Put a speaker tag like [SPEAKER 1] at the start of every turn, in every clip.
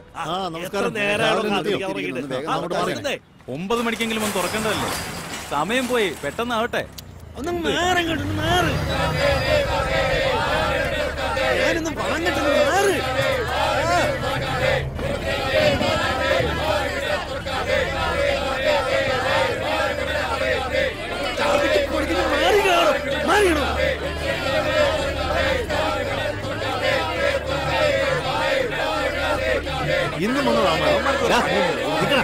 [SPEAKER 1] ആ നമസ്കാരം
[SPEAKER 2] നേരാണോ
[SPEAKER 1] രാവിലെ
[SPEAKER 2] കാത്തിരിക്കാൻ
[SPEAKER 1] നിർത്തി.
[SPEAKER 2] തുടങ്ങിയിട്ട്?
[SPEAKER 1] വേഗം
[SPEAKER 2] ആ,
[SPEAKER 1] അങ്ങോട്ട് മാറണേ.
[SPEAKER 2] തുറക്കുന്നേ.
[SPEAKER 3] ഒമ്പത് മണിക്കെങ്കിലും ഒന്ന് തുറക്കേണ്ടതല്ലേ സമയം പോയി പെട്ടെന്നാവട്ടെ
[SPEAKER 2] ഒന്ന് മാറി ഇങ്ങോട്ട്, ഒന്ന് മാറ്. ഞാനൊന്ന് പറഞ്ഞിട്ടൊന്ന് മാറ്. ചവിട്ടി പൊളിക്കുന്ന മാറി കാണും. മാറി കാണും.
[SPEAKER 1] ഇന്നും വന്നതാ നിൽക്കണം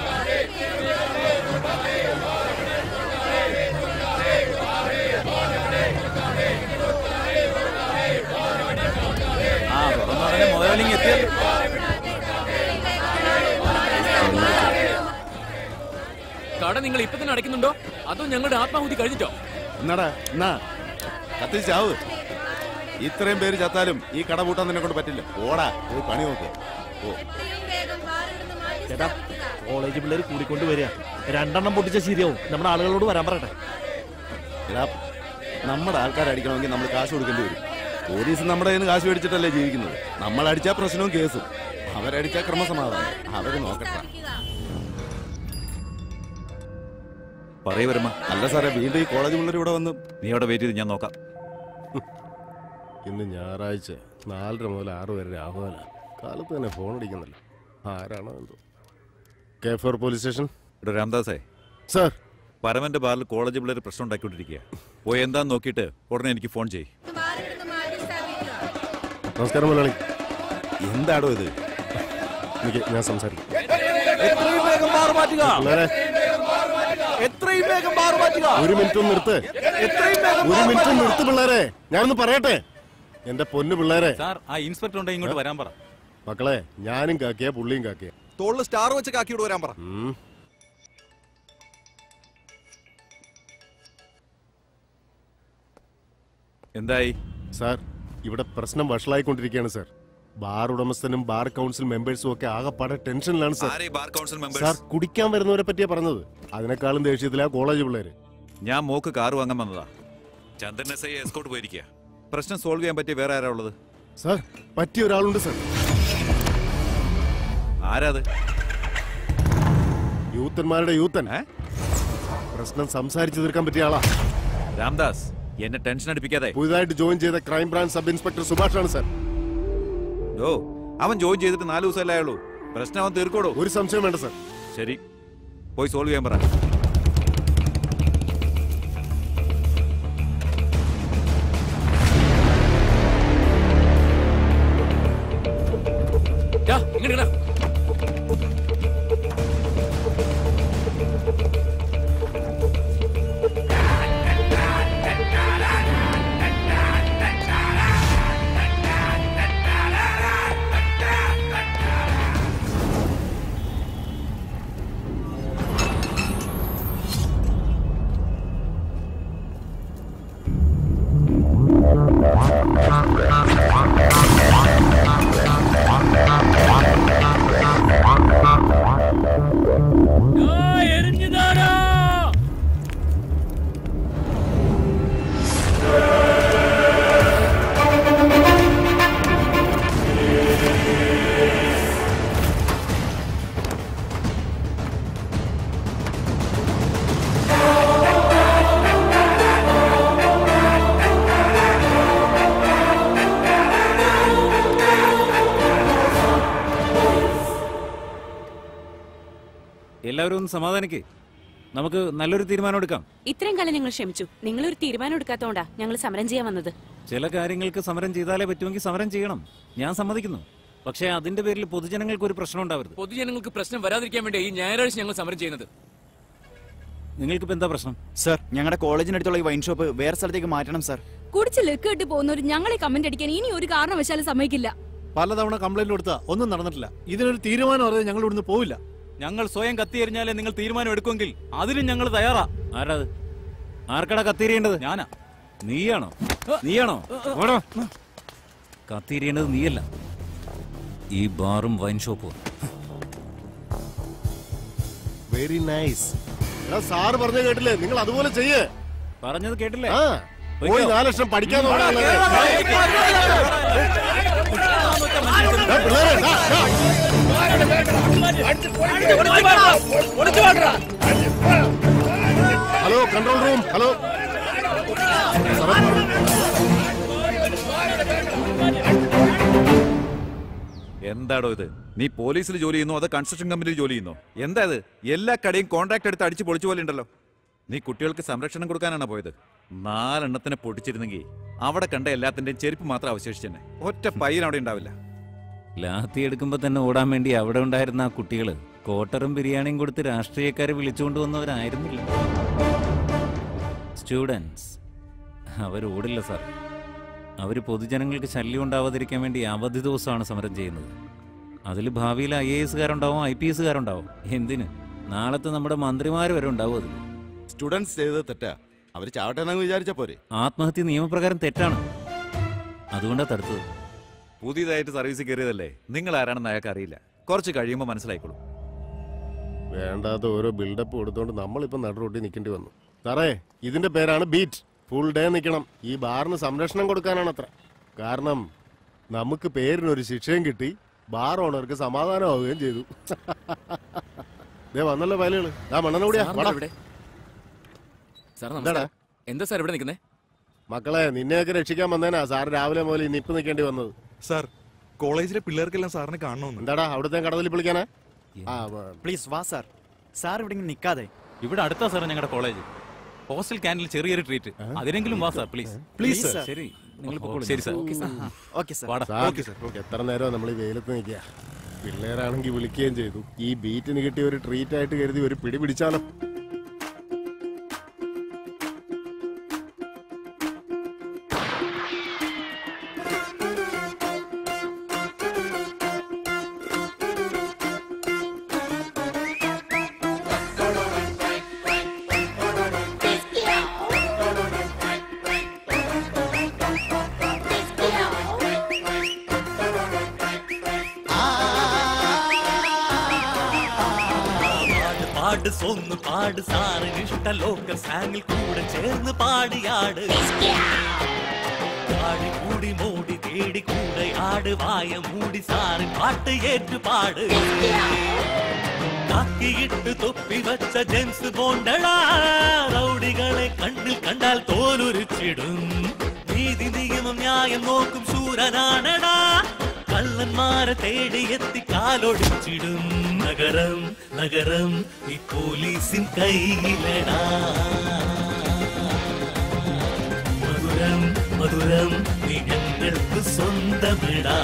[SPEAKER 3] ആ തുറന്ന ഉടനെ മുതലിങ് എത്തിയല്ലോ
[SPEAKER 4] കട നിങ്ങൾ ഇപ്പൊ തന്നെ അടയ്ക്കുന്നുണ്ടോ അതോ ഞങ്ങളുടെ ആത്മാഹുതി കഴിഞ്ഞിട്ടോ
[SPEAKER 1] എന്നാടാ എന്നാ കത്തിച്ച് ചാവ് ഇത്രയും പേര് ചത്താലും ഈ കട പൂട്ടാൻ നിന്നെ കൊണ്ട് പറ്റില്ല ഓടാ പോയി പണി നോക്ക് ഓ
[SPEAKER 2] ചേട്ടാ കോളേജ് പിള്ളേർ കൂടിക്കൊണ്ട് വരിക രണ്ടെണ്ണം പൊട്ടിച്ച ശരിയാവും നമ്മുടെ ആളുകളോട് വരാൻ പറയട്ടെ
[SPEAKER 1] എടാ നമ്മുടെ ആൾക്കാരെ അടിക്കണമെങ്കിൽ നമ്മൾ കാശ് കൊടുക്കേണ്ടി വരും പോലീസ് നമ്മുടെ കയ്യിൽ നിന്ന് കാശ് മേടിച്ചിട്ടല്ലേ ജീവിക്കുന്നത് നമ്മൾ അടിച്ചാൽ പ്രശ്നവും കേസും അവരടിച്ചാൽ ക്രമസമാധാനം അവര് നോക്കട്ടെ
[SPEAKER 3] പറയൂ വരമ്മ
[SPEAKER 1] അല്ല സാറേ വീണ്ടും ഈ കോളേജ് പിള്ളേർ ഇവിടെ വന്ന്
[SPEAKER 3] നീ അവിടെ വെയിറ്റ് ചെയ്ത് ഞാൻ നോക്കാം
[SPEAKER 5] ഇന്ന് ഞായറാഴ്ച നാലര മുതൽ ആറ് വരെ രാഹുല കാലത്ത് തന്നെ ഫോൺ അടിക്കുന്നല്ലോ ആരാണോ എന്തോ കെ ഫോർ പോലീസ് സ്റ്റേഷൻ
[SPEAKER 3] ഇവിടെ രാംദാസേ
[SPEAKER 5] സാർ
[SPEAKER 3] പരമന്റെ ബാറിൽ കോളേജ് പിള്ളേർ പ്രശ്നം ഉണ്ടാക്കിക്കൊണ്ടിരിക്കുക പോയി എന്താന്ന് നോക്കിയിട്ട് ഉടനെ എനിക്ക് ഫോൺ ചെയ്യ്
[SPEAKER 5] നമസ്കാരം മുതലാളി
[SPEAKER 1] എന്താടോ ഇത്
[SPEAKER 5] എനിക്ക് ഞാൻ സംസാരിക്കും
[SPEAKER 2] എത്രയും വേഗം മാറി മാറ്റുക
[SPEAKER 5] പിള്ളേരെ
[SPEAKER 2] എത്രയും വേഗം മാറി മാറ്റുക
[SPEAKER 5] ഒരു മിനിറ്റ് ഒന്ന് നിർത്ത്
[SPEAKER 2] എത്രയും വേഗം
[SPEAKER 5] ഒരു
[SPEAKER 2] മാറി
[SPEAKER 5] മിനിറ്റ്
[SPEAKER 2] മാറ്റുക.
[SPEAKER 5] നിർത്ത് പിള്ളേരെ ഞാനൊന്ന് പറയട്ടെ എന്റെ പൊന്നു പിള്ളേരെ
[SPEAKER 3] സാർ ആ ഇൻസ്പെക്ടർ ഉണ്ടെങ്കിൽ ഇങ്ങോട്ട് വരാൻ പറ
[SPEAKER 5] മക്കളെ ഞാനും കാക്കിയ പുള്ളിയും കാക്കിയ
[SPEAKER 6] തോളിൽ സ്റ്റാർ വെച്ച് കാക്കിയോട് വരാൻ പറ
[SPEAKER 5] ഉം.
[SPEAKER 3] എന്തായി
[SPEAKER 5] സാർ ഇവിടെ പ്രശ്നം വഷളായിക്കൊണ്ടിരിക്കുകയാണ് സാർ ബാർ ഉടമസ്ഥനും ബാർ കൗൺസിൽ മെമ്പേഴ്സും ഒക്കെ ആകെപ്പാടെ ടെൻഷനിലാണ് സാർ
[SPEAKER 3] ആരെ ബാർ കൗൺസിൽ
[SPEAKER 5] സാർ
[SPEAKER 3] മെമ്പേഴ്സ്
[SPEAKER 5] കുടിക്കാൻ വരുന്നവരെ പറ്റിയാ പറഞ്ഞത് അതിനേക്കാളും ദേഷ്യത്തിലാ കോളേജ് പിള്ളേര്
[SPEAKER 3] ഞാൻ മോക്ക് കാർ വാങ്ങാൻ വന്നതാ ചന്ദ്രൻ എസ് ഐ എസ്കോട്ട് പോയിരിക്കുക പ്രശ്നം സോൾവ് ചെയ്യാൻ പറ്റിയ വേറെ ആരാ ഉള്ളത്
[SPEAKER 5] സാർ പറ്റിയ ഒരാളുണ്ട് സാർ
[SPEAKER 3] ആരാത്
[SPEAKER 5] യൂത്തന്മാരുടെ യൂത്തൻ
[SPEAKER 3] ഏ?
[SPEAKER 5] പ്രശ്നം സംസാരിച്ചു തീർക്കാൻ പറ്റിയ ആളാ
[SPEAKER 3] രാംദാസ് എന്നെ ടെൻഷൻ അടിപ്പിക്കാതെ
[SPEAKER 5] പുതുതായിട്ട് ജോയിൻ ചെയ്ത ക്രൈം ബ്രാഞ്ച് സബ് ഇൻസ്പെക്ടർ സുഭാഷാണ് സാർ
[SPEAKER 3] ഓ അവൻ ജോയിൻ ചെയ്തിട്ട് നാല് ദിവസമല്ലേ ആയുള്ളൂ പ്രശ്നം അവൻ തീർക്കോടോ
[SPEAKER 5] ഒരു സംശയം വേണ്ട സാർ
[SPEAKER 3] ശരി പോയി സോൾവ് ചെയ്യാൻ പറ
[SPEAKER 4] ടാ, ഇങ്ങോട്ട് ഇടാ. ആ, എരിഞ്ഞുതാടാ.
[SPEAKER 3] എല്ലാവരും ഒന്ന് സമാധാനിക്ക് നമുക്ക് നല്ലൊരു തീരുമാനം എടുക്കാം
[SPEAKER 7] ഇത്രയും കാലം ഞങ്ങൾ ക്ഷമിച്ചു നിങ്ങളൊരു തീരുമാനം എടുക്കാത്തോണ്ടാ ഞങ്ങൾ സമരം ചെയ്യാൻ വന്നത്
[SPEAKER 3] ചില കാര്യങ്ങൾക്ക് സമരം ചെയ്താലേ പറ്റുമെങ്കിൽ സമരം ചെയ്യണം ഞാൻ സമ്മതിക്കുന്നു പക്ഷേ അതിന്റെ പേരിൽ പൊതുജനങ്ങൾക്ക് ഒരു പ്രശ്നം ഉണ്ടാവരുത്
[SPEAKER 4] പൊതുജനങ്ങൾക്ക് പ്രശ്നം വരാതിരിക്കാൻ വേണ്ടി ഈ ഞായറാഴ്ച ഞങ്ങൾ സമരം ചെയ്യുന്നത്
[SPEAKER 3] നിങ്ങൾക്കിപ്പോ എന്താ പ്രശ്നം
[SPEAKER 8] സർ ഞങ്ങളുടെ കോളേജിനടുത്തുള്ള ഈ വൈൻ ഷോപ്പ് വേറെ സ്ഥലത്തേക്ക് മാറ്റണം സർ
[SPEAKER 9] കുടിച്ച് ലെക്ക് കെട്ട് പോകുന്നവർ ഞങ്ങളെ കമന്റ് അടിക്കാൻ ഇനി ഒരു കാരണവശാലും സമ്മതിക്കില്ല
[SPEAKER 1] പലതവണ കംപ്ലൈന്റ് കൊടുത്താ ഒന്നും നടന്നിട്ടില്ല ഇതിനൊരു തീരുമാനം അറിയാതെ ഞങ്ങൾ ഇവിടുന്ന് പോവില്ല
[SPEAKER 3] ഞങ്ങൾ സ്വയം കത്തിയെറിഞ്ഞാലേ നിങ്ങൾ തീരുമാനം എടുക്കുമെങ്കിൽ അതിനും ഞങ്ങൾ തയ്യാറാ ആരാത് ആർക്കടാ കത്തിരിയേണ്ടത് ഞാനാ നീയാണോ നീയാണോ ഓടോ. കത്തിരിയേണ്ടത് നീയല്ല ഈ ബാറും വൈൻ ഷോപ്പും
[SPEAKER 5] വെരി നൈസ് സാറ് പറഞ്ഞ കേട്ടില്ലേ നിങ്ങൾ അതുപോലെ ചെയ്യേ
[SPEAKER 3] പറഞ്ഞത് കേട്ടില്ലേ
[SPEAKER 5] ആ പോയി നാല് ലക്ഷം പഠിക്കാൻ നോക്കണം പിള്ളേരെ ദാ, ദാ. ഹലോ കൺട്രോൾ റൂം ഹലോ
[SPEAKER 3] എന്താടോ ഇത് നീ പോലീസിൽ ജോലി ചെയ്യുന്നോ അതോ കൺസ്ട്രക്ഷൻ കമ്പനിയിൽ ജോലി ചെയ്യുന്നോ എന്താ ഇത് എല്ലാ കടയും കോൺട്രാക്ട് എടുത്ത് അടിച്ച് പൊളിച്ചു പോലെ ഉണ്ടല്ലോ നീ കുട്ടികൾക്ക് സംരക്ഷണം കൊടുക്കാനാണ് പോയത് നാലെണ്ണത്തിനെ പൊട്ടിച്ചിരുന്നെങ്കിൽ അവിടെ കണ്ട എല്ലാത്തിന്റെയും ചെരുപ്പ് മാത്രം അവശേഷിച്ചെന്നെ ഒറ്റ പയ്യൻ അവിടെ ഉണ്ടാവില്ല
[SPEAKER 10] ലാത്തി എടുക്കുമ്പോ തന്നെ ഓടാൻ വേണ്ടി അവിടെ ഉണ്ടായിരുന്ന ആ കുട്ടികള് കോട്ടറും ബിരിയാണിയും കൊടുത്ത് രാഷ്ട്രീയക്കാരെ വിളിച്ചുകൊണ്ട് വന്നവരായിരുന്നില്ല സ്റ്റുഡൻസ് അവരോടില്ല സാർ അവർ പൊതുജനങ്ങൾക്ക് ശല്യം ഉണ്ടാവാതിരിക്കാൻ വേണ്ടി അവധി ദിവസമാണ് സമരം ചെയ്യുന്നത് അതിൽ ഭാവിയിൽ ഐ എ എസുകാരുണ്ടാവും ഐ പി എസുകാരുണ്ടാവും എന്തിന് നാളത്തെ നമ്മുടെ മന്ത്രിമാർ വരെ ഉണ്ടാവും അതിൽ
[SPEAKER 1] സ്റ്റുഡൻസ് ചെയ്തത് തെറ്റാ അവർ ചാവട്ടെ എന്നങ്ങ് വിചാരിച്ച പോരെ
[SPEAKER 10] ആത്മഹത്യ നിയമപ്രകാരം തെറ്റാണ് അതുകൊണ്ടാണ് തടുത്തത്
[SPEAKER 3] പുതിയതായിട്ട് സർവീസിൽ കയറിയതല്ലേ നിങ്ങൾ ആരാണെന്ന് അയാൾക്ക് അറിയില്ല കുറച്ച് കഴിയുമ്പോൾ മനസ്സിലായിക്കോളും
[SPEAKER 5] വേണ്ടാത്ത ഓരോ ബിൽഡപ്പ് കൊടുത്തോണ്ട് നമ്മളിപ്പോ നടുറോട്ടി നിൽക്കേണ്ടി വന്നു സാറേ ഇതിന്റെ പേരാണ് ബീറ്റ് ഫുൾ ഡേ നിൽക്കണം ഈ ബാറിന് സംരക്ഷണം കൊടുക്കാനാണ് അത്ര കാരണം നമുക്ക് പേരിനൊരു ശിക്ഷയും കിട്ടി ബാർ ഓണർക്ക് സമാധാനമാവുകയും ചെയ്തു ദേ വന്നല്ലോ വയലുകള് ആ മണ്ണെണ്ണ കൂടിയാ
[SPEAKER 4] സാർ
[SPEAKER 5] വാടാ.
[SPEAKER 4] ഇവിടെ. സാർ
[SPEAKER 5] എന്താടാ?
[SPEAKER 4] നമസ്കാരം എന്താ സാർ ഇവിടെ നിൽക്കുന്നേ
[SPEAKER 5] മക്കളെ നിന്നെയൊക്കെ രക്ഷിക്കാൻ വന്നേനാ സാർ രാവിലെ മുതൽ ഇന്ന് ഇപ്പൊ നിൽക്കേണ്ടി വന്നത്
[SPEAKER 6] സാർ കോളേജിലെ പിള്ളേർക്കെല്ലാം സാറിനെ കാണണമെന്ന്
[SPEAKER 5] എന്താടാ അവിടുത്തെ കടതിൽ വിളിക്കാനാ ആ വ-
[SPEAKER 8] പ്ലീസ് വാ സാർ സാർ ഇവിടെ ഇങ്ങനെ നിൽക്കാതെ
[SPEAKER 3] ഇവിടെ അടുത്താ സാറേ ഞങ്ങളുടെ കോളേജ് ഹോസ്റ്റൽ ക്യാൻറ്റീനിൽ ചെറിയൊരു ട്രീറ്റ് അതിനെങ്കിലും വാ സാർ പ്ലീസ്
[SPEAKER 8] Please, sir.
[SPEAKER 3] ശരി നിങ്ങൾ പൊക്കോളൂ. ശരി സാർ
[SPEAKER 8] ഓക്കെ സാർ
[SPEAKER 3] വാടാ
[SPEAKER 5] സാർ,
[SPEAKER 6] ഓക്കേ സാർ, ഓക്കേ.
[SPEAKER 5] എത്ര നേരം നമ്മൾ ഈ വെയിലത്ത് നിൽക്കുക പിള്ളേരാണെങ്കിൽ വിളിക്കുകയും ചെയ്തു ഈ ബീറ്റിന് കിട്ടിയ ഒരു ട്രീറ്റ് ആയിട്ട് കരുതി ഒരു പിടി പിടിച്ചാലോ
[SPEAKER 2] പാട് പാട് സൊന്ന് പാട് സാറിന് ഇഷ്ട ലോക്കൽ സാങ്ങിൽ കൂടെ ചേർന്ന് പാടിയാട് പാടി കൂടി മൂടി തേടി കൂടെ ആട് വായ മൂടി സാറ് പാട്ട് ഏറ്റു പാട് കാക്കിയിട്ട് തൊപ്പി വച്ച ജെൻസ് ബോണ്ടടാ റൗഡികളെ കണ്ണിൽ കണ്ടാൽ തോലുരിച്ചിടും നീതി നിയമം ന്യായം നോക്കും ശൂരനാണടാ കള്ളന്മാരെ തേടി എത്തി കാലൊടിച്ചിടും നഗരം നഗരം ഈ പോലീസിൻ കയ്യിലടാ മധുരം മധുരം നീ ഞങ്ങൾക്ക് സ്വന്തമിടാ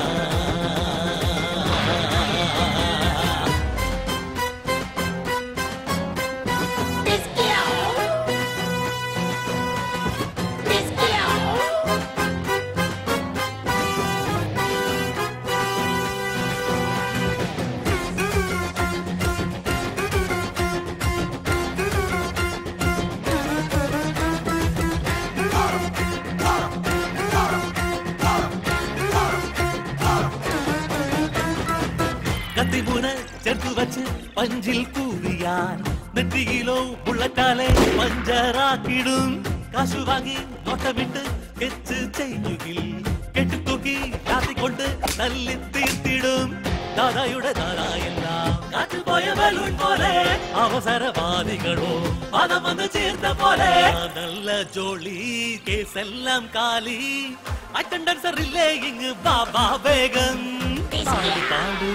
[SPEAKER 2] കത്തിമുന ചേർത്ത് വച്ച് പഞ്ചിൽ കൂവിയാൽ നെറ്റിയിലോ ബുള്ളറ്റാലെ പഞ്ചറാക്കിടും കാശു വാങ്ങി നോട്ടമിട്ട് കെച്ച് ചെയ്യുകിൽ കെട്ടിത്തൂക്കി കാത്തിക്കൊണ്ട് തല്ലി തീർത്തിടും ദാദായുടെ ദാദായെല്ലാം കാറ്റുപോയ ബലൂൺ പോലെ അവസരവാദികളോ പദം വന്ന് ചേർത്ത പോലെ നല്ല ജോളി കേസെല്ലാം കാലി അറ്റൻഡൻസ് അറിയില്ലേ ഇങ്ങ് ബാബാ വേഗം പാട് പാട്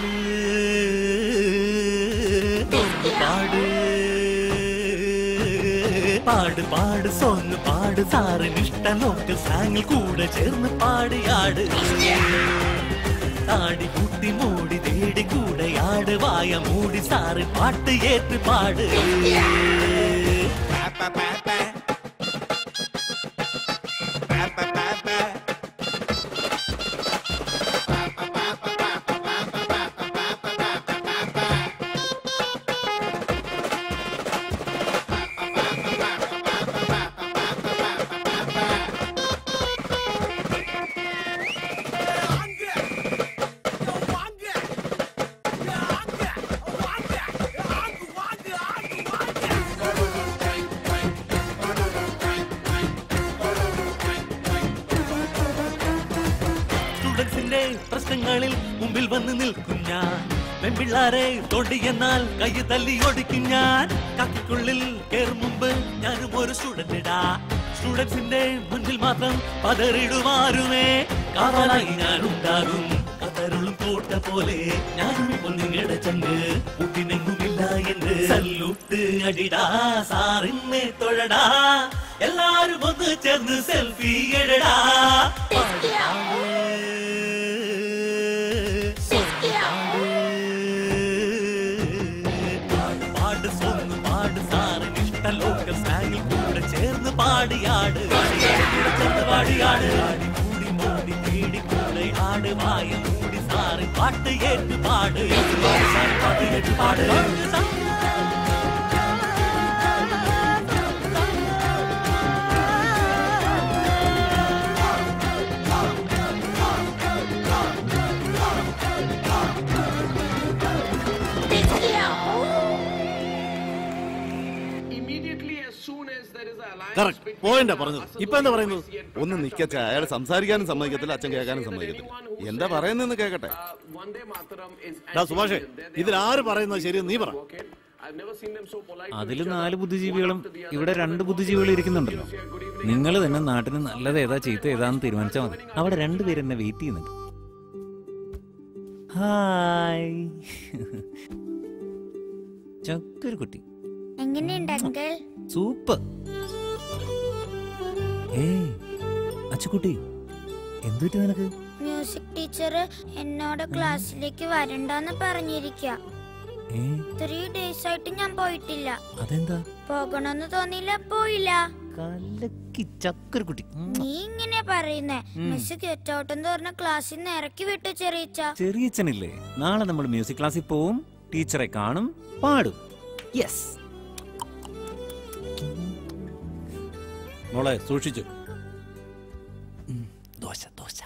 [SPEAKER 2] പാട് പാട് പാട് സോങ് പാട് സാറിന് ഇഷ്ട ലോക്കൽ സാങ്ങിൽ കൂടെ ചേർന്ന് പാടിയാട് താടി കൂട്ടി മൂടി തേടി കൂടെ ആട് വായ മൂടി സാറ് പാട്ട് ഏറ്റ് പാട് സ്റ്റുഡൻസിന്റെ പ്രശ്നങ്ങളിൽ മുമ്പിൽ വന്ന് നിൽക്കും ഞാൻ
[SPEAKER 11] പെൺപിള്ളാരെ തൊണ്ടി എന്നാൽ കൈ തല്ലി ഒടിക്കും ഞാൻ കത്തിക്കുള്ളിൽ കേറും മുമ്പ് ഞാനും ഒരു സ്റ്റുഡന്റിടാ സ്റ്റുഡൻസിന്റെ മുന്നിൽ മാത്രം പതറിടുമാറുമേ കാവലായി ഞാൻ ഉണ്ടാകും കതറുളും തോട്ട പോലെ ഞാനും ഇപ്പോൾ നിങ്ങളുടെ ചങ്ക് കൂട്ടിനെങ്ങുമില്ല എന്ന് സല്യൂട്ട് അടിടാ സാറിനെ തൊഴടാ എല്ലാരും ഒന്ന് ചേർന്ന് സെൽഫി എഴടാ പാട് പാട് സോങ് പാട് സാറിന് ഇഷ്ട ലോക്കൽ സ്ലാങ്ങിൽ കൂടെ ചേർന്ന് പാടിയാട് കൂടെ ചേർന്ന് പാടിയാട് ആടി കൂടി മൂടി പീടി കൂടെ ആട് വായ മൂടി സാറ് പാട്ട് കേട്ട് പാട് സാറ് പാട്ട് കേട്ട് പാട്
[SPEAKER 2] കറക്റ്റ് പോയിന്റാ പറഞ്ഞത് ഇപ്പൊ എന്താ പറയുന്നത്
[SPEAKER 1] ഒന്ന് നിക്കച്ച അയാൾ സംസാരിക്കാനും സമ്മതിക്കത്തില്ല അച്ഛൻ കേൾക്കാനും സമ്മതിക്കത്തില്ല എന്താ പറയുന്നതെന്ന് കേക്കട്ടെ
[SPEAKER 2] ഡാ സുഭാഷേ ഇതിൽ ആര് പറയുന്നത് ശരിയെന്ന് നീ പറ
[SPEAKER 10] അതിൽ നാല് ബുദ്ധിജീവികളും ഇവിടെ രണ്ട് ബുദ്ധിജീവികൾ ഇരിക്കുന്നുണ്ടല്ലോ നിങ്ങൾ തന്നെ നാട്ടിന് നല്ലത് ഏതാ ചീത്ത ഏതാന്ന് തീരുമാനിച്ചാൽ മതി അവിടെ രണ്ടുപേര് എന്നെ വെയിറ്റ് ചെയ്യുന്നുണ്ട് ഹായ് ചക്കൊരു കുട്ടി
[SPEAKER 12] എങ്ങനെയുണ്ട് അങ്കിൾ
[SPEAKER 10] സൂപ്പർ ഏയ് അച്ചുകുട്ടി എന്തുപറ്റി നിനക്ക്
[SPEAKER 12] മ്യൂസിക് ടീച്ചർ എന്നോട് ക്ലാസ്സിലേക്ക് വരണ്ടെന്ന് പറഞ്ഞിരിക്ക
[SPEAKER 10] ഏ
[SPEAKER 12] ത്രീ ഡേയ്സ് ആയിട്ട് ഞാൻ പോയിട്ടില്ല
[SPEAKER 10] അതെന്താ
[SPEAKER 12] പോകണമെന്ന് തോന്നിയില്ല പോയില്ല
[SPEAKER 10] കലക്കി ചക്കൊരു കുട്ടി
[SPEAKER 12] നീ ഇങ്ങനെ പറയുന്നേ
[SPEAKER 10] ഉം.
[SPEAKER 12] മിസ് ഗെറ്റ് ഔട്ട് എന്ന് പറഞ്ഞ ക്ലാസ്സിൽ നിന്ന് ഇറക്കി വിട്ടു ചെറിയച്ച
[SPEAKER 10] ചെറിയച്ഛനില്ലേ നാളെ നമ്മൾ മ്യൂസിക് ക്ലാസ്സിൽ പോവും ടീച്ചറെ കാണും പാടും യെസ്
[SPEAKER 2] മോളെ സൂക്ഷിച്ചു
[SPEAKER 10] ദോശ ദോശ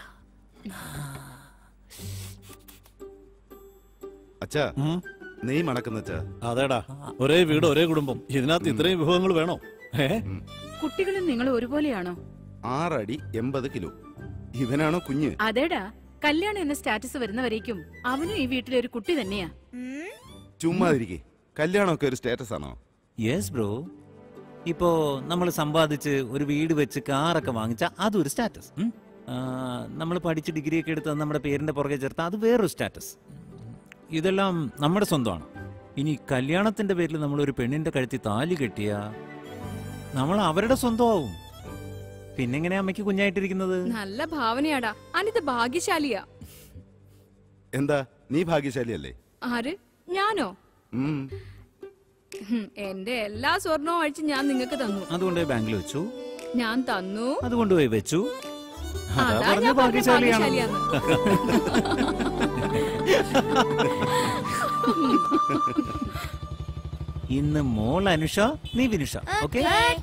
[SPEAKER 1] അച്ഛാ നെയ് മണക്കുന്ന അച്ഛാ
[SPEAKER 2] അതേടാ ഒരേ വീട് ഒരേ കുടുംബം ഇതിനകത്ത് ഇത്രയും വിഭവങ്ങൾ വേണോ ഏ
[SPEAKER 9] കുട്ടികളും നിങ്ങൾ ഒരുപോലെയാണോ
[SPEAKER 1] ആറടി എൺപത് കിലോ ഇവനാണോ കുഞ്ഞ്
[SPEAKER 9] അതേടാ കല്യാണം എന്ന സ്റ്റാറ്റസ് വരുന്നവരേക്കും അവനും ഈ വീട്ടിലെ ഒരു കുട്ടി തന്നെയാ
[SPEAKER 1] ചുമ്മാതിരിക്കെ കല്യാണമൊക്കെ ഒരു സ്റ്റാറ്റസ് ആണോ
[SPEAKER 10] യെസ് ബ്രോ ഇപ്പോ നമ്മൾ സമ്പാദിച്ച് ഒരു വീട് വെച്ച് കാറൊക്കെ വാങ്ങിച്ച അതൊരു സ്റ്റാറ്റസ് നമ്മൾ പഠിച്ച് ഡിഗ്രി ഒക്കെ എടുത്ത് നമ്മുടെ പേരിന്റെ പുറകെ ചേർത്ത് അത് വേറൊരു സ്റ്റാറ്റസ് ഇതെല്ലാം നമ്മുടെ സ്വന്തമാണ് ഇനി കല്യാണത്തിന്റെ പേരിൽ നമ്മൾ ഒരു പെണ്ണിന്റെ കഴുത്തി താലി കെട്ടിയ നമ്മൾ അവരുടെ സ്വന്തമാവും പിന്നെങ്ങനെ അമ്മയ്ക്ക് കുഞ്ഞായിട്ടിരിക്കുന്നത്
[SPEAKER 9] നല്ല ഭാവനയാടാ അനിത് ഭാഗ്യശാലിയാ
[SPEAKER 1] എന്താ നീ ഭാഗ്യശാലിയല്ലേ
[SPEAKER 9] ആര് ഞാനോ
[SPEAKER 1] ഉം.
[SPEAKER 9] ഹും, എന്റെ എല്ലാ സ്വർണവും അഴിച്ച് ഞാൻ നിങ്ങൾക്ക് തന്നു
[SPEAKER 10] അതുകൊണ്ട് ബാങ്കിൽ വെച്ചു
[SPEAKER 9] ഞാൻ തന്നു
[SPEAKER 10] അത് കൊണ്ടുപോയി വെച്ചു അതാ
[SPEAKER 9] അതാ
[SPEAKER 10] പറഞ്ഞ
[SPEAKER 9] ഞാൻ പറഞ്ഞ
[SPEAKER 10] ഭാഗ്യശാലിയാണ് ഇന്ന് മോൾ അനുഷ നീ Vinusha okay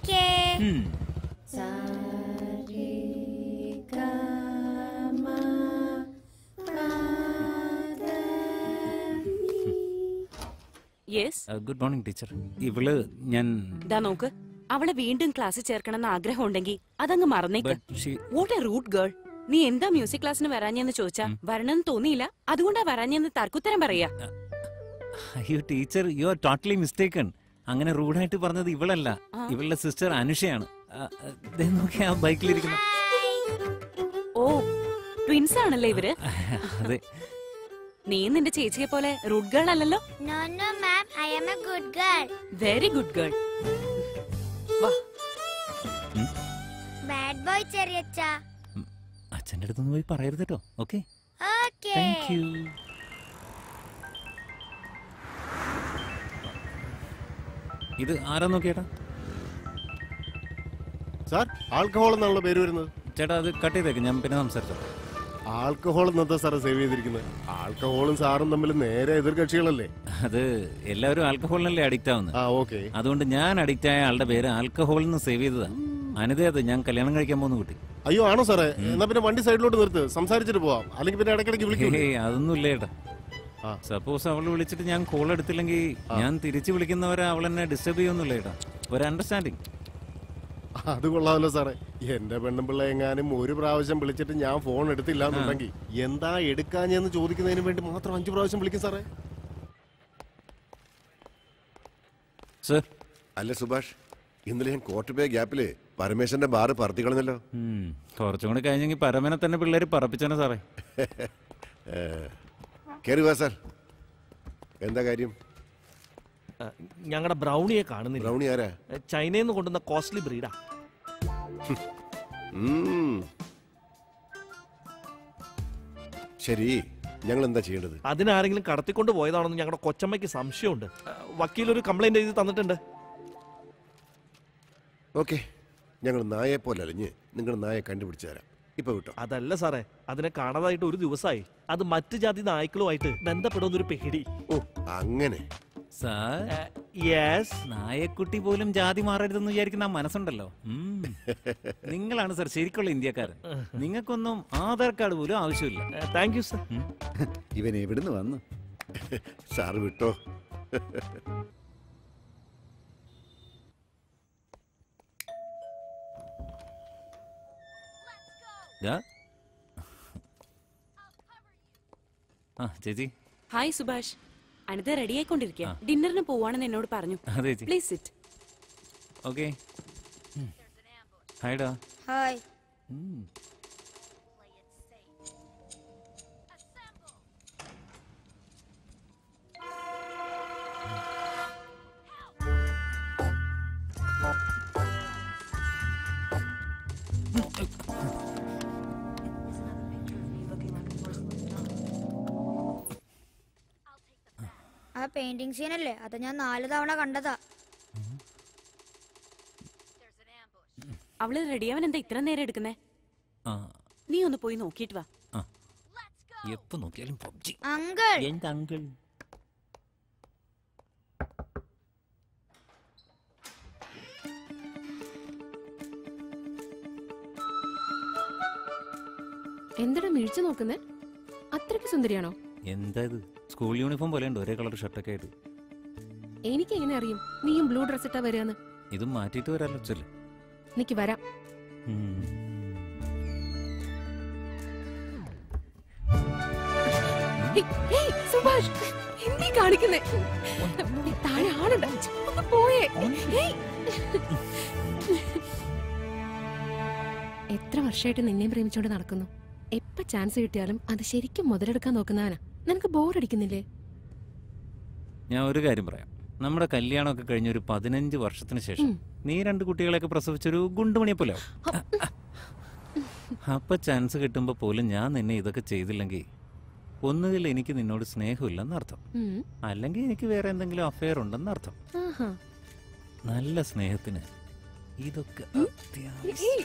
[SPEAKER 7] yes
[SPEAKER 10] good morning teacher ഇവള് ഞാൻ
[SPEAKER 7] ദാ നോക്ക് അവളെ വീണ്ടും ക്ലാസ്സിൽ ചേർക്കണമെന്ന് ആഗ്രഹം ഉണ്ടെങ്കിൽ അതങ്ങ് മറന്നേക്ക്
[SPEAKER 10] But she-
[SPEAKER 7] what a rude girl നീ എന്താ മ്യൂസിക് ക്ലാസ്സിന് വരാഞ്ഞെന്ന് ചോദിച്ചാ വരണമെന്ന് തോന്നിയില്ല അതുകൊണ്ടാ വരാഞ്ഞെന്ന് തർക്കുത്തരം പറയാ
[SPEAKER 10] അയ്യോ teacher you are totally mistaken അങ്ങനെ റൂഡായിട്ട് പറഞ്ഞത് ഇവളല്ല ഇവളുടെ സിസ്റ്റർ അനുഷയാണ് ആ, ആ, ദേ നോക്കി ആ ബൈക്കിലിരിക്കുന്ന
[SPEAKER 7] ഓ ട്വിൻസ് ആണല്ലേ ഇവര്
[SPEAKER 10] അതെ
[SPEAKER 7] നീ നിന്റെ ചേച്ചിയെ പോലെ റൂട്ട് ഗേൾ അല്ലല്ലോ
[SPEAKER 12] no no ma'am I am a good girl
[SPEAKER 7] very good girl
[SPEAKER 12] bad boy ചെറിയച്ച
[SPEAKER 10] അച്ഛൻ്റെ അടുത്തൊന്നും പോയി പറയരുത് കേട്ടോ ഓക്കെ
[SPEAKER 12] ഓക്കേ
[SPEAKER 10] താങ്ക് യു ഇത് ആരാ നോക്കിയേട്ടാ
[SPEAKER 5] സാർ ആൽക്കഹോൾ എന്നാണല്ലോ പേര് വരുന്നത്
[SPEAKER 10] ചേട്ടാ അത് കട്ട് ചെയ്തേക്ക് ഞാൻ പിന്നെ സംസാരിച്ചോ
[SPEAKER 5] ആൽക്കഹോൾ എന്നത്തെ സാറ് സേവ് ചെയ്തിരിക്കുന്നത് ആൽക്കഹോളും സാറും തമ്മിൽ നേരെ എതിർകക്ഷികളല്ലേ
[SPEAKER 10] അത് എല്ലാവരും ആൽക്കഹോളിനല്ലേ അഡിക്റ്റ് ആവുന്നത്
[SPEAKER 5] ആ ഓക്കെ
[SPEAKER 10] അതുകൊണ്ട് ഞാൻ അഡിക്റ്റ് ആയ ആളുടെ പേര് ആൽക്കഹോളിൽ നിന്ന് സേവ് ചെയ്തതാ അനിതേ അത് ഞാൻ കല്യാണം കഴിക്കാൻ പോകുന്ന കുട്ടി
[SPEAKER 5] അയ്യോ ആണോ സാറേ എന്നാ പിന്നെ വണ്ടി സൈഡിലോട്ട് നിർത്ത് സംസാരിച്ചിട്ട് പോവാം അല്ലെങ്കിൽ പിന്നെ ഇടയ്ക്കിടയ്ക്ക് വിളിക്കും
[SPEAKER 10] ഹേയ് അതൊന്നും ഇല്ല ഏട്ടാ സപ്പോസ് അവൾ വിളിച്ചിട്ട് ഞാൻ കോൾ എടുത്തില്ലെങ്കിൽ ഞാൻ തിരിച്ചു വിളിക്കുന്നവരെ അവൾ എന്നെ ഡിസ്റ്റർബ് ചെയ്യൊന്നുമില്ല ഏട്ടാ ഒരു അണ്ടർസ്റ്റാൻഡിങ്
[SPEAKER 5] അത് കൊള്ളാമല്ലോ സാറേ എന്റെ പെണ്ണുമ്പിള്ള എങ്ങാനും ഒരു പ്രാവശ്യം വിളിച്ചിട്ട് ഞാൻ ഫോൺ എടുത്തില്ല എന്നുണ്ടെങ്കിൽ എന്താ എടുക്കാഞ്ഞെന്ന് ചോദിക്കുന്നതിന് വേണ്ടി മാത്രം അഞ്ചു പ്രാവശ്യം വിളിക്കും സാറേ
[SPEAKER 10] സർ
[SPEAKER 13] അല്ല സുഭാഷ് ഇന്നലെ ഞാൻ കോർട്ട് പേ ഗ്യാപ്പില് പരമേശ്വരന്റെ ബാറ് പറത്തി കളഞ്ഞല്ലോ
[SPEAKER 10] കുറച്ചും കൂടി കഴിഞ്ഞെങ്കിൽ പരമനെ തന്നെ പിള്ളേർ പറപ്പിച്ചാണ് സാറേ
[SPEAKER 13] കയറി വാ സാർ എന്താ കാര്യം
[SPEAKER 2] ഞങ്ങളുടെ ബ്രൗണിയെ കാണുന്നില്ല
[SPEAKER 13] ബ്രൗണി ആരാ
[SPEAKER 2] ചൈനയിൽ നിന്ന് കൊണ്ടുവന്ന കോസ്റ്റ്ലി ബ്രീഡാ
[SPEAKER 13] ഉം. ശരി ഞങ്ങൾ എന്താ ചെയ്യേണ്ടത്
[SPEAKER 2] അതിനാരെങ്കിലും കടത്തിക്കൊണ്ട് പോയതാണെന്ന് ഞങ്ങളുടെ കൊച്ചമ്മയ്ക്ക് സംശയമുണ്ട് വക്കീൽ ഒരു കംപ്ലൈന്റ് എഴുതി തന്നിട്ടുണ്ട്
[SPEAKER 13] ഓക്കെ ഞങ്ങൾ നായെ പോലെ അലിഞ്ഞ് നിങ്ങൾ നായെ കണ്ടുപിടിച്ചു തരാം ഇപ്പൊ വിട്ടോ
[SPEAKER 2] അതല്ല സാറേ അതിനെ കാണാതായിട്ട് ഒരു ദിവസമായി അത് മറ്റു ജാതി നായ്ക്കളുമായിട്ട് ബന്ധപ്പെടുന്നൊരു പേടി
[SPEAKER 13] ഓ അങ്ങനെ
[SPEAKER 10] സാർ
[SPEAKER 2] യെസ്
[SPEAKER 10] നായക്കുട്ടി പോലും ജാതി മാറരുതെന്ന് വിചാരിക്കുന്ന ആ മനസ്സുണ്ടല്ലോ ഉം. നിങ്ങളാണ് സർ ശരിക്കുള്ള ഇന്ത്യക്കാരൻ നിങ്ങൾക്കൊന്നും ആധാർ കാർഡ് പോലും ആവശ്യമില്ല
[SPEAKER 2] താങ്ക് യു സർ
[SPEAKER 1] ഇവൻ എവിടുന്ന് വന്നു
[SPEAKER 13] സാറ് വിട്ടോ
[SPEAKER 10] ദാ. ആ ചേച്ചി
[SPEAKER 7] ഹായ് സുഭാഷ് അനിത റെഡിയായിക്കൊണ്ടിരിക്കുക ഡിന്നറിന് പോവാണെന്ന് എന്നോട് പറഞ്ഞു
[SPEAKER 10] അതെ ചേച്ചി
[SPEAKER 7] പ്ലീസ് സിറ്റ്
[SPEAKER 10] ഓക്കെ ഹായ്ഡാ
[SPEAKER 12] ഹായ് ആ പെയിന്റിംഗ് സീനല്ലേ അത് ഞാൻ നാല് തവണ കണ്ടതാ
[SPEAKER 7] അവള് റെഡിയാവാൻ എന്താ ഇത്ര നേരം എടുക്കുന്നേ
[SPEAKER 10] ആ
[SPEAKER 7] നീ ഒന്ന് പോയി നോക്കിയിട്ട് വാ
[SPEAKER 10] എപ്പോ നോക്കിയാലും പബ്ജി
[SPEAKER 12] അങ്കിൾ
[SPEAKER 10] എന്റെ അങ്കിൾ
[SPEAKER 14] എന്തിനാ മിഴിച്ചു നോക്കുന്നേ അത്രയ്ക്ക് സുന്ദരിയാണോ
[SPEAKER 10] എന്താ ഇത് സ്കൂൾ യൂണിഫോം പോലെ ഉണ്ട് ഒരേ കളർ ഷർട്ടൊക്കെ ആയിട്ട്
[SPEAKER 14] എനിക്ക് എങ്ങനെ അറിയും നീയും ബ്ലൂ ഡ്രസ് ഇട്ടാ വരികയെന്ന്
[SPEAKER 10] ഇതും മാറ്റിയിട്ട് വരാമല്ലോ ചെല്ലേ
[SPEAKER 14] നിക്ക് വരാം ഹേയ്, ഹേയ്, സുഭാഷ് എന്തീ കാണിക്കുന്നേ താഴെ ആളുണ്ട് ഒന്ന് പോയേ ഹേയ്. എത്ര വർഷമായിട്ട് നിന്നെയും പ്രേമിച്ചോണ്ട് നടക്കുന്നു എപ്പ ചാൻസ് കിട്ടിയാലും അത് ശരിക്കും മുതലെടുക്കാൻ നോക്കുന്നവനാ നിനക്ക് ബോറടിക്കുന്നില്ലേ
[SPEAKER 10] ഞാൻ ഒരു കാര്യം പറയാം നമ്മുടെ കല്യാണമൊക്കെ കഴിഞ്ഞ ഒരു പതിനഞ്ച് വർഷത്തിന് ശേഷം നീ രണ്ട് കുട്ടികളെയൊക്കെ പ്രസവിച്ചൊരു ഗുണ്ടുമണിയെ പോലെ ആവും. അപ്പൊ ചാൻസ് കിട്ടുമ്പോ പോലും ഞാൻ നിന്നെ ഇതൊക്കെ ചെയ്തില്ലെങ്കിൽ ഒന്നുകിൽ എനിക്ക് നിന്നോട് സ്നേഹമില്ലെന്നർത്ഥം
[SPEAKER 14] ഉം.
[SPEAKER 10] അല്ലെങ്കിൽ എനിക്ക് വേറെ എന്തെങ്കിലും അഫയർ ഉണ്ടെന്നർത്ഥം
[SPEAKER 14] ആഹാ.
[SPEAKER 10] നല്ല സ്നേഹത്തിന് ഇതൊക്കെ
[SPEAKER 14] ഏയ്.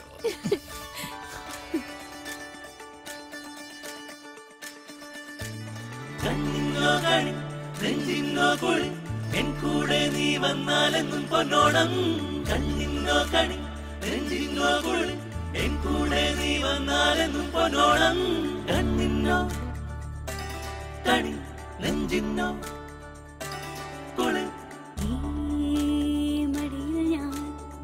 [SPEAKER 11] കണ്ണിന്നോ കണി നെഞ്ചിന്നോ കുളി എൻ കൂടെ നീ വന്നാലെന്നും പൊന്നോണം കണ്ണിന്നോ കണി നെഞ്ചിന്നോ കുളി എൻ കൂടെ നീ വന്നാലെന്നും പൊന്നോണം കണ്ണിന്നോ കണി നെഞ്ചിന്നോ കുളി
[SPEAKER 7] മടിയിൽ ഞാൻ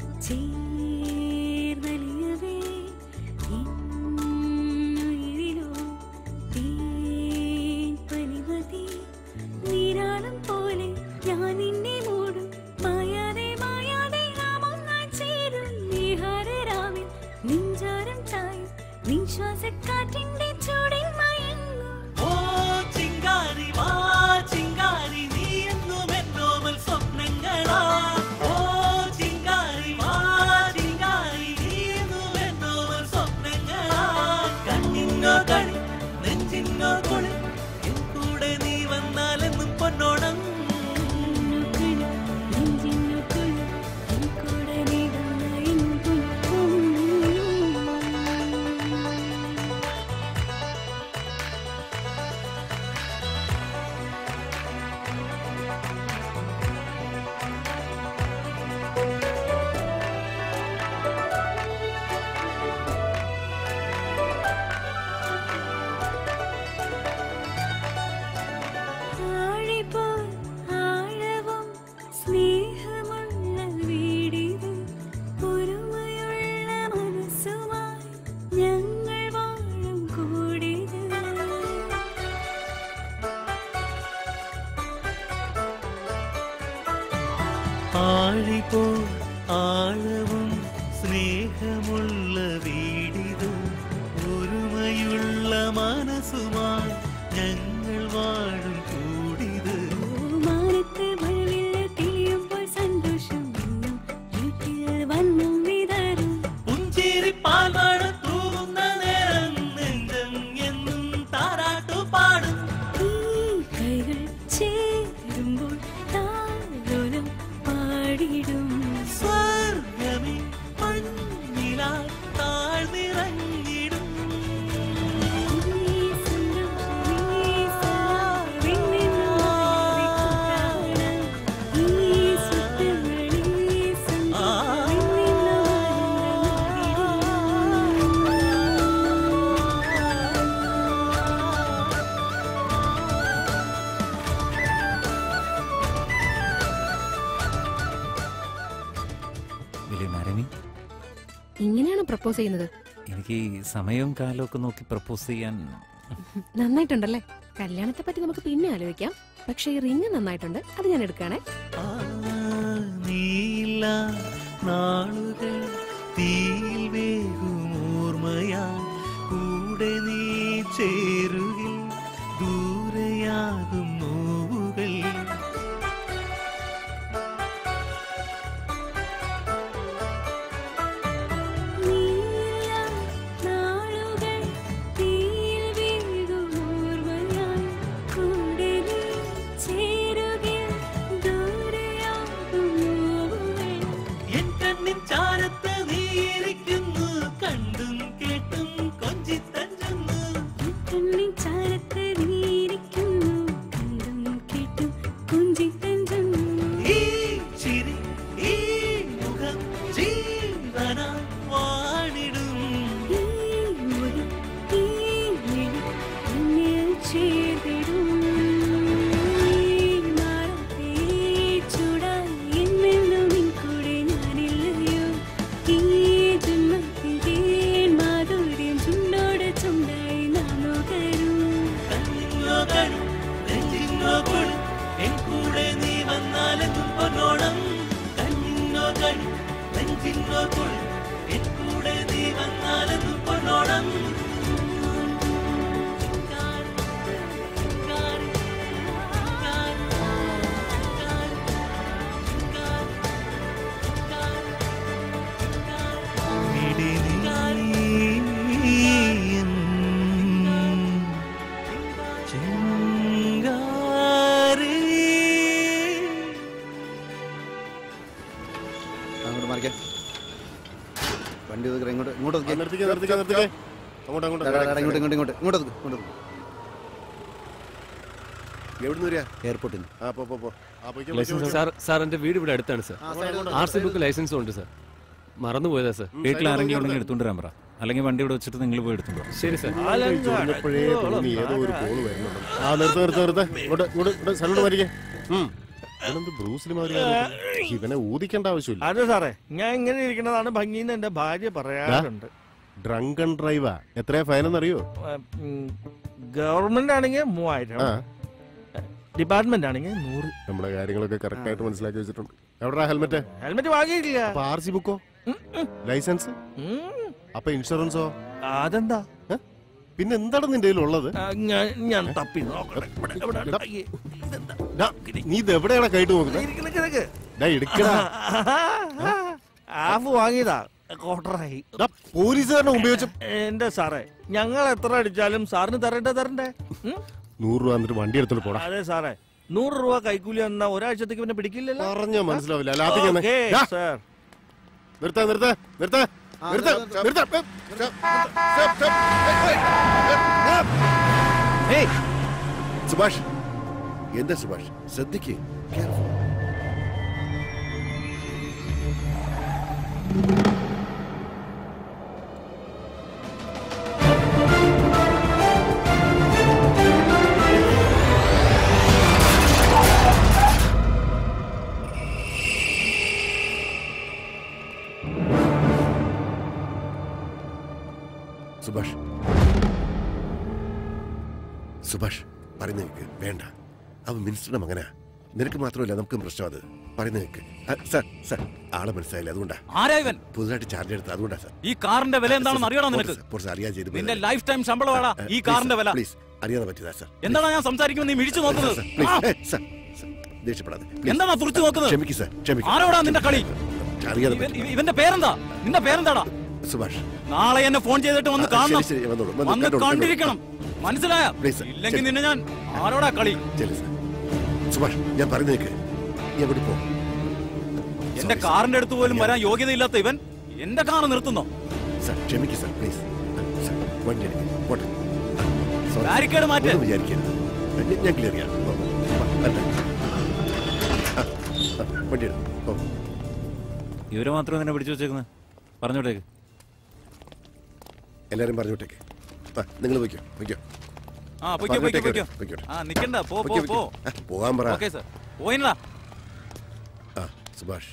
[SPEAKER 7] ചേർന്നലിയവേ ഉയിരിലോ തേൻ പനിമതി നീരാളം പോലെ ഞാൻ നിന്നെ മൂടും മായാതെ മായാതെ നാം ഒന്നായി ചേരും നീഹാരരാവിൽ നെഞ്ചാരം ചായും നിശ്വാസക്കാറ്റിന്റെ ചൂടിൽ മയങ്ങും
[SPEAKER 11] ഓ ചിങ്കാരി വാ ചിങ്കാരി ആഴിപ്പോ ആഴവും സ്നേഹമുള്ള വീടിത് ഒരുമയുള്ള മനസ്സുമായി ഞങ്ങൾ വാഴും കൂടിത്
[SPEAKER 15] മാനത്ത് മഴവില്ല് തെളിയുമ്പോൾ സന്തോഷം എന്നും വീട്ടിൽ വന്നു വിതറും
[SPEAKER 11] പുഞ്ചിരി പാൽവാഴ തൂവുന്ന നേരം നെഞ്ചം എന്നും താരാട്ടു പാടും
[SPEAKER 15] ഈ കൈകൾ ചേരുമ്പോൾ താലോലം പാടിടും
[SPEAKER 11] സ്വർഗമേ മഞ്ഞിലാൽ താഴ്ന്നിറങ്ങിടും
[SPEAKER 10] Will you marry me?
[SPEAKER 14] ഇങ്ങനെയാണ് പ്രപ്പോസ് ചെയ്യുന്നത്
[SPEAKER 10] എനിക്ക് ഈ സമയവും കാലവും ഒക്കെ നോക്കി പ്രപ്പോസ് ചെയ്യാൻ
[SPEAKER 14] നന്നായിട്ടുണ്ടല്ലേ കല്യാണത്തെ പറ്റി നമുക്ക് പിന്നെ ആലോചിക്കാം പക്ഷെ ഈ റിങ് നന്നായിട്ടുണ്ട് അത് ഞാൻ എടുക്കാണേ
[SPEAKER 11] നീല നാളുകൾ തീയിൽ വേകും ഓർമ്മയാ കൂടെ നീ ചേരുകിൽ ദൂരെയാകും നോവുകൾ
[SPEAKER 15] നാളുകൾ തീയിൽ വീഴും ഓർമ്മയായി കൂടെ നീ ചേരുകിൽ ദൂരെയാകും നോവുകൾ
[SPEAKER 11] എൻ കണ്ണിൻ ചാരത്ത് നീയിരിക്കുന്നു കണ്ടും കേട്ടും കൊഞ്ചിത്തഞ്ചുന്നു
[SPEAKER 15] കണ്ണിൻ ചാരത്ത് നീയിരിക്കുന്നു കണ്ടും കേട്ടും കുഞ്ചിത്തഞ്ചുന്നു
[SPEAKER 11] ഈ ചിരി ഈ മുഖം ജീവന വാണിടും
[SPEAKER 15] ഈ മൊഴി ഈ വിളി എന്നിൽ ചേർന്നിടും ഈ മാറത്തെ ചൂടായി എന്നെന്നും നിൻ കൂടെ ഞാനില്ലയോ ഈ ജന്മത്തിൻ്റെ മാധുര്യം ചുണ്ടോട് ചുണ്ടായി നാം നുകരും
[SPEAKER 11] കണ്ണിങ്ങോ കണി നെഞ്ചിങ്ങോ കൊടി എൻ കൂടെ നീ വന്നാലെന്നും പൊന്നോണം കണ്ണിങ്ങോ കണി നെഞ്ചിങ്ങോ കൊടി എൻ കൂടെ നീ വന്നാലെന്നും പൊന്നോണം
[SPEAKER 16] അങ്ങോട്ട് മാറിക്കേ വണ്ടി ഒതുക്കടാ, ഇങ്ങോട്ട് ഇങ്ങോട്ട് ഒതുക്ക്.
[SPEAKER 5] നിർത്തിക്കേ, നിർത്തിക്കേ, നിർത്തിക്കേ. അങ്ങോട്ട്, അങ്ങോട്ട്.
[SPEAKER 16] എടാ, എടാ, ഇങ്ങോട്ട് ഇങ്ങോട്ട് ഇങ്ങോട്ട് ഇങ്ങോട്ട് ഒതുക്ക്, ഇങ്ങോട്ട് ഒതുക്ക്.
[SPEAKER 13] എവിടുന്ന് വരിക
[SPEAKER 16] എയർപോർട്ടിൽ നിന്ന്
[SPEAKER 5] ആ പോ പോ പോ ആ പോയിക്കോ,
[SPEAKER 17] ലൈസൻസ്
[SPEAKER 5] പോയിക്കോ.
[SPEAKER 17] സാർ സാർ എന്റെ വീട് ഇവിടെ അടുത്താണ് സാർ
[SPEAKER 5] ആ, സാർ, അങ്ങോട്ട്
[SPEAKER 17] ആർ സി ബുക്ക് ലൈസൻസും ഉണ്ട് സാർ മറന്നുപോയതാ സാർ
[SPEAKER 10] വീട്ടിൽ ആരെങ്കിലും ഉണ്ടെങ്കിൽ എടുത്തോണ്ട് വരാൻ പറ അല്ലെങ്കിൽ വണ്ടി ഇവിടെ വെച്ചിട്ട് നിങ്ങൾ പോയി എടുത്തോണ്ട് വാ.
[SPEAKER 17] ശരി സാർ
[SPEAKER 5] ഈ ചുരുങ്ങപ്പോഴേ തോന്നി ഏതോ ഒരു കോള് വരുന്നുണ്ട് ആ നിർത്ത് നിർത്ത് നിർത്ത് ഇങ്ങോട്ട് ഇങ്ങോട്ട് ഇങ്ങോട്ട് സലോട് മരിക്കേ ഇവനെന്ത് ബ്രൂസിലി മാതിരി ഇവനെ ഊതിക്കേണ്ട ആവശ്യമില്ല
[SPEAKER 2] അതെ സാറേ ഞാൻ ഇങ്ങനെ ഇരിക്കുന്നതാണ് ഭംഗിന്ന് എന്റെ ഭാര്യ പറയാറുണ്ട്
[SPEAKER 5] ഡ്രങ്കൺ ഡ്രൈവാ എത്രയാ ഫൈൻ എന്നറിയോ
[SPEAKER 2] ഗവൺമെന്റ് ആണെങ്കിൽ മൂവായിരം
[SPEAKER 5] ആ.
[SPEAKER 2] ഡിപ്പാർട്ട്മെന്റ് ആണെങ്കിൽ നൂറ്
[SPEAKER 5] നമ്മുടെ കാര്യങ്ങളൊക്കെ കറക്റ്റ് ആയിട്ട് മനസ്സിലാക്കി വെച്ചിട്ടുണ്ട് എവിടാ ഹെൽമെറ്റ്
[SPEAKER 2] ഹെൽമെറ്റ് വാങ്ങിയിട്ടില്ല
[SPEAKER 5] അപ്പൊ ആർ സി ബുക്കോ ലൈസൻസ് അപ്പൊ ഇൻഷുറൻസോ
[SPEAKER 2] അതെന്താ
[SPEAKER 5] പിന്നെ എന്താണ് നിന്റെ കയ്യിലുള്ളത്
[SPEAKER 2] ആ, ഞാൻ ഞാൻ തപ്പി നോക്കട്ടെ ഇവിടെ, ഇവിടെ,
[SPEAKER 5] എടാ,
[SPEAKER 2] അയ്യേ, ഇതെന്താ?
[SPEAKER 5] ഡാ, നീ ഇത് എവിടെയാണ് കൈട്ട് നോക്കുന്നത്
[SPEAKER 2] നിക്ക്, നിക്ക്, നിക്ക്.
[SPEAKER 5] ഡാ, എടുക്കടാ.
[SPEAKER 2] ഹാഫ് വാങ്ങിയതാ ക്വാർട്ടറായി
[SPEAKER 5] പോലീസുകാരനെ ഉപയോഗിച്ച
[SPEAKER 2] എന്റെ സാറേ ഞങ്ങൾ എത്ര അടിച്ചാലും സാറിന് തരണ്ടേ തരണ്ടേ ഉം?
[SPEAKER 5] നൂറ് രൂപ എന്നിട്ട് വണ്ടി എടുത്തോണ്ട് പോടാ
[SPEAKER 2] അതെ സാറേ നൂറ് രൂപ കൈക്കൂലി എന്നാ ഒരാഴ്ചത്തേക്ക് പിന്നെ പിടിക്കില്ലല്ലോ
[SPEAKER 5] പറഞ്ഞാ മനസ്സിലാവില്ല ലാത്തിക്ക് തന്നെ.
[SPEAKER 2] ഓക്കേ,
[SPEAKER 5] ഡാ.
[SPEAKER 2] സാർ
[SPEAKER 5] നിർത്ത നിർത്ത നിർത്ത നിർത്ത നിർത്ത
[SPEAKER 13] സുഭാഷ് എന്താ സുഭാഷ് ശ്രദ്ധിക്കേ സുഭാഷ് സുഭാഷ് പറയുന്ന കേൾക്ക് വേണ്ട അവൻ മിനിസ്റ്ററുടെ മകനാ നിനക്ക് മാത്രമല്ല നമുക്കും പ്രശ്നം അത് പറയുന്നത് നിൽക്ക് സാർ സാർ ആളെ മനസ്സിലായില്ല അതുകൊണ്ടാ
[SPEAKER 3] ആരാ ഇവൻ
[SPEAKER 13] പുതുതായിട്ട് ചാർജ് എടുത്തത് അതുകൊണ്ടാ സാർ
[SPEAKER 3] ഈ കാറിന്റെ വില എന്താണെന്ന് അറിയണോ നിനക്ക്
[SPEAKER 13] അറിയാൻ ചെയ്തു
[SPEAKER 3] നിന്റെ ലൈഫ് ടൈം ശമ്പളമാടാ ഈ കാറിന്റെ വില
[SPEAKER 13] പ്ലീസ് അറിയാതെ പറ്റിയതാ സാർ
[SPEAKER 3] എന്താണ് ഞാൻ സംസാരിക്കുമ്പോൾ നീ മിഴിച്ചു നോക്കുന്നത്
[SPEAKER 13] പ്ലീസ്
[SPEAKER 3] ആ,
[SPEAKER 13] സാർ ദേഷ്യപ്പെടാതെ please.
[SPEAKER 3] എന്താണ് തുറച്ചു നോക്കുന്നത്
[SPEAKER 13] ക്ഷമിക്ക് സാർ ക്ഷമിക്ക്
[SPEAKER 3] ആരോടാ നിന്റെ കളി
[SPEAKER 13] അറിയാതെ
[SPEAKER 3] ഇവൻ-
[SPEAKER 13] പറ്റി.
[SPEAKER 3] ഇവന്റെ പേരെന്താ നിന്റെ പേരെന്താടാ
[SPEAKER 13] സുഭാഷ്
[SPEAKER 3] നാളെ എന്നെ ഫോൺ ചെയ്തിട്ട് വന്ന്
[SPEAKER 13] ആ,
[SPEAKER 3] കാണണം
[SPEAKER 13] ശരി, ശരി, വന്നോളൂ, വന്ന്
[SPEAKER 3] വന്ന്
[SPEAKER 13] കണ്ടോളൂ,
[SPEAKER 3] കണ്ടിരിക്കണം മനസ്സിലായ
[SPEAKER 13] Please, sir.
[SPEAKER 3] ഇല്ലെങ്കിൽ
[SPEAKER 13] ശരി.
[SPEAKER 3] നിന്നെ ഞാൻ ആരോടാ കളി
[SPEAKER 13] ചെല്ലു സാർ സുഭാഷ് ഞാൻ പറഞ്ഞു നിൽക്ക് നീ അങ്ങോട്ട് പോ
[SPEAKER 3] എന്റെ കാറിന്റെ അടുത്ത് പോലും വരാൻ യോഗ്യതയില്ലാത്ത ഇവൻ എന്റെ കാർ നിർത്തുന്നോ
[SPEAKER 13] സാർ ക്ഷമിക്ക് സാർ പ്ലീസ് സാർ വണ്ടി എടുക്ക് പോട്ടെ Sorry.
[SPEAKER 3] ബാരിക്കേഡ് മാറ്റ്.
[SPEAKER 13] ഒന്നും വിചാരിക്കരുത് ഞാൻ- ഞാൻ ക്ലിയർ ചെയ്യാം ഓ, വാ, വരട്ടെ. ആ, ആ, വണ്ടി എടുക്ക് ഓ
[SPEAKER 10] ഇവരെ മാത്രം എങ്ങനെ പിടിച്ചു വെച്ചേക്കുന്നത് പറഞ്ഞോട്ടേക്ക്
[SPEAKER 13] എല്ലാരും പറഞ്ഞു വിട്ടേക്ക് ആ നിങ്ങൾ വയ്ക്കോ വയ്ക്കോ
[SPEAKER 3] ആ പൊയ്ക്കോ പൊയ്ക്കോ പൊയ്ക്കോ ആ നിക്കണ്ട പോ പോ പോ
[SPEAKER 13] പോകാൻ പറ
[SPEAKER 3] ഓക്കെ സർ പോയിനടാ
[SPEAKER 13] ആ സുഭാഷ്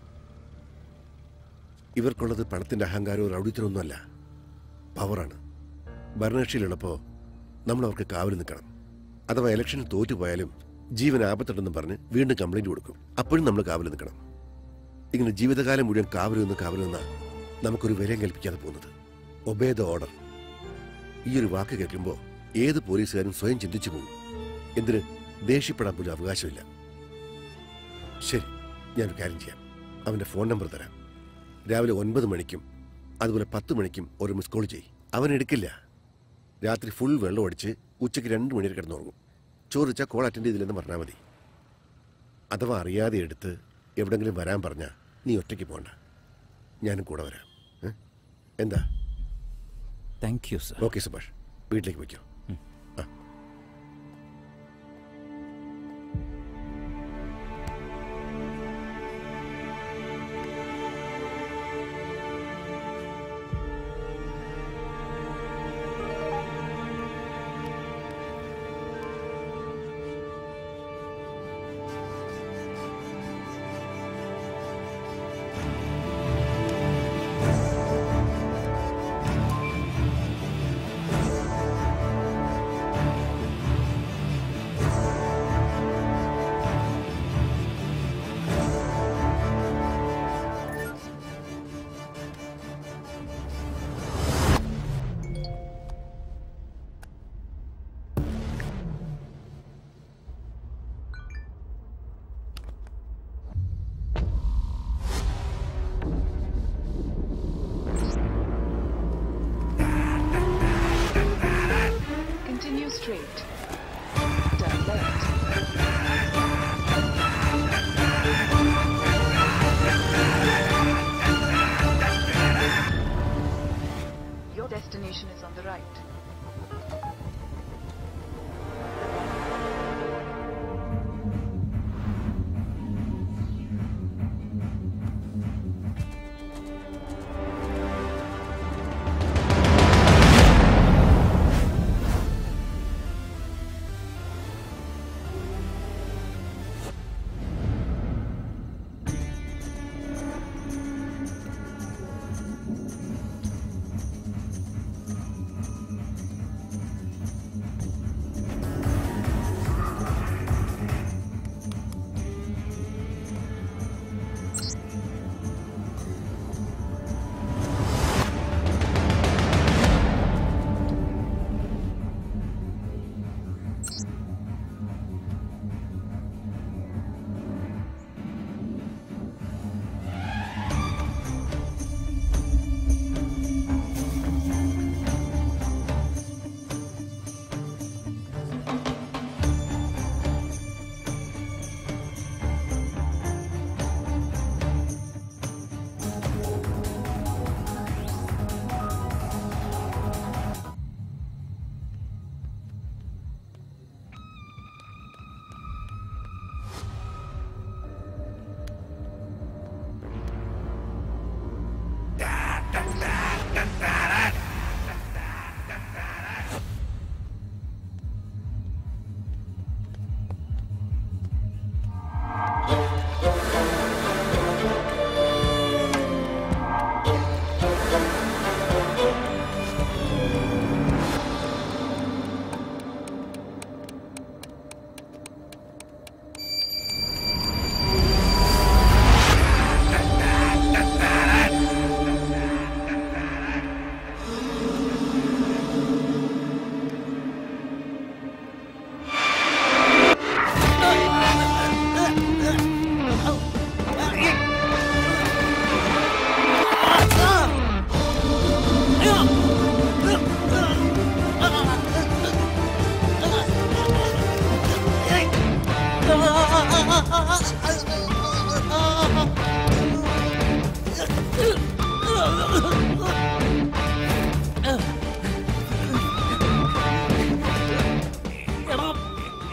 [SPEAKER 13] ഇവർക്കുള്ളത് പണത്തിന്റെ അഹങ്കാരവും റൗഡിത്തരമൊന്നുമല്ല പവറാണ് ഭരണകക്ഷിയിലുള്ളപ്പോൾ നമ്മൾ അവർക്ക് കാവൽ നിൽക്കണം അഥവാ ഇലക്ഷനിൽ തോറ്റുപോയാലും ജീവൻ ആപത്തുണ്ടെന്ന് പറഞ്ഞ് വീണ്ടും കംപ്ലൈന്റ് കൊടുക്കും അപ്പോഴും നമ്മൾ കാവൽ നിൽക്കണം ഇങ്ങനെ ജീവിതകാലം മുഴുവൻ കാവൽ നിന്ന് കാവൽ നിന്നാ നമുക്കൊരു വിലയും കൽപ്പിക്കാതെ പോകുന്നത് ഒബേ ദ ഓർഡർ ഈ ഒരു വാക്ക് കേൾക്കുമ്പോൾ ഏത് പോലീസുകാരും സ്വയം ചിന്തിച്ചു പോകും എന്തിന് ദേഷ്യപ്പെടാൻ പോലും അവകാശമില്ല ശരി ഞാനൊരു കാര്യം ചെയ്യാം അവന്റെ ഫോൺ നമ്പർ തരാം രാവിലെ ഒൻപത് മണിക്കും അതുപോലെ പത്ത് മണിക്കും ഒരു മിസ് കോൾ ചെയ്യും അവൻ എടുക്കില്ല രാത്രി ഫുൾ വെള്ളം അടിച്ച് ഉച്ചയ്ക്ക് രണ്ട് മണി വരെ കിടന്നുറങ്ങും ചോദിച്ചാൽ കോൾ അറ്റൻഡ് ചെയ്തില്ലെന്ന് പറഞ്ഞാൽ മതി അഥവാ അറിയാതെ എടുത്ത് എവിടെങ്കിലും വരാൻ പറഞ്ഞാൽ നീ ഒറ്റയ്ക്ക് പോകണ്ട ഞാനും കൂടെ വരാം ഏ? എന്താ
[SPEAKER 10] thank you sir
[SPEAKER 13] okay Subhash വീട്ടിലേക്ക് വയ്ക്കോ ആ
[SPEAKER 15] ആ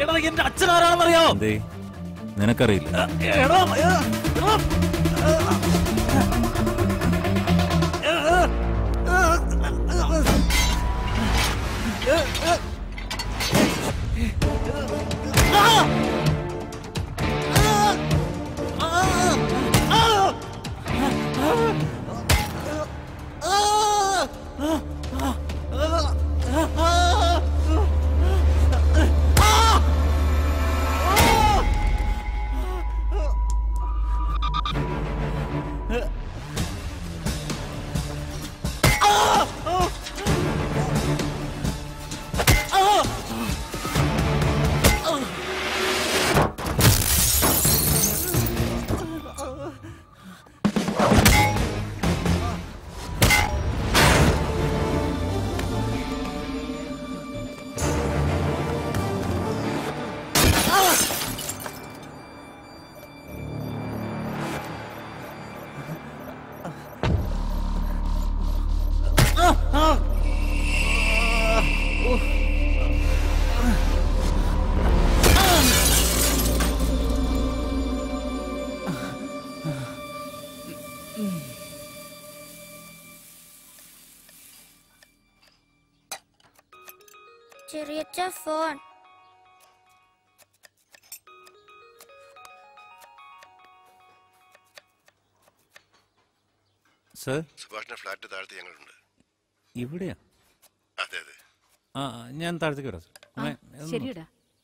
[SPEAKER 2] എടാ എന്റെ അച്ഛൻ ആരാണെന്നറിയോ
[SPEAKER 10] എന്തേ നിനക്കറിയില്ല
[SPEAKER 2] എടാ എടാ, എടാ.
[SPEAKER 12] ചെറിയച്ച ഫോൺ
[SPEAKER 10] സർ
[SPEAKER 13] സുഭാഷിന്റെ ഫ്ലാറ്റ് താഴത്ത് ഞങ്ങളുണ്ട്
[SPEAKER 10] ഇവിടെയാ
[SPEAKER 13] അതെ അതെ
[SPEAKER 10] ആ ഞാൻ താഴത്തേക്ക് വരാം സർ അമ്മേ, ഒന്ന്
[SPEAKER 9] ശരിയടാ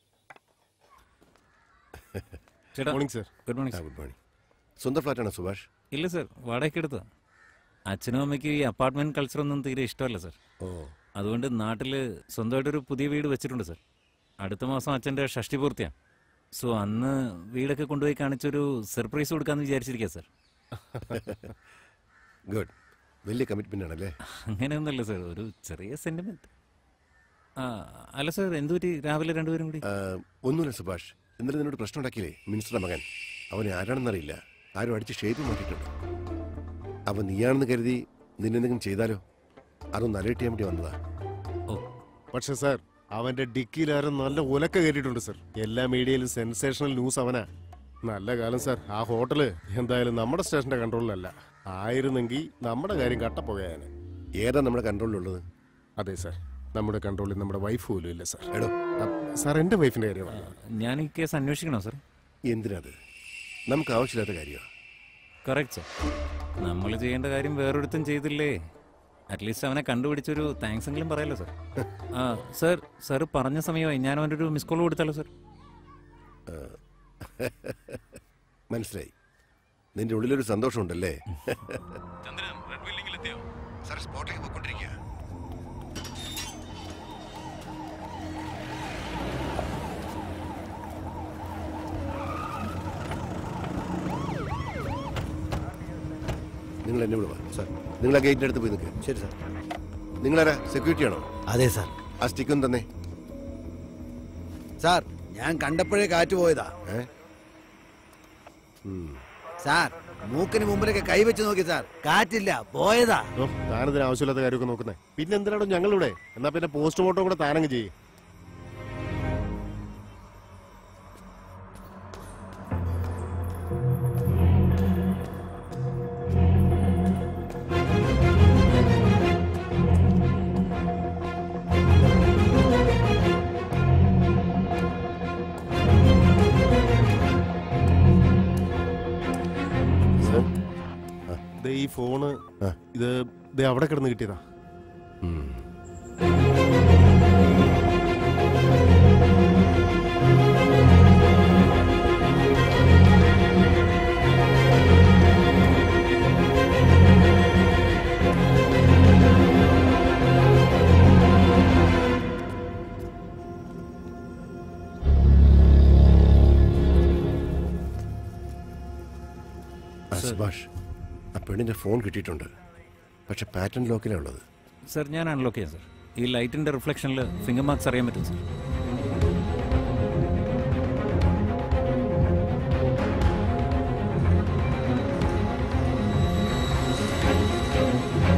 [SPEAKER 10] ചേട്ടാ
[SPEAKER 5] morning sir
[SPEAKER 10] good morning
[SPEAKER 13] good morning സ്വന്തം ഫ്ലാറ്റാണോ സുഭാഷ്
[SPEAKER 10] ഇല്ല സർ വാടകയ്ക്ക് എടുത്തതാ അച്ഛനും അമ്മയ്ക്ക് ഈ അപ്പാർട്ട്മെന്റ് കൾച്ചർ ഒന്നും തീരെ ഇഷ്ടമല്ല സർ
[SPEAKER 13] ഓ
[SPEAKER 10] അതുകൊണ്ട് നാട്ടിൽ സ്വന്തമായിട്ടൊരു പുതിയ വീട് വെച്ചിട്ടുണ്ട് സർ അടുത്ത മാസം അച്ഛൻ്റെ ഷഷ്ടി പൂർത്തിയാണ് സോ അന്ന് വീടൊക്കെ കൊണ്ടുപോയി കാണിച്ചൊരു സർപ്രൈസ് കൊടുക്കാമെന്ന് വിചാരിച്ചിരിക്കുക സർ
[SPEAKER 13] ഗുഡ് വലിയ കമ്മിറ്റ്മെന്റ് ആണല്ലേ
[SPEAKER 10] അങ്ങനെയൊന്നുമല്ല സർ ഒരു ചെറിയ സെന്റിമെന്റ് ആ അല്ല സർ എന്തു പറ്റി രാവിലെ രണ്ടുപേരും കൂടി
[SPEAKER 13] ആ, ഒന്നുമില്ല സുഭാഷ് ഇന്നലെ നിന്നോട് പ്രശ്നം ഉണ്ടാക്കിയില്ലേ മിനിസ്റ്ററുടെ മകൻ അവൻ ആരാണെന്നറിയില്ല ആരും അടിച്ച് ഷേപ്പ് മാറ്റിയിട്ടുണ്ട് അവൻ നീയാണെന്ന് കരുതി നിന്നെന്തെങ്കിലും ചെയ്താലോ അതൊന്ന് അലേർട്ട് ചെയ്യാൻ വേണ്ടി വന്നതാ
[SPEAKER 5] പക്ഷെ സാർ അവന്റെ ഡിക്കിയിലാരും നല്ല ഉലക്ക കയറിയിട്ടുണ്ട് സർ എല്ലാ മീഡിയയിലും സെൻസേഷണൽ ന്യൂസ് അവനാ നല്ല കാലം സാർ ആ ഹോട്ടല് എന്തായാലും നമ്മുടെ സ്റ്റേഷന്റെ കൺട്രോളിലല്ല ആയിരുന്നെങ്കിൽ നമ്മുടെ കാര്യം കട്ടപ്പുകയാണ്
[SPEAKER 13] ഏതാ നമ്മുടെ കൺട്രോളിലുള്ളത്
[SPEAKER 5] അതെ സാർ നമ്മുടെ കൺട്രോളിൽ നമ്മുടെ വൈഫ് പോലും ഇല്ല സാർ
[SPEAKER 13] എടോ
[SPEAKER 5] സാർ എന്റെ വൈഫിന്റെ കാര്യമാണ്
[SPEAKER 10] ഞാൻ ഈ കേസ് അന്വേഷിക്കണോ സർ
[SPEAKER 13] എന്തിനത് നമുക്ക് ആവശ്യമില്ലാത്ത കാര്യമാണ്
[SPEAKER 10] കറക്റ്റ് സർ നമ്മൾ ചെയ്യേണ്ട കാര്യം വേറൊരുത്തും ചെയ്തില്ലേ അറ്റ്ലീസ്റ്റ് അവനെ കണ്ടുപിടിച്ചൊരു താങ്ക്സ് എങ്കിലും പറയാലോ സർ ആ സർ സർ പറഞ്ഞ സമയമായി ഞാൻ അവനൊരു മിസ് കോൾ കൊടുത്താലോ സർ
[SPEAKER 13] മനസ്സിലായി നിന്റെ ഉള്ളിലൊരു സന്തോഷമുണ്ടല്ലേ സാർ സ്പോട്ടിലേക്ക് പോയിക്കൊണ്ടിരിക്കുക നിങ്ങൾ എന്നെ വിടുക സാർ നിങ്ങൾ ആ ഗേറ്റിന്റെ അടുത്ത് പോയി നിൽക്കുക ശരി സാർ നിങ്ങളാരാ സെക്യൂരിറ്റി ആണോ
[SPEAKER 16] അതെ സാർ
[SPEAKER 13] ആ സ്റ്റിക്കൊന്നും തന്നെ
[SPEAKER 16] സാർ ഞാൻ കണ്ടപ്പോഴേ കാറ്റ് പോയതാ സാർ മൂക്കിന് മുമ്പിലൊക്കെ കൈവച്ച് നോക്കി സാർ കാറ്റില്ല പോയതാ
[SPEAKER 5] ഓ താനതിന് ആവശ്യമില്ലാത്ത കാര്യമൊക്കെ നോക്കുന്നേ പിന്നെ എന്തിനാണോ ഞങ്ങളിവിടെ എന്നാ പിന്നെ പോസ്റ്റ്മോർട്ടം കൂടെ താനങ്ങ് ചെയ്യും ദേ ഈ ഫോണ് ഇത് ദേ അവിടെ കിടന്ന് കിട്ടിയതാ
[SPEAKER 13] ആ, സുഭാഷ് ആ പെണ്ണിന്റെ ഫോൺ കിട്ടിയിട്ടുണ്ട് പക്ഷെ പാറ്റേൺ ലോക്കിലാണ് ഉള്ളത്
[SPEAKER 10] സർ ഞാൻ അൺലോക്ക് ചെയ്യാം സർ ഈ ലൈറ്റിന്റെ റിഫ്ലക്ഷനിൽ ഫിംഗർ മാർക്സ് അറിയാൻ പറ്റും സർ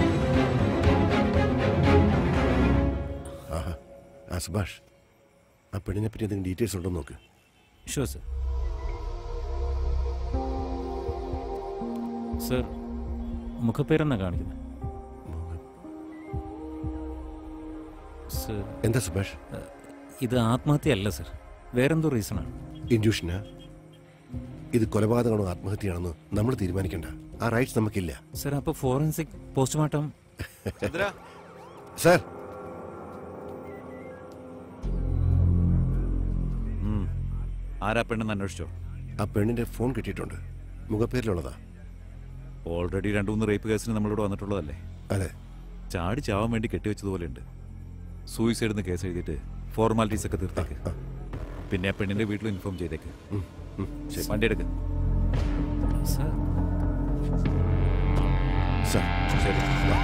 [SPEAKER 13] ആഹാ ആ സുഭാഷ് ആ പെണ്ണിനെ പറ്റി എന്തെങ്കിലും ഡീറ്റെയിൽസ് ഉണ്ടോ നോക്ക്
[SPEAKER 10] ഷുവർ സർ സർ മുഖപ്പേരെന്നാ കാണിക്കുന്നത് സർ
[SPEAKER 13] എന്താ സുഭാഷ്
[SPEAKER 10] ഇത് ആത്മഹത്യയല്ല സർ വേറെന്തോ റീസണാണ്
[SPEAKER 13] ഇൻഡ്യൂഷനാ ഇത് കൊലപാതകമാണോ ആത്മഹത്യയാണെന്ന് നമ്മൾ തീരുമാനിക്കണ്ട ആ റൈറ്റ്സ് നമുക്കില്ല
[SPEAKER 10] സർ അപ്പൊ ഫോറൻസിക് പോസ്റ്റ്മോർട്ടം
[SPEAKER 13] സാർ
[SPEAKER 3] ആരാ പെണ്ണെന്ന് അന്വേഷിച്ചോ
[SPEAKER 13] ആ പെണ്ണിന്റെ ഫോൺ കിട്ടിയിട്ടുണ്ട് മുഖപ്പേരിലുള്ളതാ
[SPEAKER 3] ഓൾറെഡി രണ്ടു മൂന്ന് റേപ്പ് കേസിന് നമ്മളിവിടെ വന്നിട്ടുള്ളതല്ലേ
[SPEAKER 13] അതെ
[SPEAKER 3] ചാടി ചാവാൻ വേണ്ടി കെട്ടിവെച്ചതുപോലെ ഉണ്ട് സൂയിസൈഡ് എന്ന് കേസ് എഴുതിയിട്ട് ഫോർമാലിറ്റീസ് ഒക്കെ തീർത്തേക്ക് പിന്നെ ആ പെണ്ണിന്റെ വീട്ടിൽ ഇൻഫോം ചെയ്തേക്ക് വണ്ടി എടുക്ക്
[SPEAKER 10] സർ
[SPEAKER 13] സാർ
[SPEAKER 3] ശരി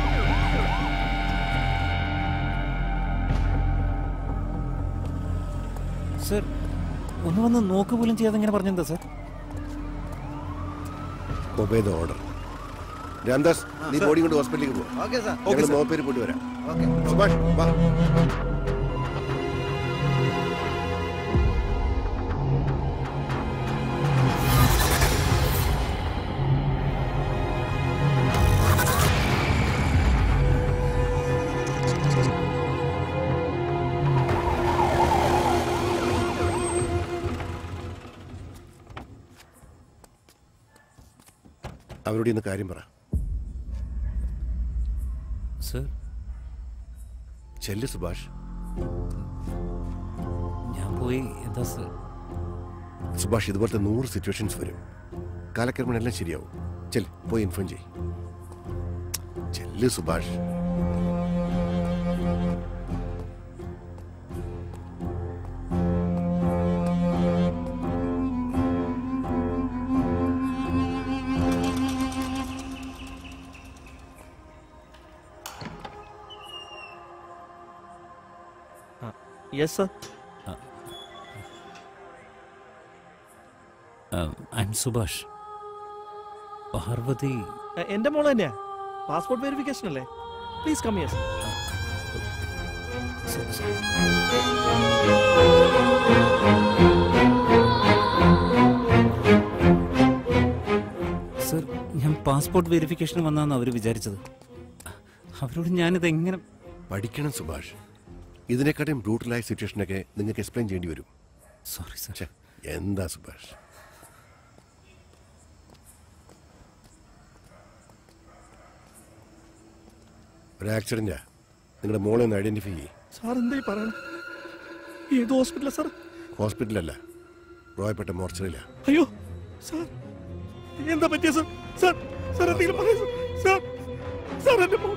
[SPEAKER 10] സർ ഒന്ന് വന്ന് നോക്ക് പോലും ചെയ്യാതെ ഇങ്ങനെ പറഞ്ഞെന്താ sir
[SPEAKER 13] obey the order Ramdas നീ
[SPEAKER 16] സർ.
[SPEAKER 13] ബോഡി കൊണ്ട് ഹോസ്പിറ്റലിലേക്ക് പോകും
[SPEAKER 16] ഓക്കെ സാർ
[SPEAKER 13] ഞങ്ങൾ മോപ്പേര് പോയിട്ട് വരാം
[SPEAKER 16] ഓക്കെ
[SPEAKER 13] സുഭാഷ് വാ അവരോട് ഇന്ന് കാര്യം പറ
[SPEAKER 10] സർ
[SPEAKER 13] ചെല്ല് സുഭാഷ്
[SPEAKER 10] ഞാൻ പോയി എന്താ സർ
[SPEAKER 13] സുഭാഷ് ഇതുപോലത്തെ നൂറ് സിറ്റുവേഷൻസ് വരും കാലക്രമേണ എല്ലാം ശരിയാവും ചെല് പോയി ഇൻഫോം ചെയ് ചെല്ല് Subhash
[SPEAKER 2] yes sir
[SPEAKER 10] I am Subhash Parvathi
[SPEAKER 2] എന്റെ മോള് തന്നെയാ പാസ്പോർട്ട് വെരിഫിക്കേഷൻ അല്ലേ പ്ലീസ് കം യെസ്
[SPEAKER 10] സർ ഞാൻ പാസ്പോർട്ട് വെരിഫിക്കേഷന് വന്നാന്ന് അവർ വിചാരിച്ചത് അവരോട് ഞാനിത് എങ്ങനെ
[SPEAKER 13] പഠിക്കണം സുഭാഷ് ഇതിനെക്കാട്ടും ബ്രൂട്ടലായ സിറ്റുവേഷനൊക്കെ നിങ്ങൾക്ക് എക്സ്പ്ലെയിൻ ചെയ്യേണ്ടി വരും
[SPEAKER 10] സോറി സർ
[SPEAKER 13] ഛെ, എന്താ സുഭാഷ് ഒരു ആക്സിഡന്റാ നിങ്ങളുടെ മോളെ ഒന്ന് ഐഡന്റിഫൈ ചെയ്യ്
[SPEAKER 2] സാർ എന്തായി പറയണം ഏത് ഹോസ്പിറ്റലാ സാർ
[SPEAKER 13] ഹോസ്പിറ്റലല്ല റോയപ്പെട്ട മോർച്ചറിയില്ല
[SPEAKER 2] അയ്യോ സാർ എന്താ പറ്റിയ സാർ സാർ സാർ എന്തെങ്കിലും പറയൂ സാർ സാർ എന്റെ മോൾ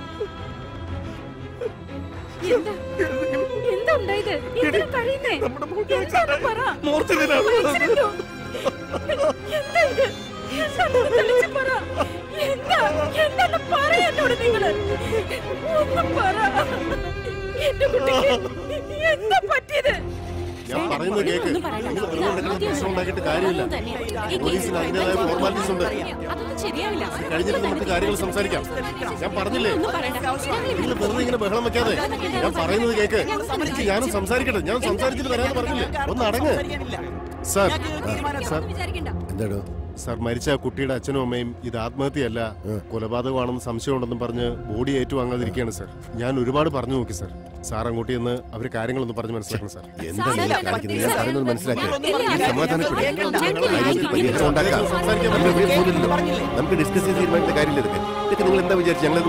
[SPEAKER 9] എന്താ എന്താ ഉണ്ടായത് എന്തിനാ കഴിയുന്നേ എന്താണ് പറ
[SPEAKER 2] മോർച്ചറിയിലാണ്.
[SPEAKER 9] മനസ്സിലായോ? എന്താ ഇത് എന്നോട് തെളിച്ച് പറ എന്താ എന്താണ് പറ എന്നോട് നിങ്ങള് ഒന്ന് പറ എന്റെ കുട്ടിക്ക് എന്താ പറ്റിയത്
[SPEAKER 13] ഞാൻ പറയുന്നത് കേക്ക്
[SPEAKER 7] ഒന്നും പറയണ്ട.
[SPEAKER 13] നിങ്ങൾ വെറുതെ ഉണ്ടാക്കുന്ന പ്രശ്നം ഉണ്ടാക്കിയിട്ട് കാര്യമില്ല
[SPEAKER 7] ഈ
[SPEAKER 13] പോലീസിന് അതിൻ്റെതായ ഫോർമാലിറ്റീസ് ഉണ്ട്
[SPEAKER 7] അതൊന്നും ശരിയാവില്ല
[SPEAKER 13] ഇത് കഴിഞ്ഞിട്ട് നമുക്ക് കാര്യങ്ങൾ സംസാരിക്കാം ഞാൻ പറഞ്ഞില്ലേ നിങ്ങൾ വെറുതെ ഇങ്ങനെ ബഹളം വെക്കാതെ ഞാൻ പറയുന്നത് കേക്ക് എനിക്ക് ഞാനും സംസാരിക്കട്ടെ ഞാൻ സംസാരിച്ചിട്ട് വരാമെന്ന് പറഞ്ഞില്ലേ ഒന്ന് അടങ്ങ്
[SPEAKER 1] സാർ സാർ
[SPEAKER 13] എന്താടോ
[SPEAKER 1] സാർ മരിച്ച ആ കുട്ടിയുടെ അച്ഛനും അമ്മയും ഇത് ആത്മഹത്യയല്ല കൊലപാതകമാണെന്ന് സംശയമുണ്ടെന്നും പറഞ്ഞ് ബോഡി ഏറ്റുവാങ്ങാതിരിക്കുകയാണ് സാർ ഞാൻ ഒരുപാട് പറഞ്ഞു നോക്കി സാർ സാർ അങ്ങോട്ട് ചെന്ന് അവർ കാര്യങ്ങളൊന്ന് പറഞ്ഞ് മനസ്സിലാക്കണം സാർ
[SPEAKER 13] എന്താ നിങ്ങൾ കാണിക്കുന്നത് ഞാൻ പറയുന്നത് മനസ്സിലാക്കുക സമാധാനപ്പെടും കാര്യത്തിൽ പരിഹാരം ഉണ്ടാക്കാം നമ്മുടെ വീട് പോലില്ലല്ലോ നമുക്ക് ഡിസ്കസ് ചെയ്ത് തീരുമാനിച്ച കാര്യമില്ല ഇതൊക്കെ ഇതൊക്കെ നിങ്ങൾ എന്താ വിചാരിച്ചു ഞങ്ങളത്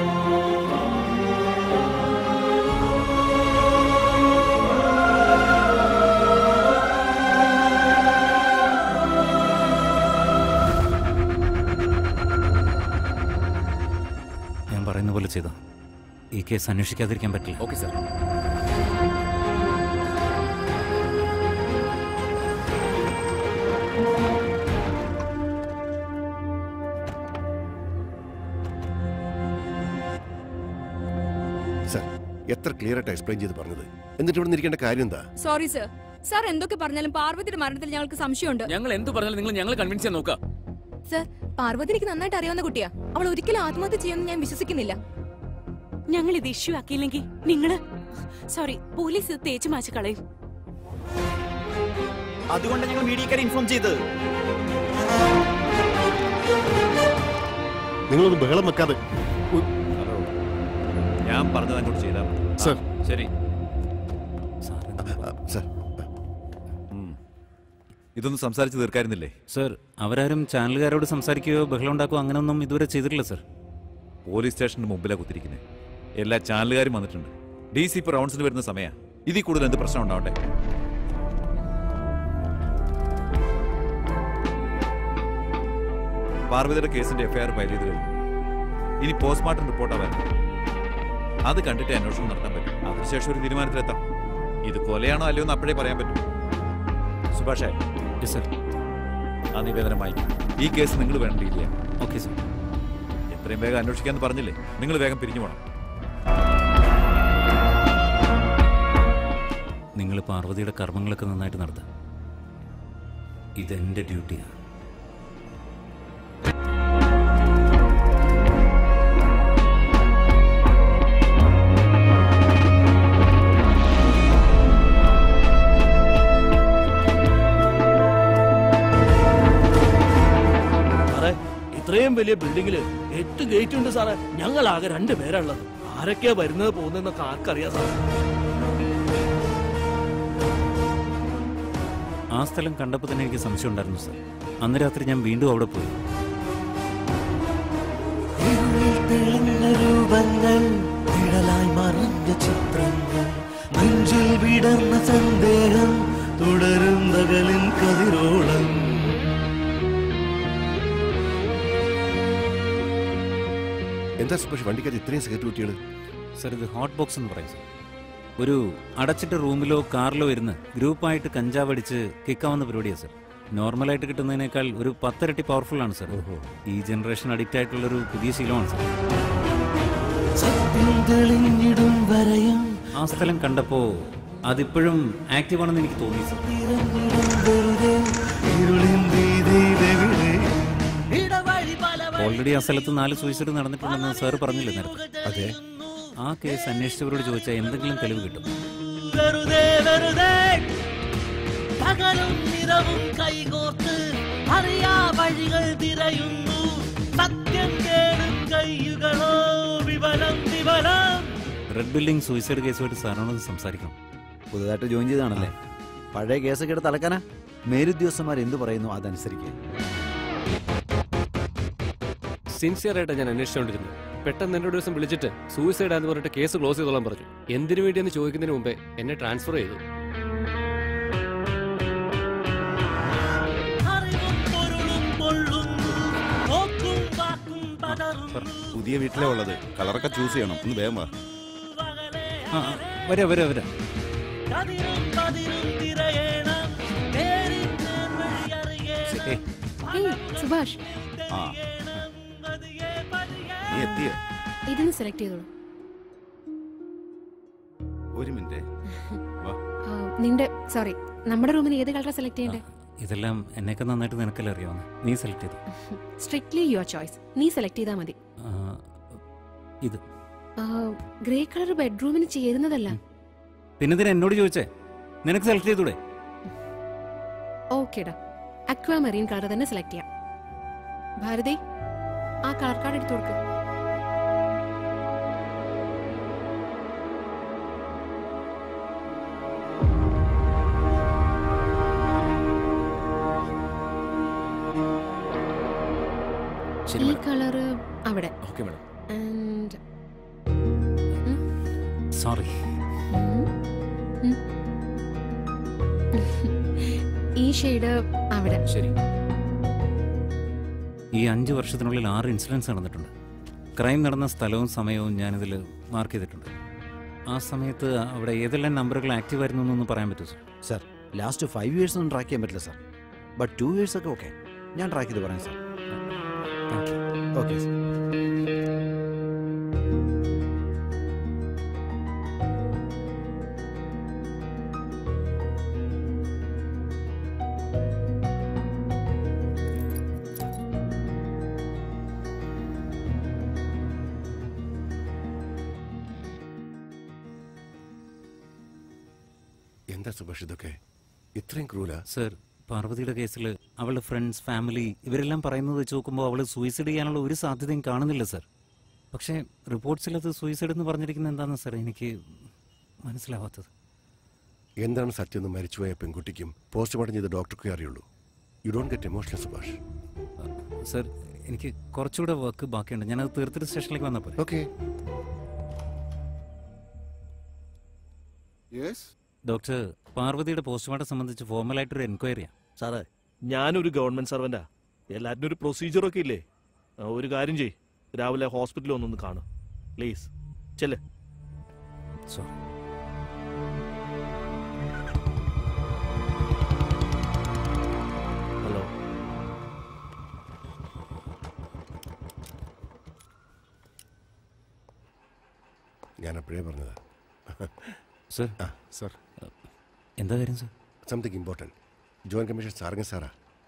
[SPEAKER 10] ഞാൻ പറയുന്ന പോലെ ചെയ്തോ ഈ കേസ് അന്വേഷിക്കാതിരിക്കാൻ പറ്റില്ല
[SPEAKER 4] ഓക്കെ സാർ
[SPEAKER 13] സാർ എത്ര ക്ലിയർ ആയിട്ട് എക്സ്പ്ലെയിൻ ചെയ്ത് പറഞ്ഞത് എന്നിട്ട് ഇവിടെ ഇരിക്കേണ്ട കാര്യം എന്താ
[SPEAKER 14] സോറി സർ സാർ എന്തൊക്കെ പറഞ്ഞാലും പാർവതിയുടെ മരണത്തിൽ ഞങ്ങൾക്ക് സംശയമുണ്ട്
[SPEAKER 4] ഞങ്ങൾ എന്ത് പറഞ്ഞാലും നിങ്ങൾ ഞങ്ങൾ കൺവിൻസ് ചെയ്യാൻ നോക്കാം
[SPEAKER 14] സർ പാർവതി എനിക്ക് നന്നായിട്ട് അറിയാവുന്ന കുട്ടിയാ അവൾ ഒരിക്കലും ആത്മഹത്യ ചെയ്യുമെന്ന് ഞാൻ വിശ്വസിക്കുന്നില്ല
[SPEAKER 7] ഞങ്ങൾ ഇത് ഇഷ്യൂ ആക്കിയില്ലെങ്കിൽ നിങ്ങള് സോറി പോലീസ് ഇത് തേച്ച് മാച്ച് കളയും
[SPEAKER 8] അതുകൊണ്ടാണ് ഞങ്ങൾ മീഡിയക്കാരെ ഇൻഫോം ചെയ്തത്
[SPEAKER 5] നിങ്ങളൊന്ന് ബഹളം വെക്കാതെ
[SPEAKER 3] ഞാൻ പറഞ്ഞത് അങ്ങോട്ട് ചെയ്താൽ മതി
[SPEAKER 5] സർ
[SPEAKER 3] ശരി
[SPEAKER 13] സർ
[SPEAKER 3] ഇതൊന്നും സംസാരിച്ച് തീർക്കായിരുന്നില്ലേ
[SPEAKER 10] സർ അവരാരും ചാനലുകാരോട് സംസാരിക്കുകയോ ബഹളം ഉണ്ടാക്കുകയോ അങ്ങനെയൊന്നും ഇതുവരെ ചെയ്തിട്ടില്ല സർ
[SPEAKER 3] പോലീസ് സ്റ്റേഷന് മുമ്പിലാണ് കുത്തിരിക്കുന്നത് എല്ലാ ചാനലുകാരും വന്നിട്ടുണ്ട് ഡി സി ഇപ്പോൾ റൗണ്ട്സിന് വരുന്ന സമയമാണ് ഇതിൽ കൂടുതൽ എന്ത് പ്രശ്നം ഉണ്ടാവട്ടെ പാർവതിയുടെ കേസിന്റെ എഫ്ഐആർ ഫയൽ ചെയ്ത് കഴിഞ്ഞു ഇനി പോസ്റ്റ്മോർട്ടം റിപ്പോർട്ടാണ് വരുന്നത് അത് കണ്ടിട്ട് അന്വേഷണം നടത്താൻ പറ്റും അതിനുശേഷം ഒരു തീരുമാനത്തിലെത്താം ഇത് കൊലയാണോ അല്ലയോ എന്ന് അപ്പോഴേ പറയാൻ പറ്റും സുഭാഷേ
[SPEAKER 10] സർ
[SPEAKER 3] ആ നിവേദനം വായിക്കും ഈ കേസ് നിങ്ങൾ വേണ്ട ഡീൽ ചെയ്യാം
[SPEAKER 10] ഓക്കെ സർ
[SPEAKER 3] എത്രയും വേഗം അന്വേഷിക്കാന്ന് പറഞ്ഞില്ലേ നിങ്ങൾ വേഗം പിരിഞ്ഞു പോകണം
[SPEAKER 10] നിങ്ങൾ പാർവതിയുടെ കർമ്മങ്ങളൊക്കെ നന്നായിട്ട് നടത്തുക ഇതെന്റെ ഡ്യൂട്ടിയാണ്
[SPEAKER 2] സാറേ ഇത്രയും വലിയ ബിൽഡിങ്ങില് എട്ട് ഗേറ്റ് ഉണ്ട് സാറേ ഞങ്ങൾ ആകെ രണ്ട് പേരാണുള്ളത് ആരൊക്കെയാ വരുന്നത് പോകുന്നതെന്നൊക്കെ ആർക്കറിയാം സാറേ
[SPEAKER 10] ആ സ്ഥലം കണ്ടപ്പോൾ തന്നെ എനിക്ക് സംശയം ഉണ്ടായിരുന്നു സർ അന്ന് രാത്രി ഞാൻ വീണ്ടും അവിടെ പോയി
[SPEAKER 11] തെളിഞ്ഞ രൂപങ്ങൾ നിഴലായി മറഞ്ഞ ചിത്രങ്ങൾ നെഞ്ചിൽ വിടർന്ന സന്ദേഹം തുടരും പകലിൻ കതിരോളം
[SPEAKER 13] എന്താ സുഭാഷ് വണ്ടിക്കകത്ത് ഇത്രയും സിഗരറ്റ് കുറ്റികൾ
[SPEAKER 10] സർ ഇത് ഹോട്ട് ബോക്സ് എന്ന് പറയും സർ ഒരു അടച്ചിട്ട റൂമിലോ കാറിലോ ഇരുന്ന് ഗ്രൂപ്പായിട്ട് കഞ്ചാവ് അടിച്ച് കിക്കാവുന്ന പരിപാടിയാണ് സർ നോർമലായിട്ട് കിട്ടുന്നതിനേക്കാൾ ഒരു പത്തിരട്ടി പവർഫുൾ ആണ് സർ ഈ ജനറേഷൻ അഡിക്റ്റ് ആയിട്ടുള്ള ഒരു പുതിയ ശീലമാണ് സർ
[SPEAKER 11] സത്യം തെളിഞ്ഞിടും വരയും
[SPEAKER 10] ആ സ്ഥലം കണ്ടപ്പോ അതിപ്പോഴും ആക്റ്റീവ് ആണെന്ന് എനിക്ക് തോന്നി സർ
[SPEAKER 11] വെറുതെ ഇരുളിൻ വീതിയിലെവിടെ ഇടവഴി പല
[SPEAKER 10] ഓൾറെഡി ആ സ്ഥലത്ത് നാല് സൂയിസൈഡ് നടന്നിട്ടുണ്ടെന്ന് സാർ പറഞ്ഞില്ലേ നേരത്തെ
[SPEAKER 13] അതെ
[SPEAKER 10] ആ കേസ് അന്വേഷിച്ചവരോട് ചോദിച്ചാൽ എന്തെങ്കിലും തെളിവ് കിട്ടും
[SPEAKER 11] വെറുതെ വെറുതെ പകലും നിറവും കൈകോർത്ത് അറിയാ വഴികൾ തിരയുന്നു സത്യം തേടും കയ്യുകളോ വിവരം വിവരം
[SPEAKER 10] റെഡ് ബിൽഡിംഗ് സൂയിസൈഡ് കേസുമായിട്ട് സാറിനോട് സംസാരിക്കണം
[SPEAKER 16] പുതുതായിട്ട് ജോയിൻ ചെയ്താണല്ലേ പഴയ കേസൊക്കെ എടുത്ത് അലക്കാനാ മേലുദ്യോഗസ്ഥന്മാർ എന്ത് പറയുന്നു അതനുസരിക്കുക
[SPEAKER 17] സിൻസിയർ ആയിട്ട് ഞാൻ അന്വേഷിച്ചുകൊണ്ടിരുന്നു പെട്ടെന്ന് എന്നോട് ഒരു ദിവസം വിളിച്ചിട്ട് സൂയിസൈഡ് എന്ന് പറഞ്ഞിട്ട് കേസ് ക്ലോസ് ചെയ്തോളാൻ പറഞ്ഞു എന്തിനു വേണ്ടിയെന്ന് ചോദിക്കുന്നതിന് മുമ്പേ എന്നെ ട്രാൻസ്ഫർ ചെയ്തു
[SPEAKER 11] അറിവും പൊരുളും കൊള്ളുന്നു നോക്കും വാക്കും പതറും
[SPEAKER 1] പുതിയ വീട്ടിലാ ഉള്ളത് കളറൊക്കെ ചൂസ് ചെയ്യണം ഒന്ന് വേഗം വാ
[SPEAKER 10] ആ ആ, വരാ വരാ വരാ
[SPEAKER 11] കതിരും പതിരും തിരയണം നേരിൻ നേർവഴി അറിയണം
[SPEAKER 10] ഏയ്,
[SPEAKER 14] ഏയ് സുഭാഷ്
[SPEAKER 1] ആ നീ എത്തിയോ
[SPEAKER 14] ഇതൊന്ന് സെലക്ട് ചെയ്തോളൂ
[SPEAKER 1] ഒരു മിനിറ്റ് വാ
[SPEAKER 14] ആ, നിന്റെ സോറി നമ്മുടെ റൂമിന് ഏത് കളറാ സെലക്ട് ചെയ്യണ്ടേ
[SPEAKER 10] ഇതെല്ലാം എന്നെയൊക്കെ നന്നായിട്ട് നിനക്കല്ലേ അറിയാവുന്ന നീ സെലക്ട് ചെയ്തു
[SPEAKER 14] സ്ട്രിക്ട്ലി യുവർ ചോയ്സ് നീ സെലക്ട് ചെയ്താൽ മതി
[SPEAKER 10] ആ, ഇത്
[SPEAKER 14] ഗ്രേ കളർ ബെഡ്റൂമിന് ചേരുന്നതല്ല
[SPEAKER 10] പിന്നെ ഇതിന് എന്നോട് ചോദിച്ചേ നിനക്ക് സെലക്ട് ചെയ്തൂടെ
[SPEAKER 14] ഓക്കേടാ അക്വാ മെറീൻ കളർ തന്നെ സെലക്ട് ചെയ്യാം ഭാരതി ആ കളർ കാർഡ് എടുത്തു കൊടുക്ക്
[SPEAKER 17] ശരി
[SPEAKER 14] ഈ
[SPEAKER 17] madam.
[SPEAKER 14] കളറ് അവിടെ
[SPEAKER 17] ഓക്കെ മാഡം
[SPEAKER 14] ആൻഡ്
[SPEAKER 10] സോറി
[SPEAKER 14] ഈ ഷെയ്ഡ് അവിടെ
[SPEAKER 17] ശരി
[SPEAKER 10] ഈ അഞ്ച് വർഷത്തിനുള്ളിൽ ആറ് ഇൻസിഡൻസ് നടന്നിട്ടുണ്ട് ക്രൈം നടന്ന സ്ഥലവും സമയവും ഞാനിതിൽ മാർക്ക് ചെയ്തിട്ടുണ്ട് ആ സമയത്ത് അവിടെ ഏതെല്ലാം നമ്പറുകൾ ആക്റ്റീവ് ആയിരുന്നു എന്നൊന്ന് പറയാൻ പറ്റുമോ sir
[SPEAKER 16] sir last five years ഒന്നും ട്രാക്ക് ചെയ്യാൻ പറ്റില്ല സാർ ബട്ട് ടു ഇയേഴ്സ് ഒക്കെ ഓക്കെ ഞാൻ ട്രാക്ക് ചെയ്ത് പറയാം സാർ ഓക്കെ സാർ
[SPEAKER 13] എന്താ സുഭാഷ് ഇതൊക്കെ ഇത്രയും ക്രൂല
[SPEAKER 10] സർ പാർവതിയുടെ കേസിൽ അവളുടെ ഫ്രണ്ട്സ് ഫാമിലി ഇവരെല്ലാം പറയുന്നത് വെച്ച് നോക്കുമ്പോൾ അവൾ സൂയിസൈഡ് ചെയ്യാനുള്ള ഒരു സാധ്യതയും കാണുന്നില്ല സർ പക്ഷേ റിപ്പോർട്ട്സിൽ അത് സൂയിസൈഡ് എന്ന് പറഞ്ഞിരിക്കുന്നത് എന്താണെന്ന് സർ എനിക്ക് മനസ്സിലാവാത്തത്
[SPEAKER 13] എന്താണ് സത്യം എന്ന് മരിച്ചുപോയ പെൺകുട്ടിക്കും പോസ്റ്റ്മോർട്ടം ചെയ്ത ഡോക്ടർക്കേ അറിയുള്ളൂ you don't get emotional Subhash
[SPEAKER 10] sir എനിക്ക് കുറച്ചുകൂടെ വർക്ക് ബാക്കിയുണ്ട് ഞാനത് തീർത്തിട്ട് സ്റ്റേഷനിലേക്ക് വന്നാൽ പോലെ
[SPEAKER 13] ഓക്കെ
[SPEAKER 10] ഡോക്ടർ പാർവതിയുടെ പോസ്റ്റ്മോർട്ടം സംബന്ധിച്ച് ഫോർമലായിട്ടൊരു എൻക്വയറിയാണ്
[SPEAKER 2] സാറേ ഞാനൊരു ഗവൺമെന്റ് സർവന്റാ എല്ലാറ്റിനും ഒരു പ്രൊസീജിയറൊക്കെ ഇല്ലേ ആ, ഒരു കാര്യം ചെയ് രാവിലെ ഹോസ്പിറ്റലിൽ ഒന്നൊന്ന് കാണും പ്ലീസ് ചെല്ലേ
[SPEAKER 10] സോറി
[SPEAKER 2] ഹലോ
[SPEAKER 13] ഞാൻ അപ്പോഴേ പറഞ്ഞതാ
[SPEAKER 10] സർ
[SPEAKER 13] ആ സർ
[SPEAKER 10] എന്താ കാര്യം sir
[SPEAKER 13] something important joint commission സാറങ്ങ സാറാ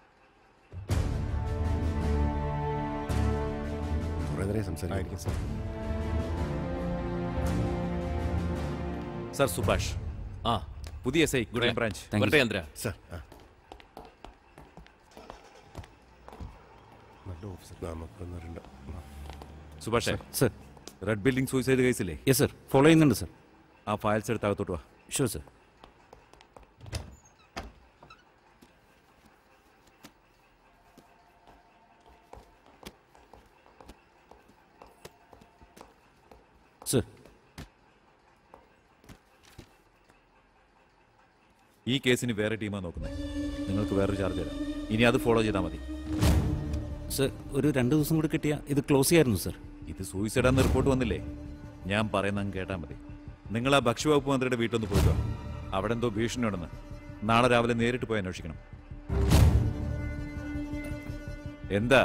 [SPEAKER 13] കുറേ നേരം സംസാരിക്കും സാർ
[SPEAKER 4] സാർ സുഭാഷ് ആ പുതിയ എസ് ഐ ക്രൈം ബ്രാഞ്ച് വരട്ടെ ചന്ദ്ര
[SPEAKER 13] സാർ ആ നല്ല ഓഫീസർ നമുക്കൊന്നും അറിയണ്ട
[SPEAKER 3] സുഭാഷേ
[SPEAKER 10] സർ
[SPEAKER 3] റെഡ് ബിൽഡിംഗ് സൂയിസൈഡ് കേസില്ലേ
[SPEAKER 10] യെസ് സർ ഫോളോ ചെയ്യുന്നുണ്ട് സർ
[SPEAKER 3] ആ ഫയൽസ് എടുത്ത് അകത്തോട്ട് വാ
[SPEAKER 10] ഷുവർ സർ സർ
[SPEAKER 3] ഈ കേസിന് വേറെ ടീമാണ് നോക്കുന്നത് നിങ്ങൾക്ക് വേറൊരു ചാർജ് തരാം ഇനി അത് ഫോളോ ചെയ്താൽ മതി
[SPEAKER 10] സർ ഒരു രണ്ട് ദിവസം കൂടി കിട്ടിയാൽ ഇത് ക്ലോസ് ചെയ്യായിരുന്നു സർ
[SPEAKER 3] ഇത് സൂയിസൈഡ് എന്ന റിപ്പോർട്ട് വന്നില്ലേ ഞാൻ പറയുന്ന കേട്ടാൽ മതി നിങ്ങൾ ആ ഭക്ഷ്യവകുപ്പ് മന്ത്രിയുടെ വീട്ടിലൊന്ന് പോയിട്ടോ അവിടെ എന്തോ ഭീഷണി ഉണ്ടെന്ന് നാളെ രാവിലെ നേരിട്ട് പോയി അന്വേഷിക്കണം എന്താ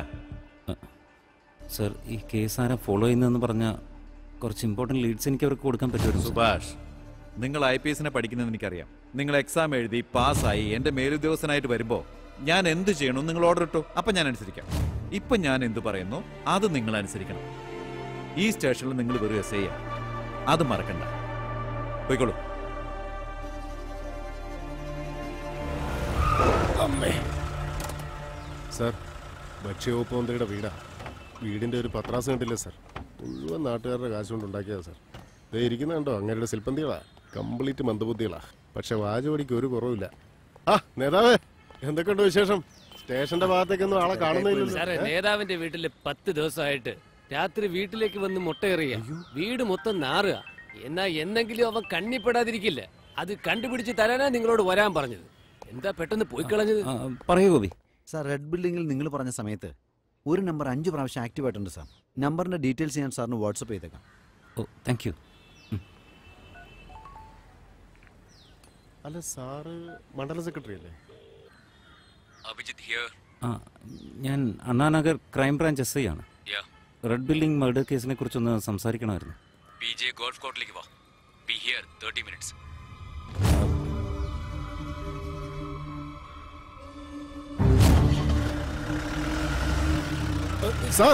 [SPEAKER 10] സർ ഈ കേസ് ആരാ ഫോളോ ചെയ്യുന്നതെന്ന് പറഞ്ഞാൽ കുറച്ച് ഇമ്പോർട്ടൻറ്റ് ലീഡ്സ് എനിക്ക് അവർക്ക് കൊടുക്കാൻ പറ്റുമായിരുന്നു സർ.
[SPEAKER 3] സുഭാഷ് നിങ്ങൾ ഐ പി എസിനെ പഠിക്കുന്നതെന്ന് എനിക്കറിയാം നിങ്ങൾ എക്സാം എഴുതി പാസ്സായി എന്റെ മേലുദ്യോഗസ്ഥനായിട്ട് വരുമ്പോ ഞാൻ എന്ത് ചെയ്യണം നിങ്ങൾ ഓർഡർ ഇട്ടു അപ്പൊ ഞാൻ അനുസരിക്കാം ഇപ്പൊ ഞാൻ എന്ത് പറയുന്നു അത് നിങ്ങൾ അനുസരിക്കണം ഈ സ്റ്റേഷനിൽ നിങ്ങൾ വെറും എസ് ഐ അത് മറക്കണ്ട പോയിക്കോളൂ
[SPEAKER 5] അമ്മേ സാർ ഭക്ഷ്യവകുപ്പ് മന്ത്രിയുടെ വീടാ വീടിന്റെ ഒരു പത്രാസ് കണ്ടില്ലേ സാർ മുഴുവൻ നാട്ടുകാരുടെ കാശ് കൊണ്ട് ഉണ്ടാക്കിയതാ സാർ ദേ ഇരിക്കുന്ന കണ്ടോ അങ്ങനെയുടെ ശില്പന്തികളാ കംപ്ലീറ്റ് മന്ദബുദ്ധികളാ പക്ഷെ വാചോടിക്ക് ഒരു കുറവില്ല ആ നേതാവേ എന്തൊക്കെയുണ്ട് വിശേഷം സ്റ്റേഷന്റെ ഭാഗത്തേക്കൊന്നും ആളെ
[SPEAKER 17] സാറേ
[SPEAKER 5] കാണുന്നില്ല
[SPEAKER 17] നേതാവിന്റെ വീട്ടില് പത്ത് ദിവസമായിട്ട് രാത്രി വീട്ടിലേക്ക് വന്ന് മുട്ടയെറിയ വീട് മൊത്തം നാറുക എന്നാ എന്നെങ്കിലും അവൻ കണ്ണിപ്പെടാതിരിക്കില്ല അത് കണ്ടുപിടിച്ച് തരാനാ നിങ്ങളോട് വരാൻ പറഞ്ഞത് എന്താ പെട്ടെന്ന് പോയി കളഞ്ഞത്
[SPEAKER 10] ആ, പറയൂ ഗോപി
[SPEAKER 16] സാർ റെഡ് ബിൽഡിംഗിൽ നിങ്ങൾ പറഞ്ഞ സമയത്ത് ഒരു നമ്പർ അഞ്ച് പ്രാവശ്യം ആക്റ്റീവ് ആയിട്ടുണ്ട് സാർ നമ്പറിന്റെ ഡീറ്റെയിൽസ് ഞാൻ സാറിന് വാട്സപ്പ് ചെയ്തേക്കാം
[SPEAKER 10] ഓ താങ്ക് യു
[SPEAKER 5] അല്ല സാറ് മണ്ഡല സെക്രട്ടറി അല്ലേ
[SPEAKER 4] അഭിജിത്ത് ഹിയർ
[SPEAKER 10] ആ ഞാൻ Annanagar crime branch S I ആണ്
[SPEAKER 4] Yeah.
[SPEAKER 10] റെഡ് ബിൽഡിംഗ് മർഡർ കേസിനെ കുറിച്ചൊന്ന് സംസാരിക്കണമായിരുന്നു
[SPEAKER 4] പി ജെ ഗോൾഫ് കോർട്ടിലേക്ക് വാ be here thirty minutes
[SPEAKER 5] sir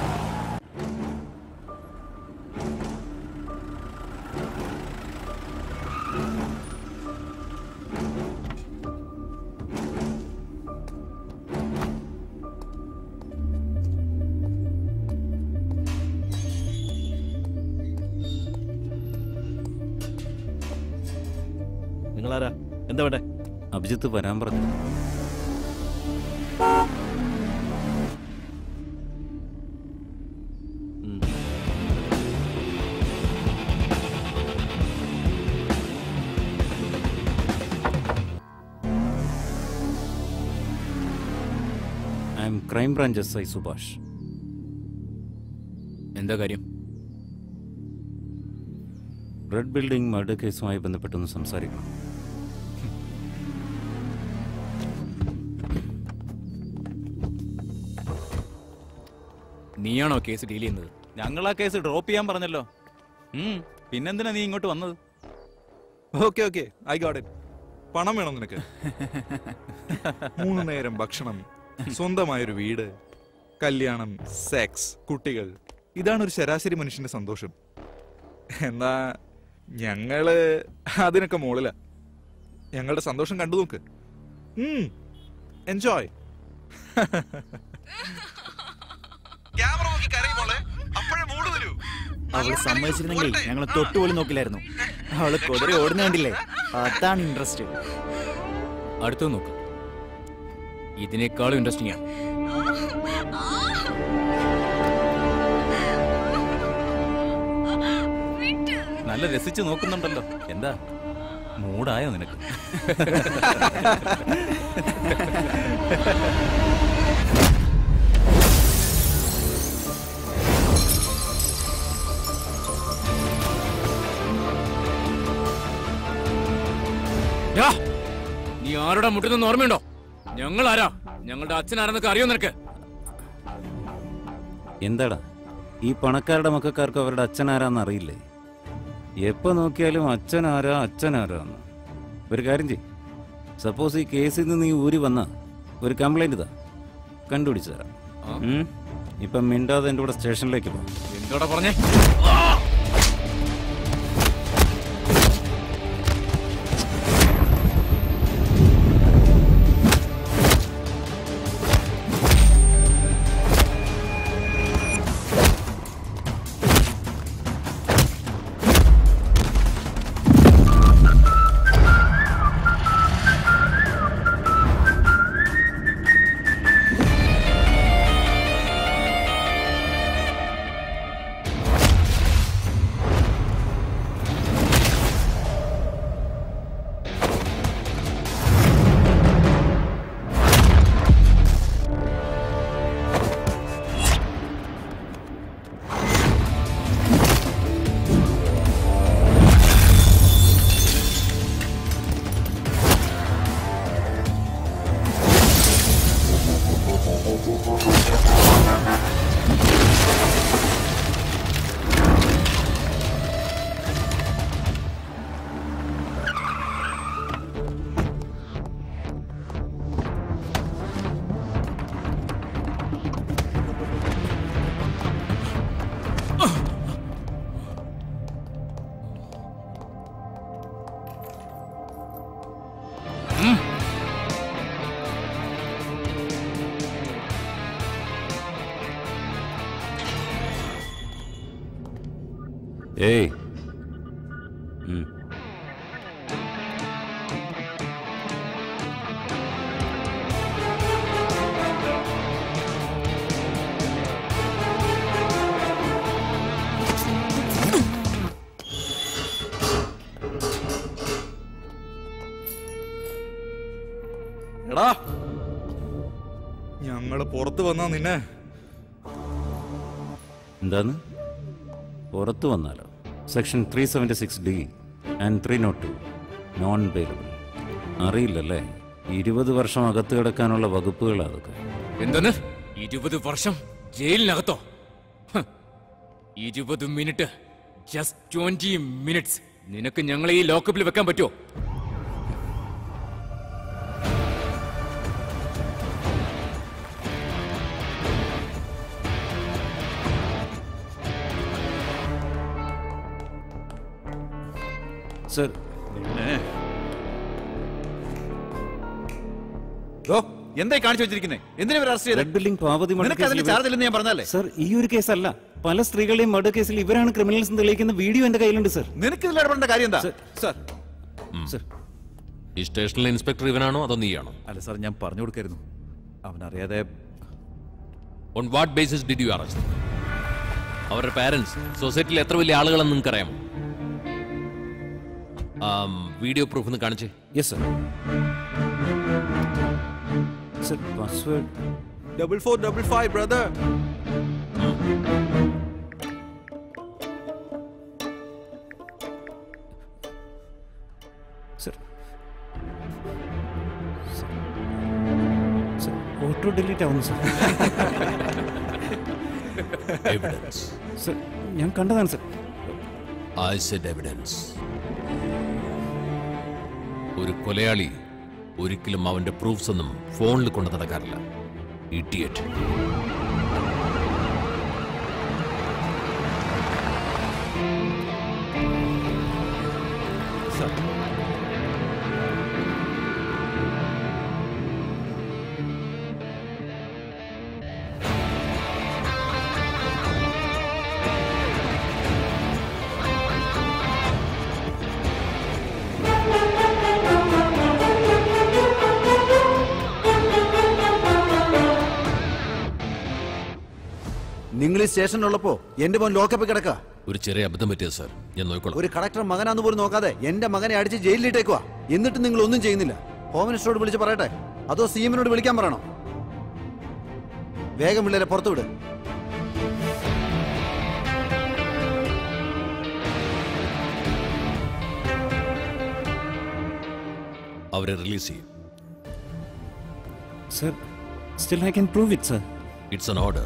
[SPEAKER 2] നിങ്ങളാരാ എന്താ വേണ്ടേ
[SPEAKER 10] അഭിജിത്ത് വരാൻ പറഞ്ഞു I'm crime branch S I Subhash
[SPEAKER 4] എന്താ കാര്യം
[SPEAKER 10] റെഡ് ബിൽഡിംഗ് മർഡർ കേസുമായി ബന്ധപ്പെട്ടൊന്ന് സംസാരിക്കണം
[SPEAKER 4] നീയാണോ കേസ് ഡീൽ ചെയ്യുന്നത്
[SPEAKER 3] ഞങ്ങൾ ആ കേസ് ഡ്രോപ്പ് ചെയ്യാൻ പറഞ്ഞല്ലോ ഉം, പിന്നെന്തിനാ നീ ഇങ്ങോട്ട് വന്നത്
[SPEAKER 6] okay okay I got it പണം വേണം നിനക്ക് മൂന്ന് നേരം ഭക്ഷണം സ്വന്തമായൊരു വീട് കല്യാണം സെക്സ് കുട്ടികൾ ഇതാണ് ഒരു ശരാശരി മനുഷ്യന്റെ സന്തോഷം എന്നാ ഞങ്ങള് അതിനൊക്കെ മുകളില ഞങ്ങളുടെ സന്തോഷം കണ്ടു നോക്ക് എൻജോയ് ക്യാമറ നോക്കി കരയും മോളെ അപ്പോഴേ മൂട് വരൂ
[SPEAKER 8] അവള് സമ്മതിച്ചിരുന്നെങ്കിൽ ഞങ്ങൾ തൊട്ടുപോലും നോക്കില്ലായിരുന്നു അവള് കുതിര ഓടുന്ന കണ്ടില്ലേ അതാണ് ഇൻട്രസ്റ്റ്
[SPEAKER 4] അടുത്തത് നോക്ക് ഇതിനേക്കാളും ഇൻട്രസ്റ്റിംഗ് ആണ്
[SPEAKER 3] നല്ല രസിച്ച് നോക്കുന്നുണ്ടല്ലോ എന്താ മൂടായോ നിനക്ക്
[SPEAKER 4] യാ, നീ ആരുടെ മുട്ടുന്നെന്ന് ഓർമ്മയുണ്ടോ ഞങ്ങൾ ആരാ ഞങ്ങളുടെ അച്ഛൻ ആരെന്നൊക്കെ അറിയോ നിനക്ക്
[SPEAKER 10] എന്താടാ ഈ പണക്കാരുടെ മക്കൾക്കാർക്ക് അവരുടെ അച്ഛനാരാന്ന് അറിയില്ലേ എപ്പോ നോക്കിയാലും അച്ഛനാരാ അച്ഛനാരാന്ന് ഒരു കാര്യം ചെയ് സപ്പോസ് ഈ കേസിൽ നിന്ന് നീ ഊരി വന്ന ഒരു കംപ്ലൈന്റ് ഇതാ കണ്ടുപിടിച്ചു തരാം ഉം? ഇപ്പം മിണ്ടാതെ എൻ്റെ കൂടെ സ്റ്റേഷനിലേക്ക് പോ
[SPEAKER 4] എന്തോടാ പറഞ്ഞേ
[SPEAKER 10] ഏയ് ഉം.
[SPEAKER 6] എടാ ഞങ്ങള് പുറത്ത് വന്നാ നിന്നെ
[SPEAKER 10] എന്താന്ന് പുറത്തു വന്നാലോ section three seventy six D and three not two non bailable അറിയില്ലല്ലേ ഇരുപത് വർഷം അകത്ത് കിടക്കാനുള്ള വകുപ്പുകളാ അതൊക്കെ
[SPEAKER 4] എന്തെന്ന് ഇരുപത് വർഷം ജയിലിനകത്തോ ഹ്. ഇരുപത് മിനിറ്റ് ജസ്റ്റ് ട്വന്റി മിനിറ്റ്സ് നിനക്ക് ഞങ്ങളെ ഈ ലോക്കപ്പിൽ വെക്കാൻ പറ്റുമോ
[SPEAKER 10] സർ
[SPEAKER 3] എന്തായി കാണിച്ചു വെച്ചിരിക്കുന്നേ എന്തിനാ ഇവരെ അറസ്റ്റ് ചെയ്തത്
[SPEAKER 10] റെഡ് ബിൽഡിംഗ് പാവതി മർഡർ
[SPEAKER 3] നിനക്ക് അതിൽ
[SPEAKER 10] കേസിൽ
[SPEAKER 3] ചാർജ് ഇല്ലെന്ന് ഞാൻ പറഞ്ഞല്ലേ
[SPEAKER 10] സർ ഈ ഒരു കേസല്ല പല സ്ത്രീകളുടെയും മർഡർ കേസിൽ ഇവരാണ് ക്രിമിനൽസ് തെളിയിക്കുന്ന വീഡിയോ എന്റെ കയ്യിലുണ്ട് സർ
[SPEAKER 3] നിനക്ക് ഇതിൽ ഇടപെടേണ്ട കാര്യം എന്താ
[SPEAKER 10] സർ സർ
[SPEAKER 18] ഈ സ്റ്റേഷനിലെ ഇൻസ്പെക്ടർ ഇവനാണോ അതോ നീയാണോ
[SPEAKER 3] അല്ല സാർ ഞാൻ പറഞ്ഞു കൊടുക്കായിരുന്നു അവനറിയാതെ
[SPEAKER 18] on what basis did you arrest അവരുടെ പാരന്റ്സ് സൊസൈറ്റിയിൽ എത്ര വലിയ ആളുകളെന്ന് നിങ്ങൾക്ക് അറിയാമോ വീഡിയോ പ്രൂഫ് ഒന്ന് കാണിച്ചേ
[SPEAKER 10] yes sir sir password
[SPEAKER 6] double four double five brother
[SPEAKER 10] sir sir auto delete ആവുന്നു സർ
[SPEAKER 18] എവിഡൻസ്
[SPEAKER 10] സർ ഞാൻ കണ്ടതാണ് സർ
[SPEAKER 18] ഐ സെഡ് എവിഡൻസ് ഒരു കൊലയാളി ഒരിക്കലും അവന്റെ പ്രൂഫ്സ് ഒന്നും ഫോണിൽ കൊണ്ട് നടക്കാറില്ല ഇഡിയറ്റ്
[SPEAKER 16] നിങ്ങൾ ഈ സ്റ്റേഷനിലുള്ളപ്പോ എന്റെ മോൻ ലോക്കപ്പ് കിടക്കുക
[SPEAKER 18] ഒരു ചെറിയ അബദ്ധം പറ്റിയത് സാർ ഞാൻ നോക്കിക്കോളാം
[SPEAKER 16] ഒരു കളക്ടർ മകനാന്ന് പോലും നോക്കാതെ എന്റെ മകനെ അടിച്ച് ജയിലിലിട്ടേക്കുവാ എന്നിട്ട് നിങ്ങൾ ഒന്നും ചെയ്യുന്നില്ല ഹോം മിനിസ്റ്ററോട് വിളിച്ച് പറയട്ടെ അതോ സി എമ്മിനോട് വിളിക്കാൻ പറയണോ വേഗം പിള്ളേരെ പുറത്തു വിട്
[SPEAKER 18] അവരെ റിലീസ് ചെയ്യും
[SPEAKER 10] sir still I can prove it sir
[SPEAKER 18] it's an order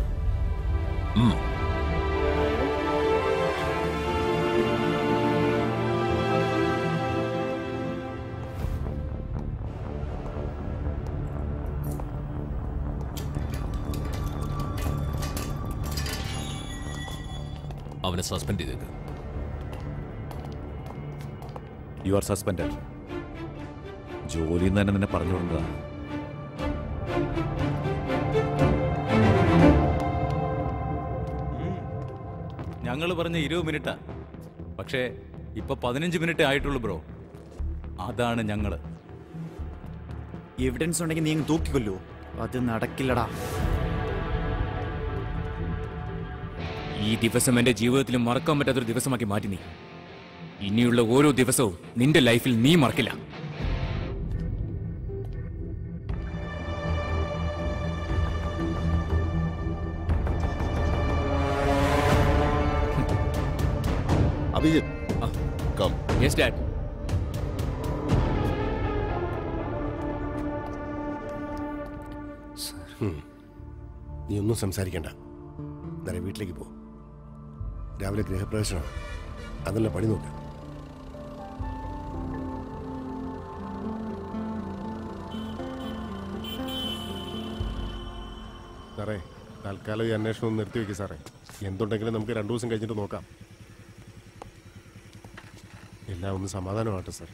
[SPEAKER 18] അവനെ സസ്പെൻഡ് ചെയ്തേക്ക്
[SPEAKER 19] യു ആർ സസ്പെൻഡഡ് ജോലിയിൽ നിന്ന് തന്നെ നിന്നെ പറഞ്ഞു കൊടുക്കുക
[SPEAKER 3] ഞങ്ങൾ പറഞ്ഞ ഇരുപത് മിനിറ്റാ പക്ഷേ ഇപ്പൊ പതിനഞ്ച് മിനിറ്റേ ആയിട്ടുള്ളൂ ബ്രോ അതാണ് ഞങ്ങള്
[SPEAKER 8] എവിഡൻസ് ഉണ്ടെങ്കിൽ നീ അങ്ങ് തൂക്കിക്കൊല്ലോ അത് നടക്കില്ലടാ
[SPEAKER 4] ഈ ദിവസം എന്റെ ജീവിതത്തിൽ മറക്കാൻ പറ്റാത്തൊരു ദിവസമാക്കി മാറ്റി നീ ഇനിയുള്ള ഓരോ ദിവസവും നിന്റെ ലൈഫിൽ നീ മറക്കില്ല
[SPEAKER 1] അഭിജിത്ത് കം
[SPEAKER 4] യെസ് ഡാഡ്
[SPEAKER 5] ഉം. നീ ഒന്നും സംസാരിക്കണ്ട നേരെ വീട്ടിലേക്ക് പോ രാവിലെ ഗൃഹപ്രവേശനമാണ് അതല്ല പണി നോക്ക് സാറേ തൽക്കാലം ഈ അന്വേഷണം ഒന്ന് നിർത്തി വെക്കും സാറേ എന്തുണ്ടെങ്കിലും നമുക്ക് രണ്ടു ദിവസം കഴിഞ്ഞിട്ട് നോക്കാം എല്ലാം ഒന്ന് സമാധാനമാട്ടെ സാർ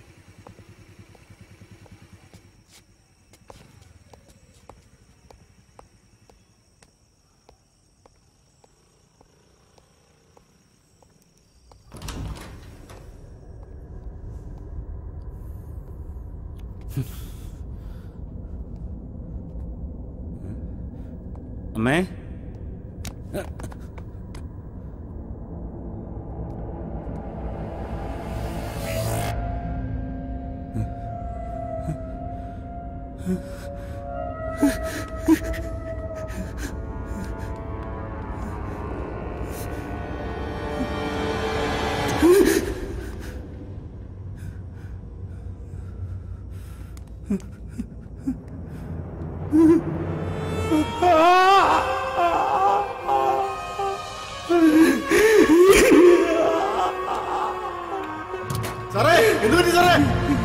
[SPEAKER 10] അമ്മേ
[SPEAKER 5] സാറേ എന്ത് പറ്റി സാറേ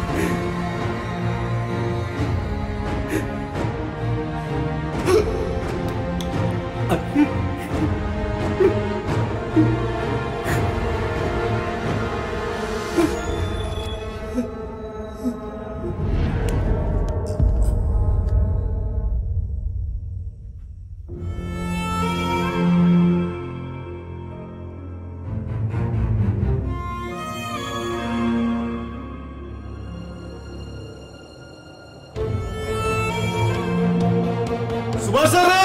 [SPEAKER 5] സുഭാഷ് സാറേ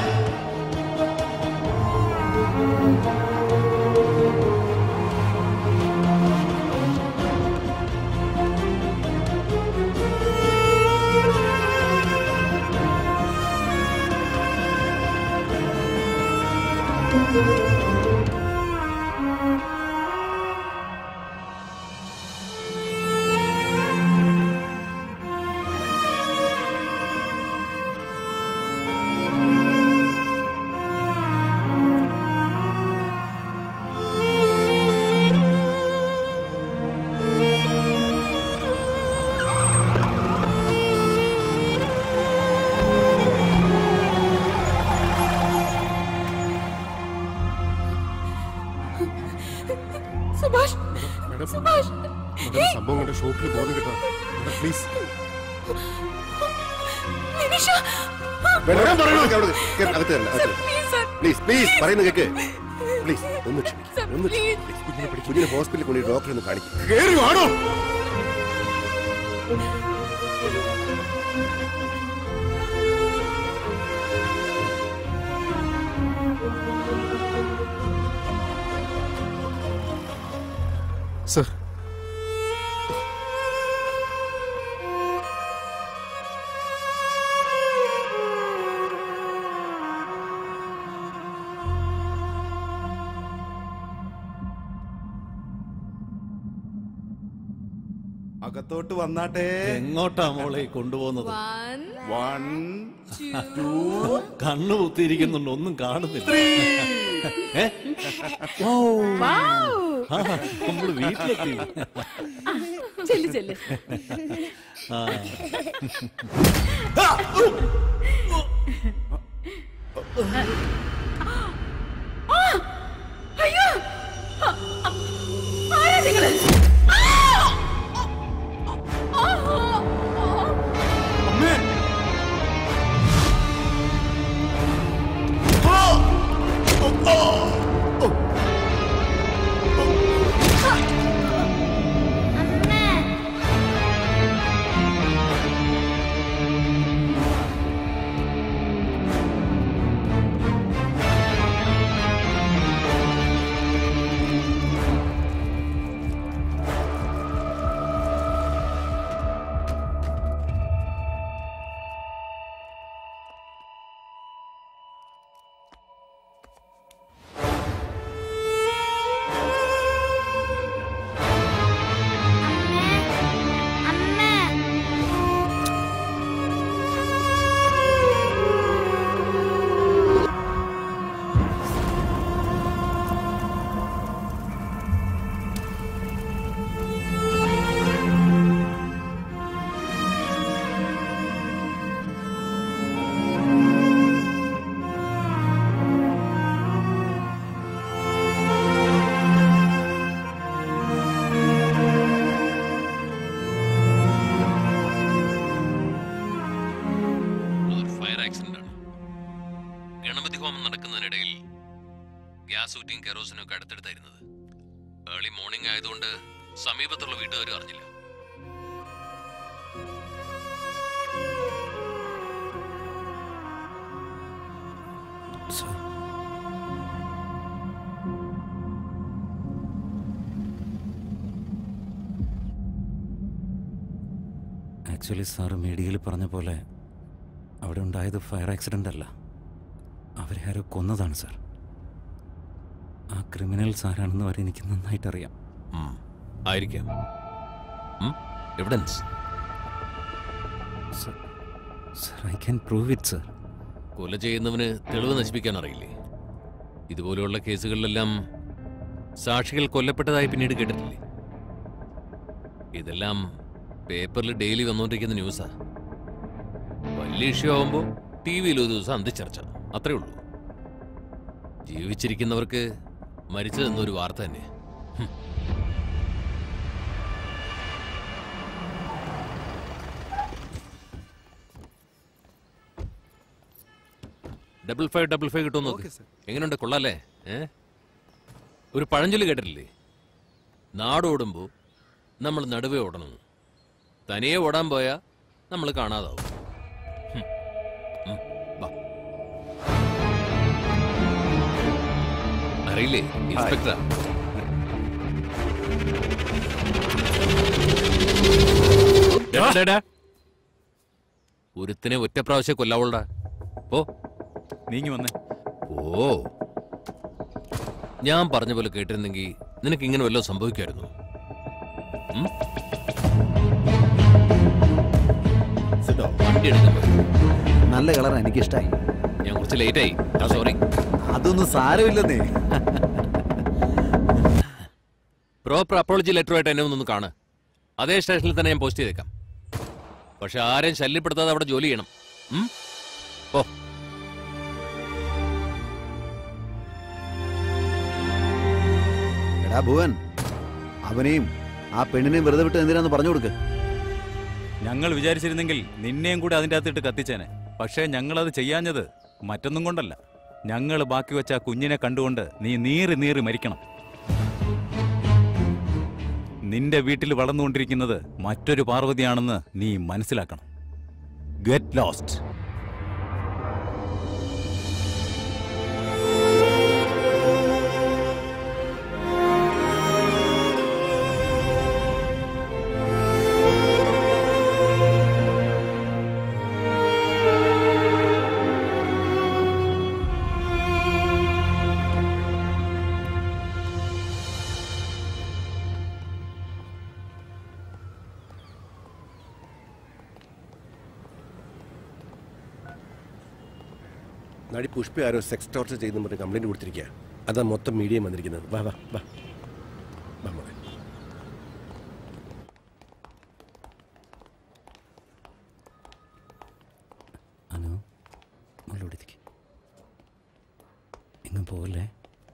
[SPEAKER 14] സുഭാഷ്
[SPEAKER 5] മാഡം
[SPEAKER 14] സുഭാഷ്
[SPEAKER 5] മാഡം സംഭവം കണ്ട ഷോക്കിൽ ബോധം കിട്ടാം മാഡം പ്ലീസ്
[SPEAKER 14] നിമിഷ
[SPEAKER 13] വേണം പറയണോ അവിടെ കേറ്, അകത്ത് കയറണ്ട, അകത്ത് കയറണ്ട.
[SPEAKER 14] പ്ലീസ് സർ
[SPEAKER 13] പ്ലീസ് പ്ലീസ് പറയുന്നത് കേക്ക് പ്ലീസ് ഒന്ന് ക്ഷമിക്ക്,
[SPEAKER 14] സർ
[SPEAKER 13] ഒന്ന്
[SPEAKER 14] പ്ലീസ്
[SPEAKER 13] ക്ഷമിക്ക്. കുഞ്ഞിനെ ഹോസ്പിറ്റലിൽ കൊണ്ട് ഡോക്ടറെ ഒന്ന് കാണിക്കും
[SPEAKER 5] കേറി വാടോ
[SPEAKER 14] ആ
[SPEAKER 1] അകത്തോട്ട് വന്നാട്ടെ
[SPEAKER 20] എങ്ങോട്ടാ മോളെ ഈ കൊണ്ടുപോകുന്നത്
[SPEAKER 1] വൺ
[SPEAKER 20] ടു കണ്ണു കുത്തിയിരിക്കുന്നുണ്ട് ഒന്നും കാണുന്നില്ല ഏ? ഓ. ആ, നമ്മള് വീട്ടിലെത്തി
[SPEAKER 14] ചെല്ല് ചെല്ല്
[SPEAKER 20] ആ.
[SPEAKER 14] ആ! അയ്യോ! ആ, ആ, ആരാ നിങ്ങള്? ആ! ആ, ആ, ആ.
[SPEAKER 18] അതൊരു ഫയർ ആക്സിഡന്റ് ആണ് ഗണപതി ഹോമം നടക്കുന്നതിനിടയിൽ ഗ്യാസ് ഊറ്റിയും കെറോസിനും ഒക്കെ അടുത്തടുത്തായിരുന്നത് ഏർലി മോർണിംഗ് ആയതുകൊണ്ട് സമീപത്തുള്ള വീട്ടുകാർ അറിഞ്ഞില്ല
[SPEAKER 10] ആക്ച്വലി സാറ് മീഡിയയിൽ പറഞ്ഞ പോലെ അവിടെ ഉണ്ടായത് ഫയർ ആക്സിഡൻ്റ് അല്ല അവരെ ആരോ കൊന്നതാണ് സാർ ആ ക്രിമിനൽസ് ആരാണെന്ന് വരെ എനിക്ക് നന്നായിട്ട് അറിയാം
[SPEAKER 18] ആയിരിക്കാം evidence
[SPEAKER 10] sir I can prove it sir
[SPEAKER 18] കൊല ചെയ്യുന്നവന് തെളിവ് നശിപ്പിക്കാൻ അറിയില്ലേ ഇതുപോലെയുള്ള കേസുകളിലെല്ലാം സാക്ഷികൾ കൊല്ലപ്പെട്ടതായി പിന്നീട് കേട്ടിട്ടില്ലേ ഇതെല്ലാം പേപ്പറിൽ ഡെയിലി വന്നുകൊണ്ടിരിക്കുന്ന ന്യൂസാ വലിയ ഇഷ്യൂ ആവുമ്പോൾ ടി വിയിൽ ഒരു ദിവസം അന്തിച്ചർച്ച അത്രേ ഉള്ളൂ ജീവിച്ചിരിക്കുന്നവർക്ക് മരിച്ചതെന്നൊരു വാർത്ത തന്നെ ഹും. ഡബിൾ ഫൈവ് ഡബിൾ ഫൈവ് കിട്ടുമോ നോക്ക് എങ്ങനെയുണ്ട് കൊള്ളാല്ലേ ഏ ഒരു പഴഞ്ചൊല്ലി കേട്ടിട്ടില്ലേ നാടോടുമ്പോൾ നമ്മൾ നടുവേ ഓടണം തനിയെ ഓടാൻ പോയാ നമ്മൾ കാണാതാവും ഹും. ഉം, വാ. അറിയില്ലേ ഇൻസ്പെക്ടറാ ഡാ, ഡാ, ഡാ. ഒരുത്തിനെ ഒറ്റ പ്രാവശ്യം കൊല്ലാവുള്ളടാ ഓ
[SPEAKER 10] നീങ്ങി വന്നേ
[SPEAKER 18] ഓ ഞാൻ പറഞ്ഞ പോലെ കേട്ടിരുന്നെങ്കിൽ നിനക്ക് ഇങ്ങനെ വല്ലതും സംഭവിക്കായിരുന്നു ഉം? വണ്ടി എടുക്കാൻ പറ്റും
[SPEAKER 16] നല്ല കളറാണ് എനിക്കിഷ്ടായി
[SPEAKER 18] ഞാൻ കുറച്ച് ലേറ്റ് ആയി സോറി
[SPEAKER 16] അതൊന്നും സാരമില്ലെന്നേ
[SPEAKER 18] പ്രോപ്പർ അപ്പോളജി ലെറ്ററുമായിട്ട് എന്നെ ഒന്നൊന്ന് കാണ് അതേ സ്റ്റേഷനിൽ തന്നെ ഞാൻ പോസ്റ്റ് ചെയ്തേക്കാം പക്ഷെ ആരെയും ശല്യപ്പെടുത്താതെ അവിടെ ജോലി ചെയ്യണം ഉം? ഓ
[SPEAKER 16] എടാ ഭുവൻ അവനെയും ആ പെണ്ണിനെയും വെറുതെ വിട്ട് എന്തിനാന്ന് പറഞ്ഞു കൊടുക്ക്
[SPEAKER 19] ഞങ്ങൾ വിചാരിച്ചിരുന്നെങ്കിൽ നിന്നെയും കൂടി അതിൻ്റെ അകത്തിട്ട് കത്തിച്ചേനെ പക്ഷേ ഞങ്ങളത് ചെയ്യാഞ്ഞത് മറ്റൊന്നും കൊണ്ടല്ല ഞങ്ങൾ ബാക്കി വെച്ച ആ കുഞ്ഞിനെ കണ്ടുകൊണ്ട് നീ നീറി നീറി മരിക്കണം നിന്റെ വീട്ടിൽ വളർന്നുകൊണ്ടിരിക്കുന്നത് മറ്റൊരു പാർവതിയാണെന്ന് നീ മനസ്സിലാക്കണം ഗെറ്റ് ലോസ്റ്റ്
[SPEAKER 13] നടി പുഷ്പ ആരോ സെക്സ് ടോർച്ചർ ചെയ്തെന്ന് പറഞ്ഞ് കംപ്ലൈന്റ് കൊടുത്തിരിക്കുക അതാ മൊത്തം മീഡിയം വന്നിരിക്കുന്നത് വാ വാ വാ വാ മോളെ
[SPEAKER 10] അനു മുള്ളോടിക്ക് എങ്ങും പോവല്ലേ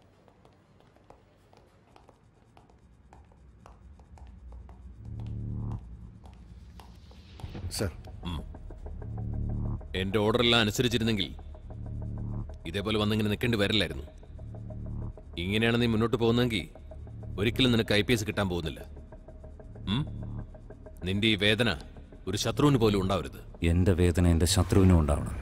[SPEAKER 13] സർ
[SPEAKER 18] എന്റെ ഓർഡറെല്ലാം അനുസരിച്ചിരുന്നെങ്കിൽ ഇതേപോലെ വന്നിങ്ങനെ നിൽക്കേണ്ടി വരില്ലായിരുന്നു ഇങ്ങനെയാണ് നീ മുന്നോട്ട് പോകുന്നതെങ്കിൽ ഒരിക്കലും നിനക്ക് ഐ പി എസ് കിട്ടാൻ പോകുന്നില്ല ഉം? നിന്റെ ഈ വേദന ഒരു ശത്രുവിന് പോലും ഉണ്ടാവരുത്
[SPEAKER 10] എൻ്റെ വേദന എൻ്റെ ശത്രുവിനും ഉണ്ടാവണം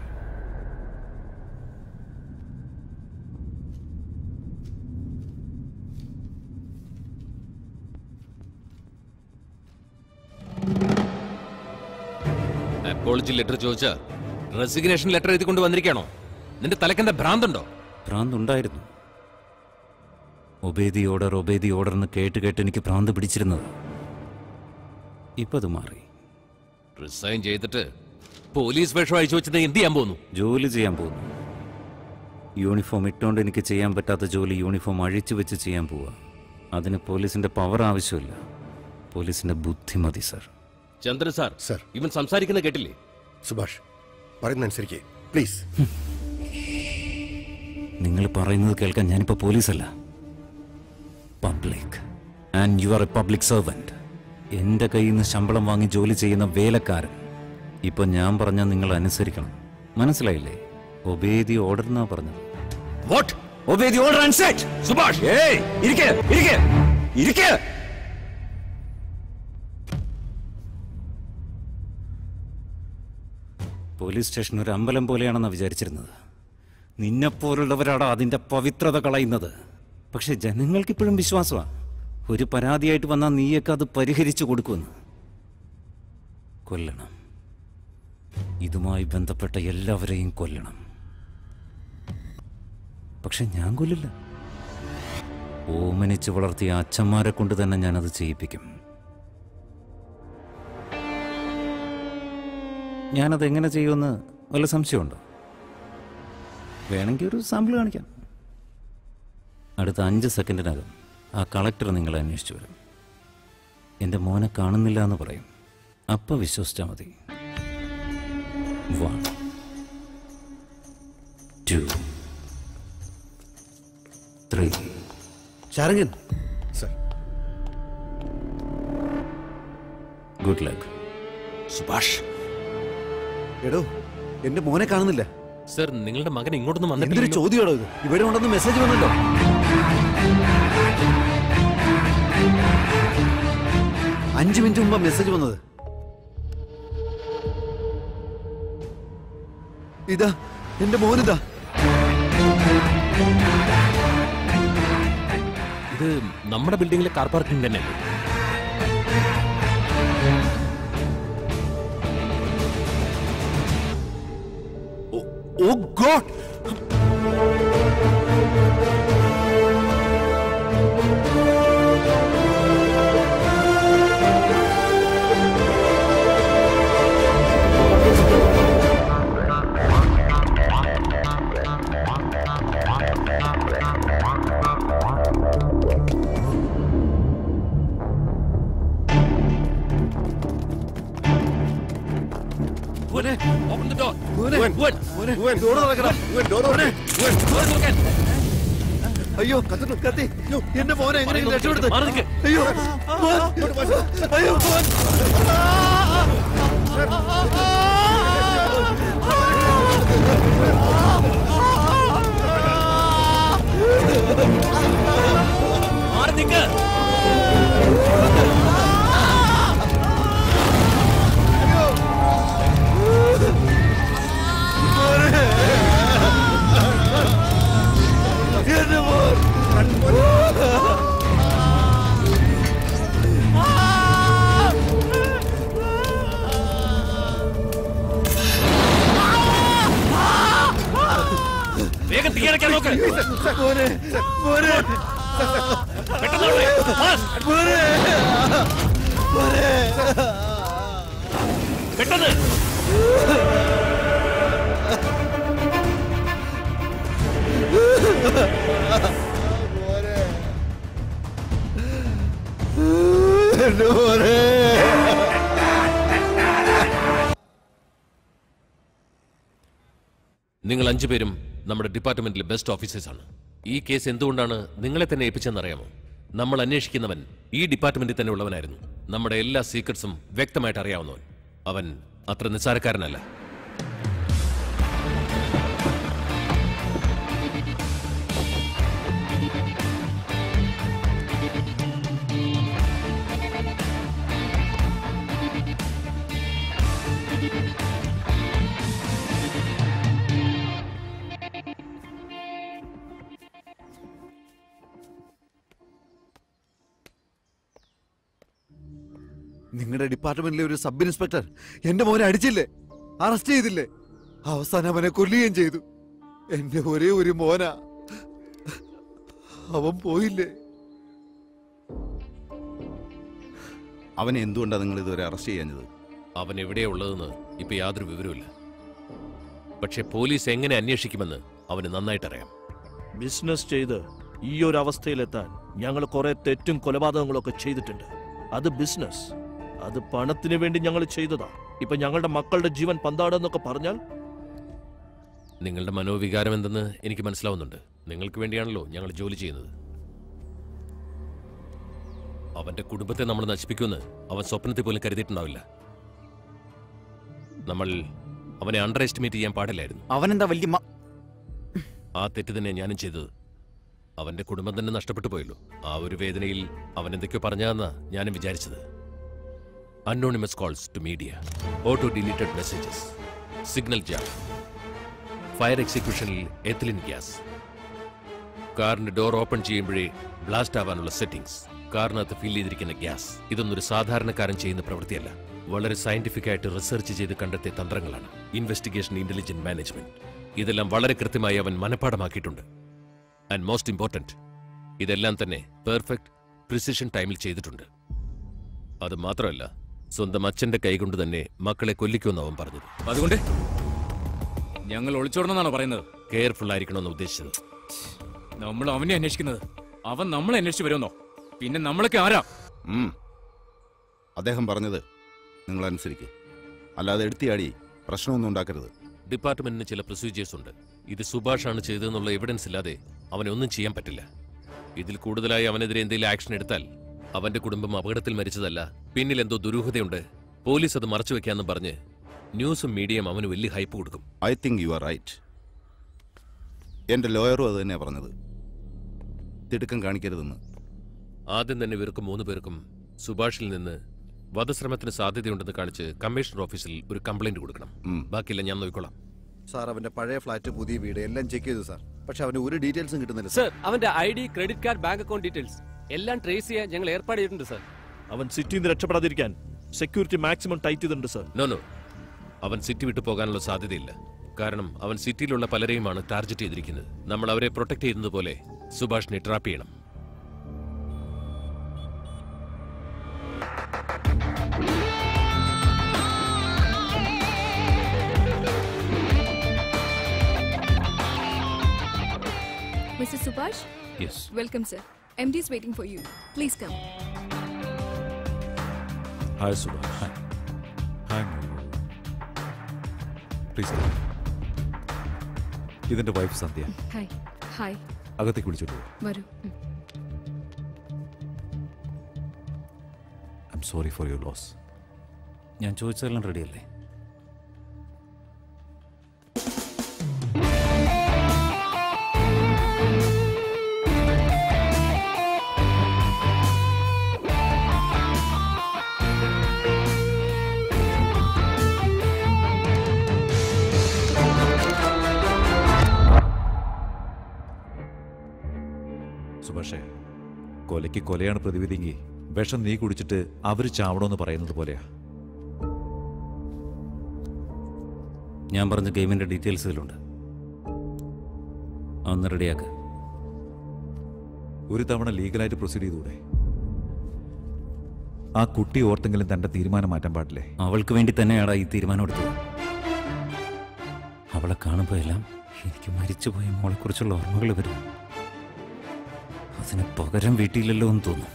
[SPEAKER 18] അപ്പോളജി ലെറ്റർ ചോദിച്ചാ റെസിഗ്നേഷൻ ലെറ്റർ എഴുതി കൊണ്ട് വന്നിരിക്കാണോ നിന്റെ തലക്കെന്താ ഭ്രാന്തുണ്ടോ
[SPEAKER 10] ഭ്രാന്തുണ്ടായിരുന്നു ഒബേദി ഓർഡർ ഒബേദി ഓർഡർ എന്ന് കേട്ട് കേട്ട് എനിക്ക് ഭ്രാന്ത് പിടിച്ചിരുന്നത് ഇപ്പൊ അത് മാറി
[SPEAKER 18] റിസൈൻ ചെയ്തിട്ട് പോലീസ് വേഷം അഴിച്ചു വെച്ചത് എന്ത് ചെയ്യാൻ പോകുന്നു
[SPEAKER 10] ജോലി ചെയ്യാൻ പോകുന്നു യൂണിഫോം ഇട്ടുകൊണ്ട് എനിക്ക് ചെയ്യാൻ പറ്റാത്ത ജോലി യൂണിഫോം അഴിച്ചു വെച്ച് ചെയ്യാൻ പോവുക അതിന് പോലീസിന്റെ പവർ ആവശ്യമില്ല പോലീസിന്റെ ബുദ്ധി മതി സർ
[SPEAKER 18] ചന്ദ്രൻ സാർ
[SPEAKER 13] സർ
[SPEAKER 18] ഇവൻ സംസാരിക്കുന്ന കേട്ടില്ലേ
[SPEAKER 13] സുഭാഷ് പറയുന്ന അനുസരിക്ക് പ്ലീസ്
[SPEAKER 10] നിങ്ങൾ പറയുന്നത് കേൾക്കാൻ ഞാനിപ്പോ പോലീസല്ല public and you are a public servant എന്റെ കയ്യിൽ നിന്ന് ശമ്പളം വാങ്ങി ജോലി ചെയ്യുന്ന വേലക്കാരൻ ഇപ്പൊ ഞാൻ പറഞ്ഞാൽ നിങ്ങൾ അനുസരിക്കണം മനസ്സിലായില്ലേ ഒബേദി ഓർഡർ എന്നാ പറഞ്ഞത്
[SPEAKER 18] what
[SPEAKER 10] obey the order and sit
[SPEAKER 18] Subhash
[SPEAKER 10] ഏയ് ഇരിക്കെ ഇരിക്കെ ഇരിക്കെ പോലീസ് സ്റ്റേഷൻ ഒരു അമ്പലം പോലെയാണെന്നാണ് വിചാരിച്ചിരുന്നത് നിന്നെപ്പോലുള്ളവരാണ് അതിന്റെ പവിത്രത കളയുന്നത് പക്ഷെ ജനങ്ങൾക്കിപ്പോഴും വിശ്വാസമാണ് ഒരു പരാതിയായിട്ട് വന്നാൽ നീയൊക്കെ അത് പരിഹരിച്ചു കൊടുക്കുമെന്ന് കൊല്ലണം ഇതുമായി ബന്ധപ്പെട്ട എല്ലാവരെയും കൊല്ലണം പക്ഷെ ഞാൻ കൊല്ലില്ല ഓമനിച്ച് വളർത്തിയ അച്ഛന്മാരെ കൊണ്ട് തന്നെ ഞാനത് ചെയ്യിപ്പിക്കും ഞാനത് എങ്ങനെ ചെയ്യുമെന്ന് വല്ല സംശയമുണ്ടോ വേണമെങ്കിൽ ഒരു സാമ്പിൾ കാണിക്കാം അടുത്ത അഞ്ച് സെക്കൻഡിനകം ആ കളക്ടർ നിങ്ങളെ അന്വേഷിച്ചു വരും എൻ്റെ മോനെ കാണുന്നില്ല എന്ന് പറയും അപ്പം വിശ്വസിച്ചാൽ മതി one two three
[SPEAKER 16] Sharangan
[SPEAKER 13] sir
[SPEAKER 10] good luck
[SPEAKER 18] Subhash
[SPEAKER 16] എടോ എന്റെ മോനെ കാണുന്നില്ല
[SPEAKER 18] സർ നിങ്ങളുടെ മകൻ ഇങ്ങോട്ടൊന്നും
[SPEAKER 16] എന്തൊരു
[SPEAKER 18] വന്നിട്ടില്ല
[SPEAKER 16] ചോദ്യമാണോ ഇത് ഇവിടെ ഉണ്ടെന്ന് മെസ്സേജ് വന്നല്ലോ അഞ്ചു മിനിറ്റ് മുമ്പ് മെസ്സേജ് വന്നത് ഇതാ എന്റെ മോനിതാ
[SPEAKER 18] ഇത് നമ്മുടെ ബിൽഡിംഗിലെ കാർ പാർക്കിംഗ് തന്നെ
[SPEAKER 20] ഓ ഗോഡ്
[SPEAKER 16] മോനെ
[SPEAKER 18] ഓപ്പൺ ദി ഡോർ
[SPEAKER 16] മോനെ
[SPEAKER 13] ഉവ്വൻ.
[SPEAKER 16] മോനെ
[SPEAKER 13] ഉവ്വൻ.
[SPEAKER 16] ഡോർ തുറക്കടാ
[SPEAKER 13] ഉവ്വൻ, ഡോർ തുറക്ക്. ഉവ്വൻ.
[SPEAKER 16] അയ്യോ കത്തുന്നു കത്തി അയ്യോ, എന്റെ മോനെ എങ്ങനെയെങ്കിലും രക്ഷപ്പെടുത്ത്
[SPEAKER 18] മാറി നിൽക്ക്.
[SPEAKER 16] അയ്യോ മോൻ. അയ്യോ മോൻ.
[SPEAKER 18] മാറി നിൽക്ക്
[SPEAKER 16] എന്റെ മോൻ
[SPEAKER 18] വേഗം തീയടക്കാൻ നോക്ക്
[SPEAKER 16] മോനെ മോനെ
[SPEAKER 18] പെട്ടെന്ന് അവിടെ. Fast.
[SPEAKER 16] മോനെ മോനെ
[SPEAKER 18] പെട്ടെന്ന് നിങ്ങൾ അഞ്ചുപേരും നമ്മുടെ ഡിപ്പാർട്ട്മെന്റിലെ ബെസ്റ്റ് ഓഫീസേഴ്സാണ് ഈ കേസ് എന്തുകൊണ്ടാണ് നിങ്ങളെ തന്നെ ഏൽപ്പിച്ചെന്നറിയാമോ നമ്മൾ അന്വേഷിക്കുന്നവൻ ഈ ഡിപ്പാർട്ട്മെന്റിൽ തന്നെ ഉള്ളവനായിരുന്നു നമ്മുടെ എല്ലാ സീക്രട്സും വ്യക്തമായിട്ട് അറിയാവുന്നവൻ അവൻ അത്ര നിസ്സാരക്കാരനല്ല
[SPEAKER 16] നിങ്ങളുടെ ഡിപ്പാർട്ട്മെന്റിലെ ഒരു സബ് ഇൻസ്പെക്ടർ എന്റെ മോനെ അടിച്ചില്ലേ അറസ്റ്റ് ചെയ്തില്ലേ അവസാനം അവനെ കൊല്ലുകയും ചെയ്തു എന്റെ ഒരേ ഒരു മോനാ അവൻ പോയില്ലേ
[SPEAKER 1] അവനെ എന്തുകൊണ്ടാണ് നിങ്ങൾ ഇതുവരെ അറസ്റ്റ് ചെയ്യാഞ്ഞത്
[SPEAKER 18] അവൻ എവിടെയാ ഉള്ളതെന്ന് ഇപ്പൊ യാതൊരു വിവരവുമില്ല പക്ഷെ പോലീസ് എങ്ങനെ അന്വേഷിക്കുമെന്ന് അവന് നന്നായിട്ടറിയാം
[SPEAKER 2] ബിസിനസ് ചെയ്ത് ഈ ഒരു അവസ്ഥയിലെത്താൻ ഞങ്ങൾ കുറെ തെറ്റും കൊലപാതകങ്ങളൊക്കെ ചെയ്തിട്ടുണ്ട് അത് ബിസിനസ് അത് പണത്തിന് വേണ്ടി ഞങ്ങൾ ചെയ്തതാ ഇപ്പൊ ഞങ്ങളുടെ മക്കളുടെ ജീവൻ പന്താടെന്നൊക്കെ പറഞ്ഞാൽ
[SPEAKER 18] നിങ്ങളുടെ മനോവികാരം എന്തെന്ന് എനിക്ക് മനസ്സിലാവുന്നുണ്ട് നിങ്ങൾക്ക് വേണ്ടിയാണല്ലോ ഞങ്ങൾ ജോലി ചെയ്യുന്നത് അവന്റെ കുടുംബത്തെ നമ്മൾ നശിപ്പിക്കുമെന്ന് അവൻ സ്വപ്നത്തിൽ പോലും കരുതിയിട്ടുണ്ടാവില്ല നമ്മൾ അവനെ അണ്ടർ എസ്റ്റിമേറ്റ് ചെയ്യാൻ പാടില്ലായിരുന്നു
[SPEAKER 8] അവനെന്താ വലിയ മ-
[SPEAKER 18] ആ തെറ്റ് തന്നെ ഞാനും ചെയ്തത് അവന്റെ കുടുംബം തന്നെ നഷ്ടപ്പെട്ടു പോയല്ലോ ആ ഒരു വേദനയിൽ അവൻ എന്തൊക്കെയോ പറഞ്ഞാന്നാ ഞാനും വിചാരിച്ചത് anonymous calls to media auto deleted messages signal jam fire എക്സിക്യൂഷനിൽ എത്തിലിൻ ഗ്യാസ് കാറിന്റെ ഡോർ ഓപ്പൺ ചെയ്യുമ്പോഴേ ബ്ലാസ്റ്റ് ആവാനുള്ള സെറ്റിംഗ്സ് കാറിനകത്ത് ഫിൽ ചെയ്തിരിക്കുന്ന ഗ്യാസ് ഇതൊന്നും ഒരു സാധാരണക്കാരൻ ചെയ്യുന്ന പ്രവൃത്തിയല്ല വളരെ സയന്റിഫിക് ആയിട്ട് റിസർച്ച് ചെയ്ത് കണ്ടെത്തിയ തന്ത്രങ്ങളാണ് ഇൻവെസ്റ്റിഗേഷൻ ഇന്റലിജന്റ് മാനേജ്മെന്റ് ഇതെല്ലാം വളരെ കൃത്യമായി അവൻ മനഃപ്പാടമാക്കിയിട്ടുണ്ട് ആൻഡ് മോസ്റ്റ് ഇമ്പോർട്ടന്റ് ഇതെല്ലാം തന്നെ പെർഫെക്റ്റ് പ്രിസിഷൻ ടൈമിൽ ചെയ്തിട്ടുണ്ട് അത് മാത്രമല്ല സ്വന്തം അച്ഛന്റെ കൈകൊണ്ട് തന്നെ മക്കളെ കൊല്ലിക്കുമെന്ന് അവൻ പറഞ്ഞത്
[SPEAKER 4] അതുകൊണ്ട് ഞങ്ങൾ ഒളിച്ചോടണമെന്നാണോ പറയുന്നത്
[SPEAKER 18] കെയർഫുൾ ആയിരിക്കണമെന്ന് ഉദ്ദേശിച്ചത്
[SPEAKER 4] നമ്മൾ അവനെ അന്വേഷിക്കുന്നത് അവൻ നമ്മളെ അന്വേഷിച്ച് വരുമെന്നോ പിന്നെ നമ്മളൊക്കെ ആരാ
[SPEAKER 1] ഉം. അദ്ദേഹം പറഞ്ഞത് നിങ്ങൾ അനുസരിക്കുക അല്ലാതെ എടുത്തിയാടി പ്രശ്നമൊന്നും ഉണ്ടാക്കരുത്
[SPEAKER 18] ഡിപ്പാർട്ട്മെന്റിന് ചില പ്രൊസീജിയേഴ്സ് ഉണ്ട് ഇത് സുഭാഷാണ് ചെയ്തതെന്നുള്ള എവിഡൻസ് ഇല്ലാതെ അവനെ ഒന്നും ചെയ്യാൻ പറ്റില്ല ഇതിൽ കൂടുതലായി അവനെതിരെ എന്തെങ്കിലും ആക്ഷൻ എടുത്താൽ അവന്റെ കുടുംബം അപകടത്തിൽ മരിച്ചതല്ല പിന്നിൽ എന്തോ ദുരൂഹതയുണ്ട് പോലീസ് അത് മറച്ചു വെക്കാന്ന് പറഞ്ഞ് ന്യൂസും മീഡിയയും അവന് വലിയ ഹൈപ്പ് കൊടുക്കും
[SPEAKER 1] I think you are right എൻ്റെ ലോയറും അത് തന്നെയാണ് പറഞ്ഞത് തിടുക്കം കാണിക്കരുതെന്ന്
[SPEAKER 18] ആദ്യം തന്നെ ഇവർക്ക് മൂന്ന് പേർക്കും സുഭാഷിൽ നിന്ന് വധശ്രമത്തിന് സാധ്യതയുണ്ടെന്ന് കാണിച്ച് കമ്മീഷണർ ഓഫീസിൽ ഒരു കംപ്ലൈന്റ് കൊടുക്കണം ബാക്കിയെല്ലാം ഞാൻ നോക്കിക്കോളാം
[SPEAKER 16] സാർ അവന്റെ പഴയ ഫ്ലാറ്റ് പുതിയ വീട് എല്ലാം ചെക്ക് ചെയ്തു സാർ പക്ഷെ അവന് ഒരു ഡീറ്റെയിൽസും കിട്ടുന്നില്ല
[SPEAKER 17] സർ അവന്റെ I D credit card bank account details എല്ലാം ട്രേസ് ചെയ്യാൻ ഞങ്ങൾ ഏർപ്പാട് ചെയ്തിട്ടുണ്ട് സർ
[SPEAKER 2] അവൻ സിറ്റിയിൽ നിന്ന് രക്ഷപ്പെടാതിരിക്കാൻ സെക്യൂരിറ്റി മാക്സിമം ടൈറ്റ് ചെയ്തിട്ടുണ്ട് സർ
[SPEAKER 18] നോ നോ അവൻ സിറ്റി വിട്ടു പോകാനുള്ള സാധ്യതയില്ല കാരണം അവൻ സിറ്റിയിലുള്ള പലരെയുമാണ് ടാർഗറ്റ് ചെയ്തിരിക്കുന്നത് നമ്മൾ അവരെ പ്രൊട്ടക്ട് ചെയ്യുന്നത് പോലെ സുഭാഷിനെ ട്രാപ്പ് ചെയ്യണം
[SPEAKER 14] Mr. Subhash?
[SPEAKER 10] Yes.
[SPEAKER 14] Welcome, sir. MD is waiting for you. Please come.
[SPEAKER 19] Hi Subhash hi hi please ഇതിന്റെ വൈഫ് സന്ധ്യ
[SPEAKER 14] Hi. Hi.
[SPEAKER 19] അകത്തേക്ക് വിളിച്ചോളൂ
[SPEAKER 14] വരൂ ഉം.
[SPEAKER 19] I'm sorry for your loss
[SPEAKER 10] ഞാൻ ചോദിച്ചതെല്ലാം റെഡിയല്ലേ
[SPEAKER 19] സുഭാഷേ കൊലയ്ക്ക് കൊലയാണ് പ്രതിവിധിയെങ്കിൽ വിഷം നീ കുടിച്ചിട്ട് അവര് ചാവണമെന്ന് പറയുന്നത് പോലെയാ
[SPEAKER 10] ഞാൻ പറഞ്ഞ ഗെയിമിന്റെ ഡീറ്റെയിൽസ് ഇതിലുണ്ട് അതൊന്ന് റെഡിയാക്ക
[SPEAKER 19] ഒരു തവണ ലീഗലായിട്ട് പ്രൊസീഡ് ചെയ്തൂടെ ആ കുട്ടി ഓർത്തെങ്കിലും തന്റെ തീരുമാനം മാറ്റാൻ പാടില്ലേ
[SPEAKER 10] അവൾക്ക് വേണ്ടി തന്നെയാടാ ഈ തീരുമാനം എടുത്തത് അവളെ കാണുമ്പോൾ എല്ലാം എനിക്ക് മരിച്ചുപോയ മോളെക്കുറിച്ചുള്ള ഓർമ്മകൾ വരും അതിന് പകരം വീട്ടിയില്ലല്ലോ എന്ന് തോന്നും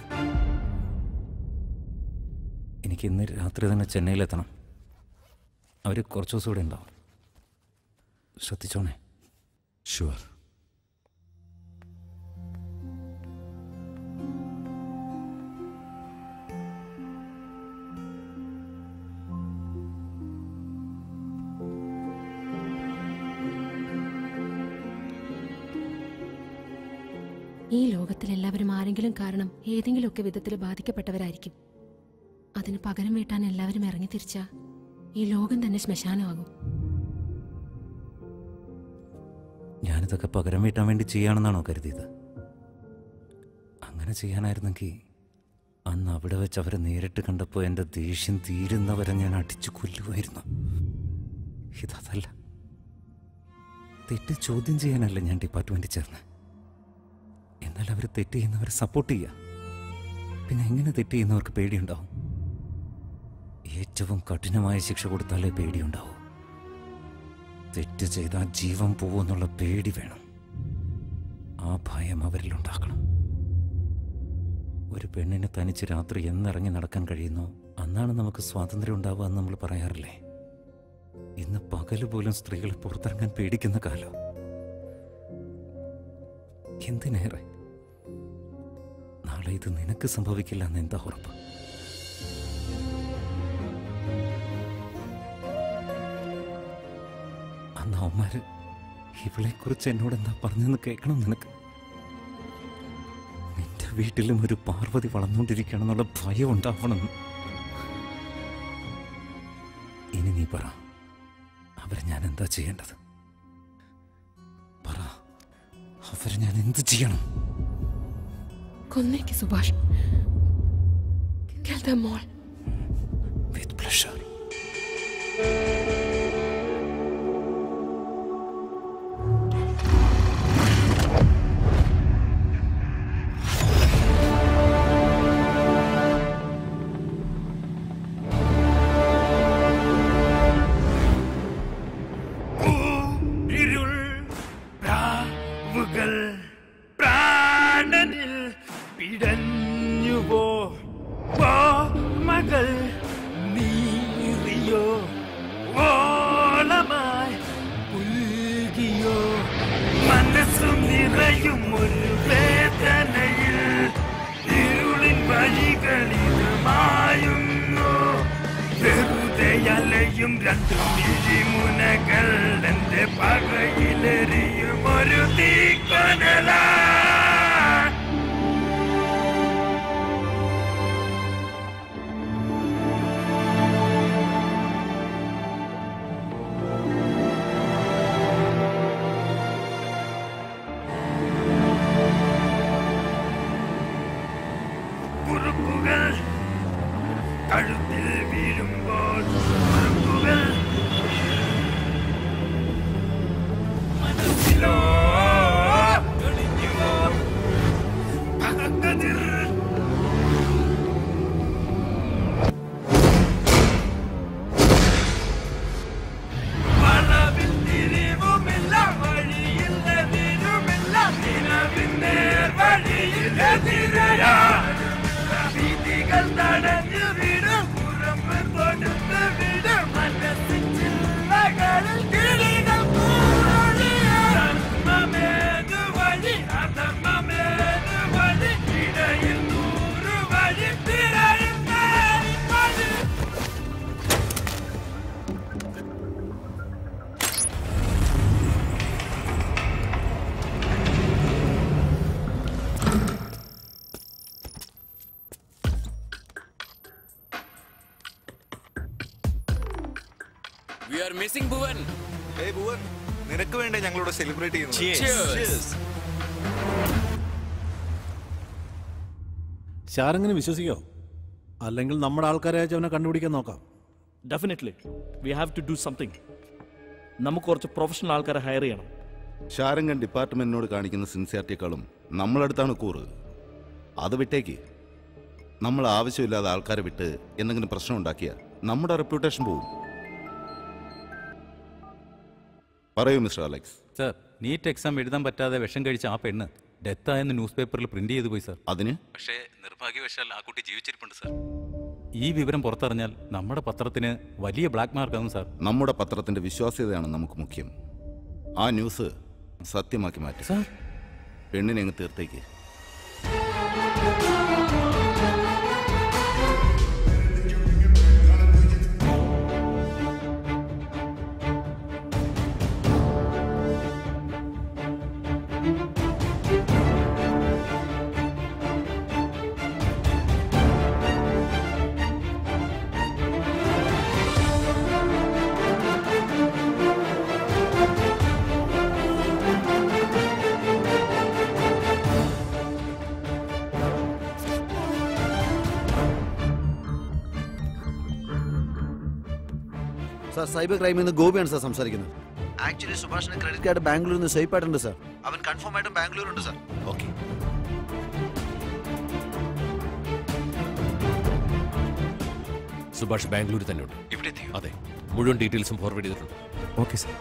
[SPEAKER 10] എനിക്ക് ഇന്ന് രാത്രി തന്നെ ചെന്നൈയിലെത്തണം അവർ കുറച്ച് ദിവസം ഇവിടെ ഉണ്ടാവും ശ്രദ്ധിച്ചോണേ
[SPEAKER 19] ഷുവർ
[SPEAKER 14] ഈ ലോകത്തിൽ എല്ലാവരും ആരെങ്കിലും കാരണം ഏതെങ്കിലുമൊക്കെ വിധത്തിൽ ബാധിക്കപ്പെട്ടവരായിരിക്കും അതിന് പകരം വീട്ടാൻ എല്ലാവരും ഇറങ്ങി തിരിച്ചാ ഈ ലോകം തന്നെ ശ്മശാനമാകും
[SPEAKER 10] ഞാനിതൊക്കെ പകരം വീട്ടാൻ വേണ്ടി ചെയ്യാണെന്നാണോ കരുതിയത് അങ്ങനെ ചെയ്യാനായിരുന്നെങ്കിൽ അന്ന് അവിടെ വെച്ച് അവരെ നേരിട്ട് കണ്ടപ്പോൾ എൻ്റെ ദേഷ്യം തീരുന്നവരെ ഞാൻ അടിച്ചു കൊല്ലുമായിരുന്നു ഇതല്ല തെറ്റ് ചോദ്യം ചെയ്യാനല്ല ഞാൻ ഡിപ്പാർട്ട്മെൻറ്റിൽ ചേർന്നത് എന്നാൽ അവർ തെറ്റ് ചെയ്യുന്നവരെ സപ്പോർട്ട് ചെയ്യുക പിന്നെ എങ്ങനെ തെറ്റ് ചെയ്യുന്നവർക്ക് പേടിയുണ്ടാവും ഏറ്റവും കഠിനമായ ശിക്ഷ കൊടുത്താലേ പേടിയുണ്ടാവും തെറ്റ് ചെയ്താൽ ജീവൻ പോവെന്നുള്ള പേടി വേണം ആ ഭയം അവരിൽ ഉണ്ടാക്കണം ഒരു പെണ്ണിനെ തനിച്ച് രാത്രി എന്നിറങ്ങി നടക്കാൻ കഴിയുന്നോ അന്നാണ് നമുക്ക് സ്വാതന്ത്ര്യം ഉണ്ടാവുക എന്ന് നമ്മൾ പറയാറില്ലേ ഇന്ന് പകല് പോലും സ്ത്രീകളെ പുറത്തിറങ്ങാൻ പേടിക്കുന്ന കാലം എന്തിനേറെ നാളെ ഇത് നിനക്ക് സംഭവിക്കില്ല എന്ന് എന്താ ഉറപ്പ് അന്ന് അവന്മാര് ഇവളെ കുറിച്ച് എന്നോട് എന്താ പറഞ്ഞെന്ന് കേൾക്കണം നിനക്ക് നിന്റെ വീട്ടിലും ഒരു പാർവതി വളർന്നുകൊണ്ടിരിക്കണം എന്നുള്ള ഭയം ഉണ്ടാവണം ഇനി നീ പറ അവരെ ഞാൻ എന്താ ചെയ്യേണ്ടത് പറ അവരെ ഞാൻ എന്ത് ചെയ്യണം
[SPEAKER 14] കൊന്നേക്ക് Subhash Kill them all.
[SPEAKER 10] With pleasure
[SPEAKER 11] ഇരുൾ പ്രാവുകൾ പ്രാണനിൽ പിടഞ്ഞുവോ മകൾ നീറിയോ ഓളമായി പുൽകിയോ മനസ്സും നിറയും ഒരു വേദനയിൽ ഇരുളിൻ വഴികളിൽ മായുന്നു വെറുതെ അലയും രണ്ടു മിഴിമുനകൾ എന്റെ പകയിലെറിയും ഒരു തീക്കൊനല കുറുക്കുകൾ കഴുത്തിൽ വീഴുമ്പോൾ കുറുക്കുകൾ മനസ്സിലോ തെളിഞ്ഞുവോ പകക്കതിർ വളവിൽ തിരിവുമില്ല വഴിയില്ല തിരുമില്ല നിലവിൻ നേർ വഴിയിൽ എതിരെയാ വീതികൾ തടഞ്ഞു വിടും പുറമ്പ് കൊടുത്ത് വിടും മനസ്സിൻ ചില്ലകളിൽ കിളികൾ ധർമ്മമേതു വഴി അധർമ്മമേതു വഴി ഇടയിൽ നൂറ് വഴി തിരയും വഴി
[SPEAKER 6] വി ആർ മിസ്സിംഗ് ഭുവൻ ഏയ് ഭുവൻ നിനക്ക് വേണ്ടേ ഞങ്ങളിവിടെ സെലിബ്രേറ്റ് ചെയ്യുന്നത്
[SPEAKER 21] ശാരങ്ങനെ വിശ്വസിക്കോ അല്ലെങ്കിൽ നമ്മുടെ ആൾക്കാരെ അയച്ച് അവനെ കണ്ടുപിടിക്കാൻ നോക്കാം
[SPEAKER 2] definitely we have to do something നമുക്ക് കുറച്ച് പ്രൊഫഷണൽ ആൾക്കാരെ ഹയർ ചെയ്യണം
[SPEAKER 1] ഷാരംഗൻ ഡിപ്പാർട്ട്മെന്റിനോട് കാണിക്കുന്ന സിൻസിയറിറ്റിയേക്കാളും നമ്മളടുത്താണ് കൂറ് അത് വിട്ടേക്ക് നമ്മൾ ആവശ്യമില്ലാതെ ആൾക്കാരെ വിട്ട് എന്തെങ്കിലും പ്രശ്നം ഉണ്ടാക്കിയാൽ നമ്മുടെ റെപ്യൂട്ടേഷൻ പോവും പറയൂ mister Alex
[SPEAKER 19] sir NEET exam എഴുതാൻ പറ്റാതെ വിഷം കഴിച്ച ആ പെണ്ണ് ഡെത്തായെന്ന് ന്യൂസ് പേപ്പറിൽ പ്രിന്റ് ചെയ്തു പോയി സർ
[SPEAKER 1] അതിന്
[SPEAKER 19] പക്ഷേ നിർഭാഗ്യവശാൽ ആ കുട്ടി ജീവിച്ചിരിപ്പുണ്ട് സർ ഈ വിവരം പുറത്തറിഞ്ഞാൽ നമ്മുടെ പത്രത്തിന് വലിയ ബ്ലാക്ക് മാർക്ക് ആകും സാർ
[SPEAKER 1] നമ്മുടെ പത്രത്തിന്റെ വിശ്വാസ്യതയാണ് നമുക്ക് മുഖ്യം ആ ന്യൂസ് സത്യമാക്കി മാറ്റി പെണ്ണിനെ അങ്ങ് തീർത്തേക്ക്
[SPEAKER 16] സാർ സൈബർ ക്രൈമിൽ നിന്ന് ഗോപിയാണ് സാർ സംസാരിക്കുന്നത് ആക്ച്വലി സുഭാഷിന് ക്രെഡിറ്റ് കാർഡ് ബാംഗ്ലൂരിൽ നിന്ന് സ്വൈപ്പ് ആയിട്ടുണ്ട് സാർ അവൻ കൺഫേം ആയിട്ടും ബാംഗ്ലൂരുണ്ട് സാർ
[SPEAKER 1] ഓക്കെ
[SPEAKER 18] സുഭാഷ് ബാംഗ്ലൂരിൽ തന്നെ ഉണ്ട്
[SPEAKER 16] ഇവിടെ
[SPEAKER 18] അതെ മുഴുവൻ ഡീറ്റെയിൽസും ഫോർവേഡ് ചെയ്തിട്ടുണ്ട്
[SPEAKER 19] ഓക്കെ സാർ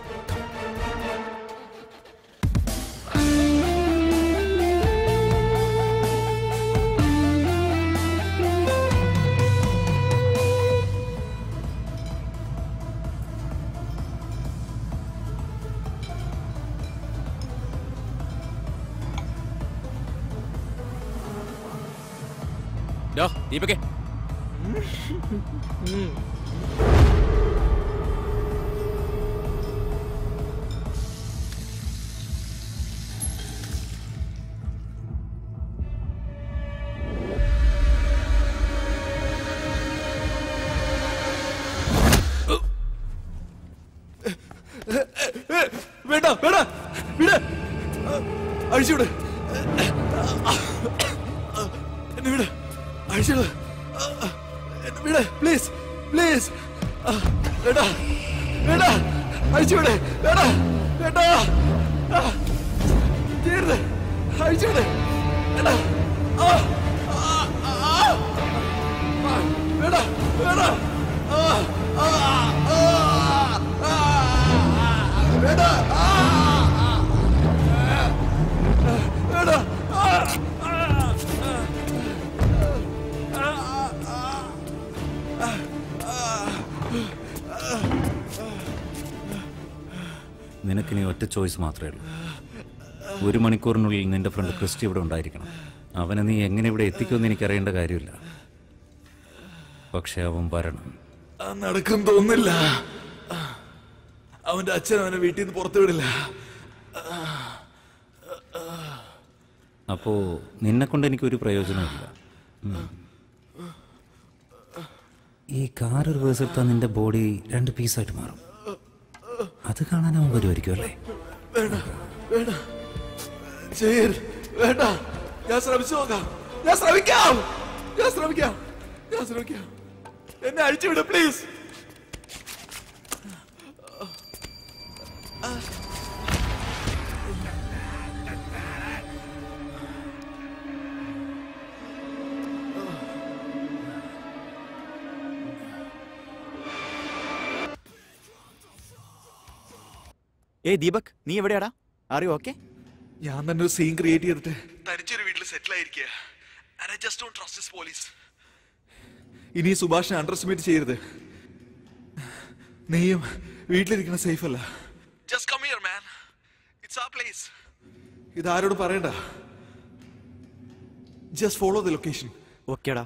[SPEAKER 18] ഡോ ദീപകേ
[SPEAKER 16] വേണ്ട വേണ്ട വിട് അഴിച്ചുവിട് എന്നെ വിട് അഴിച്ചുവിട് എന്നെ വിട് പ്ലീസ് പ്ലീസ് വേണ്ട വേണ്ട അഴിച്ചുവിട് വേണ്ട വേണ്ട തീർന്ന് അഴിച്ചുവിട് വേണ്ട ആ, ആ, ആ, ആ. വേണ്ട വേണ്ട ആ, ആ, ആ, ആ. വേണ്ട ആ, വേണ്ട ആ,
[SPEAKER 10] നിനക്കിനി ഒറ്റ ചോയ്സ് മാത്രമേ ഉള്ളൂ ഒരു മണിക്കൂറിനുള്ളിൽ നിന്റെ ഫ്രണ്ട് ക്രിസ്റ്റി ഇവിടെ ഉണ്ടായിരിക്കണം അവനെ നീ എങ്ങനെ ഇവിടെ എത്തിക്കുമെന്ന് എനിക്കറിയേണ്ട കാര്യമില്ല പക്ഷെ അവൻ വരണം
[SPEAKER 16] ആ, നടക്കും തോന്നില്ല അവന്റെ അച്ഛൻ അവനെ വീട്ടിൽ നിന്ന് പുറത്തു വിടില്ല
[SPEAKER 10] അപ്പോ നിന്നെ കൊണ്ട് എനിക്കൊരു പ്രയോജനമില്ല ഉം. ഈ കാർ റിവേഴ്സ് എടുത്താൽ നിന്റെ ബോഡി രണ്ട് പീസായിട്ട് മാറും അത് കാണാൻ അവൻ വരുമായിരിക്കും അല്ലേ
[SPEAKER 16] വേണ്ട വേണ്ട ചെയ്യരുത് വേണ്ട ഞാൻ ശ്രമിച്ചു നോക്കാം ഞാൻ ശ്രമിക്കാം ഞാൻ ശ്രമിക്കാം ഞാൻ ശ്രമിക്കാം എന്നെ അഴിച്ചുവിട് പ്ലീസ്
[SPEAKER 8] ഏയ് ദീപക് നീ എവിടെയാടാ അറിയോ ഓക്കെ
[SPEAKER 16] ഞാൻ തന്നെ ഒരു സീൻ ക്രിയേറ്റ് ചെയ്തിട്ട് തനിച്ചൊരു വീട്ടിൽ സെറ്റിൽ ആയിരിക്കുക And I just don't trust this police. ഇനി സുഭാഷിനെ അണ്ടർ എസ്റ്റിമേറ്റ് ചെയ്യരുത് നീയും വീട്ടിലിരിക്കുന്ന സേഫ് അല്ല just come here man it's a place ഇത് ആരോടും പറയണ്ട ജസ്റ്റ് ഫോളോ ദ ലൊക്കേഷൻ
[SPEAKER 8] ഓക്കേടാ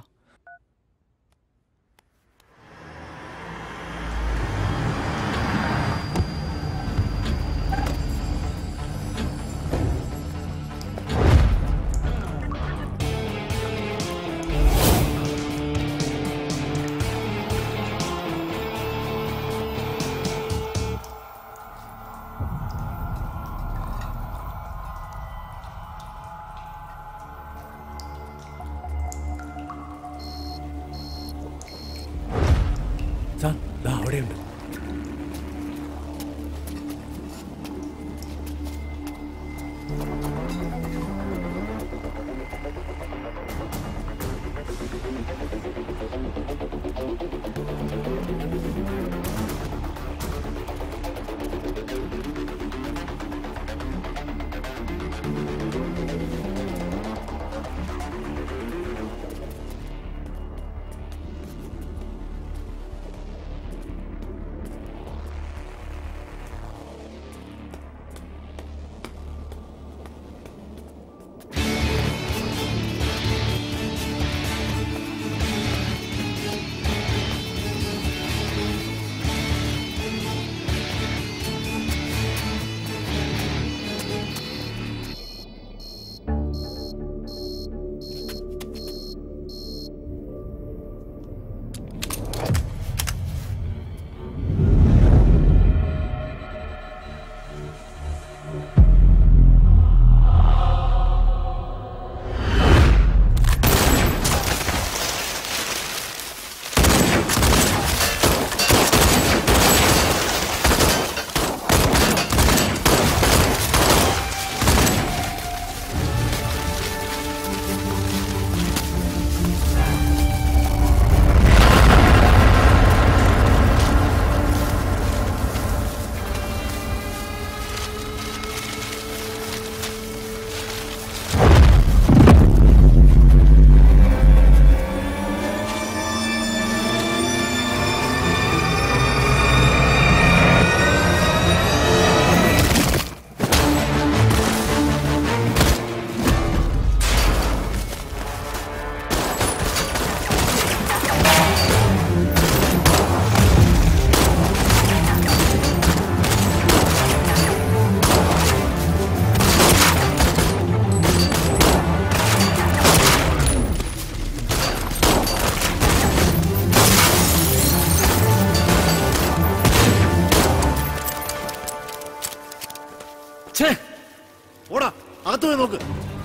[SPEAKER 21] ഓടാ അകത്ത് പോയി നോക്ക്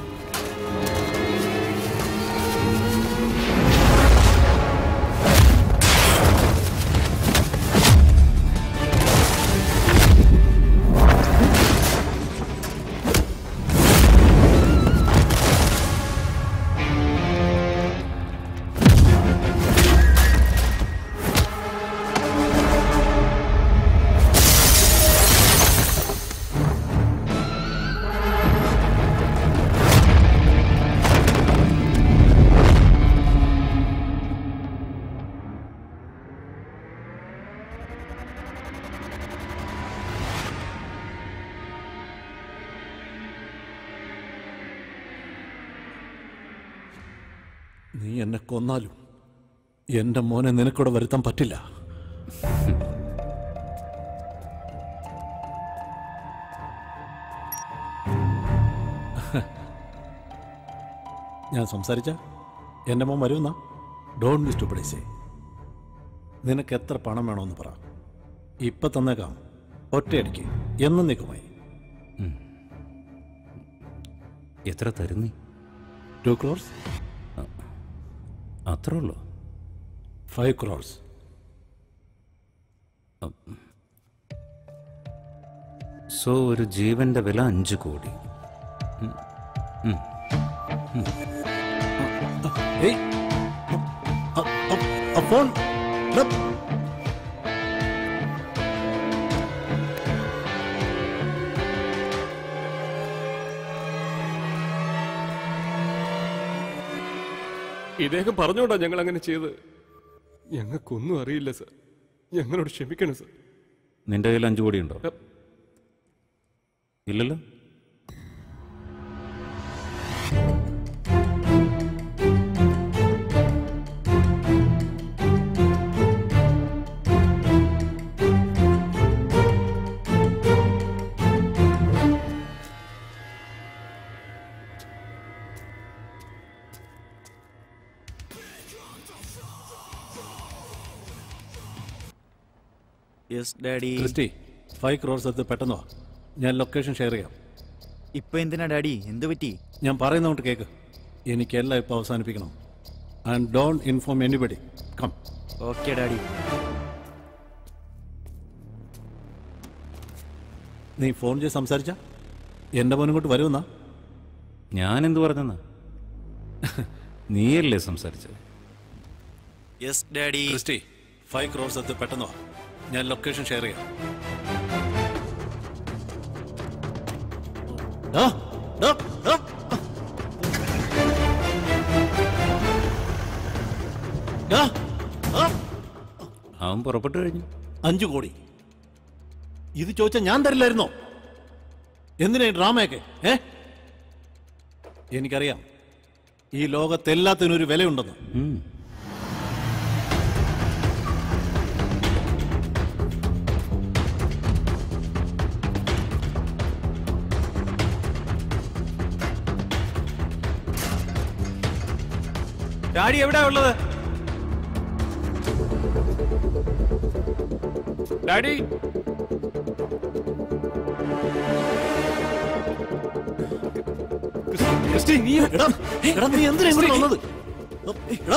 [SPEAKER 21] നീ എന്നെ കൊന്നാലും എന്റെ മോനെ നിനക്കൂടെ വരുത്താൻ പറ്റില്ല ഞാൻ സംസാരിച്ച എൻ്റെ മോൻ വരുമെന്ന ഡോൺ മിസ്റ്റു പിടിച്ചേ നിനക്ക് എത്ര പണം വേണമെന്ന് പറ ഇപ്പൊ തന്നേക്കാം ഒറ്റയടിക്ക് എന്നും നിൽക്കുമായി
[SPEAKER 10] എത്ര തരുന്നി
[SPEAKER 21] ടു ക്രോർസ്
[SPEAKER 10] അത്രേ ഉള്ളൂ
[SPEAKER 21] ഫൈവ് ക്രോർസ്
[SPEAKER 10] സോ ഒരു ജീവന്റെ വില അഞ്ച് കോടി ഉം. ഉം. ഉം.
[SPEAKER 21] ഏയ് അ- അ- അ ഫോൺ ഡാ.
[SPEAKER 17] ഇദ്ദേഹം പറഞ്ഞോണ്ടാ ഞങ്ങൾ അങ്ങനെ ചെയ്ത് ഞങ്ങൾക്കൊന്നും അറിയില്ല സർ ഞങ്ങളോട് ക്ഷമിക്കണം സർ
[SPEAKER 10] നിന്റെ കയ്യിൽ അഞ്ചു കോടി ഉണ്ടോ ഇല്ലല്ലോ
[SPEAKER 8] yes daddy
[SPEAKER 21] Christy five crores എടുത്ത് പെട്ടെന്ന് വാ ഞാൻ ലൊക്കേഷൻ ഷെയർ ചെയ്യാം
[SPEAKER 8] ഇപ്പൊ എന്തിനാ ഡാഡി എന്ത് പറ്റി
[SPEAKER 21] ഞാൻ പറയുന്നതുകൊണ്ട് കേക്ക് എനിക്കെല്ലാം ഇപ്പോൾ അവസാനിപ്പിക്കണം and don't inform anybody come
[SPEAKER 8] okay daddy
[SPEAKER 21] നീ ഫോൺ ചെയ്ത് സംസാരിച്ച എൻ്റെ മോനും ഇങ്ങോട്ട് വരുമെന്നാ
[SPEAKER 10] ഞാൻ എന്ത് പറഞ്ഞെന്നാ നീയല്ലേ സംസാരിച്ചത്
[SPEAKER 8] yes daddy
[SPEAKER 21] Christy five crores എടുത്ത് പെട്ടെന്ന് വാ ഞാൻ ലൊക്കേഷൻ ഷെയർ ചെയ്യാം ഡാ, ഡാ, ഡാ. ഡാ, ആ.
[SPEAKER 10] അവൻ പുറപ്പെട്ടു കഴിഞ്ഞു
[SPEAKER 21] അഞ്ചു കോടി ഇത് ചോദിച്ചാൽ ഞാൻ തരില്ലായിരുന്നോ എന്തിനാ ഈ ഡ്രാമയൊക്കെ ഏ എനിക്കറിയാം ഈ ലോകത്ത് എല്ലാത്തിനും ഒരു വിലയുണ്ടെന്ന്
[SPEAKER 3] ഡാഡി എവിടെയാ ഉള്ളത്
[SPEAKER 17] ഡാഡി
[SPEAKER 21] ക്രിസ്റ്റി, നീ എടാ, എടാ, നീ എന്തിനാ ഇങ്ങോട്ട് വന്നത് എടാ,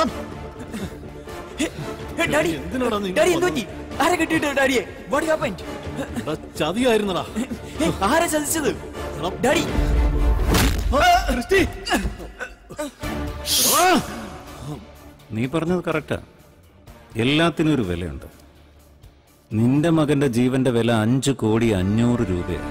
[SPEAKER 8] ഡാഡി
[SPEAKER 21] എന്തിനാടാ നീ
[SPEAKER 8] ഡാഡി
[SPEAKER 21] ഇങ്ങോട്ട്
[SPEAKER 8] എന്ത് പറ്റി ആരെ കിട്ടിയിട്ട് ഡാഡിയെ വാട്ട് ഹാപ്പൻഡ്
[SPEAKER 21] എടാ, ചതിയായിരുന്നടാ
[SPEAKER 8] ആരെ ചതിച്ചത് ഡാഡി
[SPEAKER 21] ക്രിസ്റ്റി
[SPEAKER 10] നീ പറഞ്ഞത് കറക്റ്റാ എല്ലാത്തിനും ഒരു വിലയുണ്ട് നിന്റെ മകന്റെ ജീവന്റെ വില അഞ്ച് കോടി അഞ്ഞൂറ് രൂപയാണ്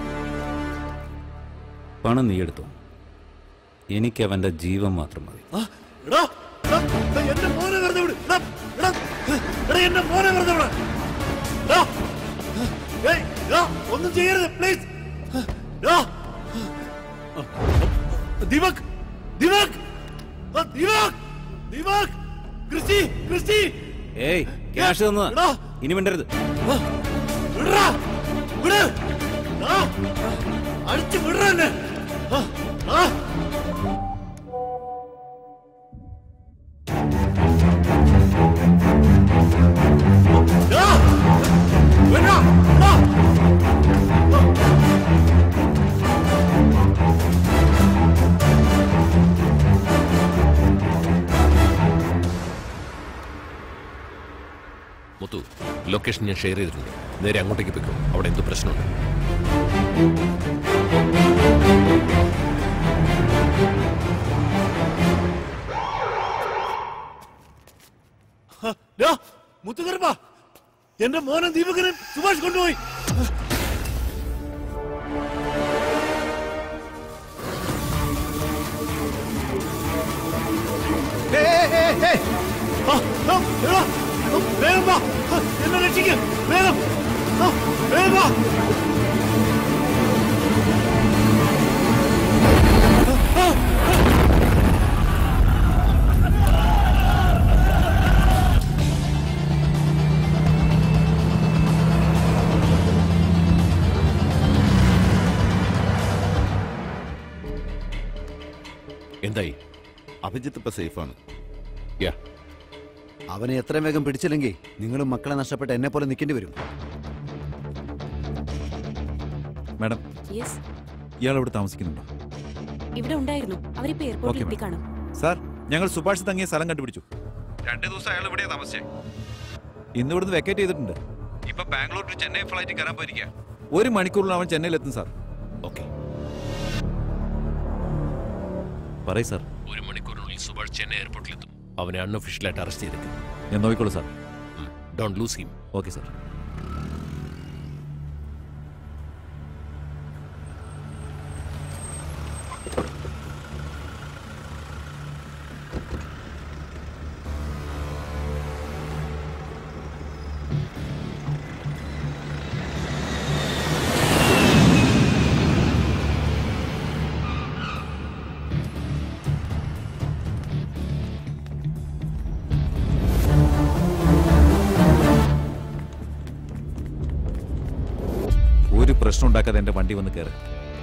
[SPEAKER 10] പണം നീ എടുത്തു എനിക്ക് അവന്റെ ജീവൻ മാത്രം മതി
[SPEAKER 21] എടാ, എടാ, എടാ, എന്റെ മോനെ വെറുതെ വിട് എടാ, എടാ, എടാ, എന്റെ മോനെ വെറുതെ വിട് എടാ, ഏയ്, എടാ, ഒന്നും ചെയ്യരുത് പ്ലീസ് ദീപക് ദീപക് ആ, ദീപക് ദീപക് ക്രിസ്റ്റി ക്രിസ്റ്റി
[SPEAKER 10] ഏയ് ക്യാഷ് തന്നതാ
[SPEAKER 21] എടാ,
[SPEAKER 10] ഇനി മിണ്ടരുത്
[SPEAKER 21] വിടറാ, വിട് എടാ, അടിച്ച് വിടറ എന്നെ ആ, ആ. എടാ, വിടറാ, എടാ.
[SPEAKER 18] ലൊക്കേഷൻ ഞാൻ ഷെയർ ചെയ്തിട്ടുണ്ട് നേരെ അങ്ങോട്ടേക്ക് പോയിക്കോ അവിടെ എന്ത് പ്രശ്നമുണ്ട്
[SPEAKER 21] മുത്തുകർപ്പ എന്റെ മോനും ദീപകനും സുഭാഷ് കൊണ്ടുപോയി വേഗം വാ എന്നെ രക്ഷിക്ക് വേഗം ആ, വേഗം വാ
[SPEAKER 18] എന്തായി
[SPEAKER 1] അഭിജിത്ത് ഇപ്പൊ സേഫാണ്
[SPEAKER 18] യാ
[SPEAKER 15] അവനെ എത്രയും വേഗം പിടിച്ചില്ലെങ്കിൽ നിങ്ങളും മക്കളെ നഷ്ടപ്പെട്ട് എന്നെ പോലെ നിൽക്കേണ്ടി വരും
[SPEAKER 19] മാഡം
[SPEAKER 7] യെസ്
[SPEAKER 19] ഇയാൾ ഇവിടെ താമസിക്കുന്നുണ്ടോ
[SPEAKER 7] ഇവിടെ ഉണ്ടായിരുന്നു അവരിപ്പോ എയർപോർട്ടിൽ
[SPEAKER 19] Okay,
[SPEAKER 7] എത്തിക്കാണും
[SPEAKER 19] സാർ ഞങ്ങൾ സുഭാഷ് തങ്ങിയ സ്ഥലം കണ്ടുപിടിച്ചു രണ്ട് ദിവസം അയാൾ ഇവിടെയാ താമസിച്ചേ ഇന്ന് ഇവിടുന്ന് വെക്കേറ്റ് ചെയ്തിട്ടുണ്ട് ഇപ്പൊ ബാംഗ്ലൂർ ടു ചെന്നൈ ഫ്ലൈറ്റ് കയറാൻ പോയിരിക്കുക ഒരു മണിക്കൂറിൽ അവൻ ചെന്നൈയിൽ എത്തും സാർ
[SPEAKER 18] ഓക്കെ
[SPEAKER 19] പറയ് സാർ
[SPEAKER 18] ഒരു മണിക്കൂറിനുള്ളിൽ സുഭാഷ് ചെന്നൈ എയർപോർട്ടിലെത്തും അവനെ അൺഒഫീഷ്യലായിട്ട് അറസ്റ്റ് ചെയ്തേക്കും
[SPEAKER 19] ഞാൻ നോക്കിക്കോളൂ sir
[SPEAKER 18] don't lose him
[SPEAKER 19] okay sir ഒരു പ്രശ്നം ഉണ്ടാക്കാതെ എന്റെ വണ്ടി വന്ന് കയറി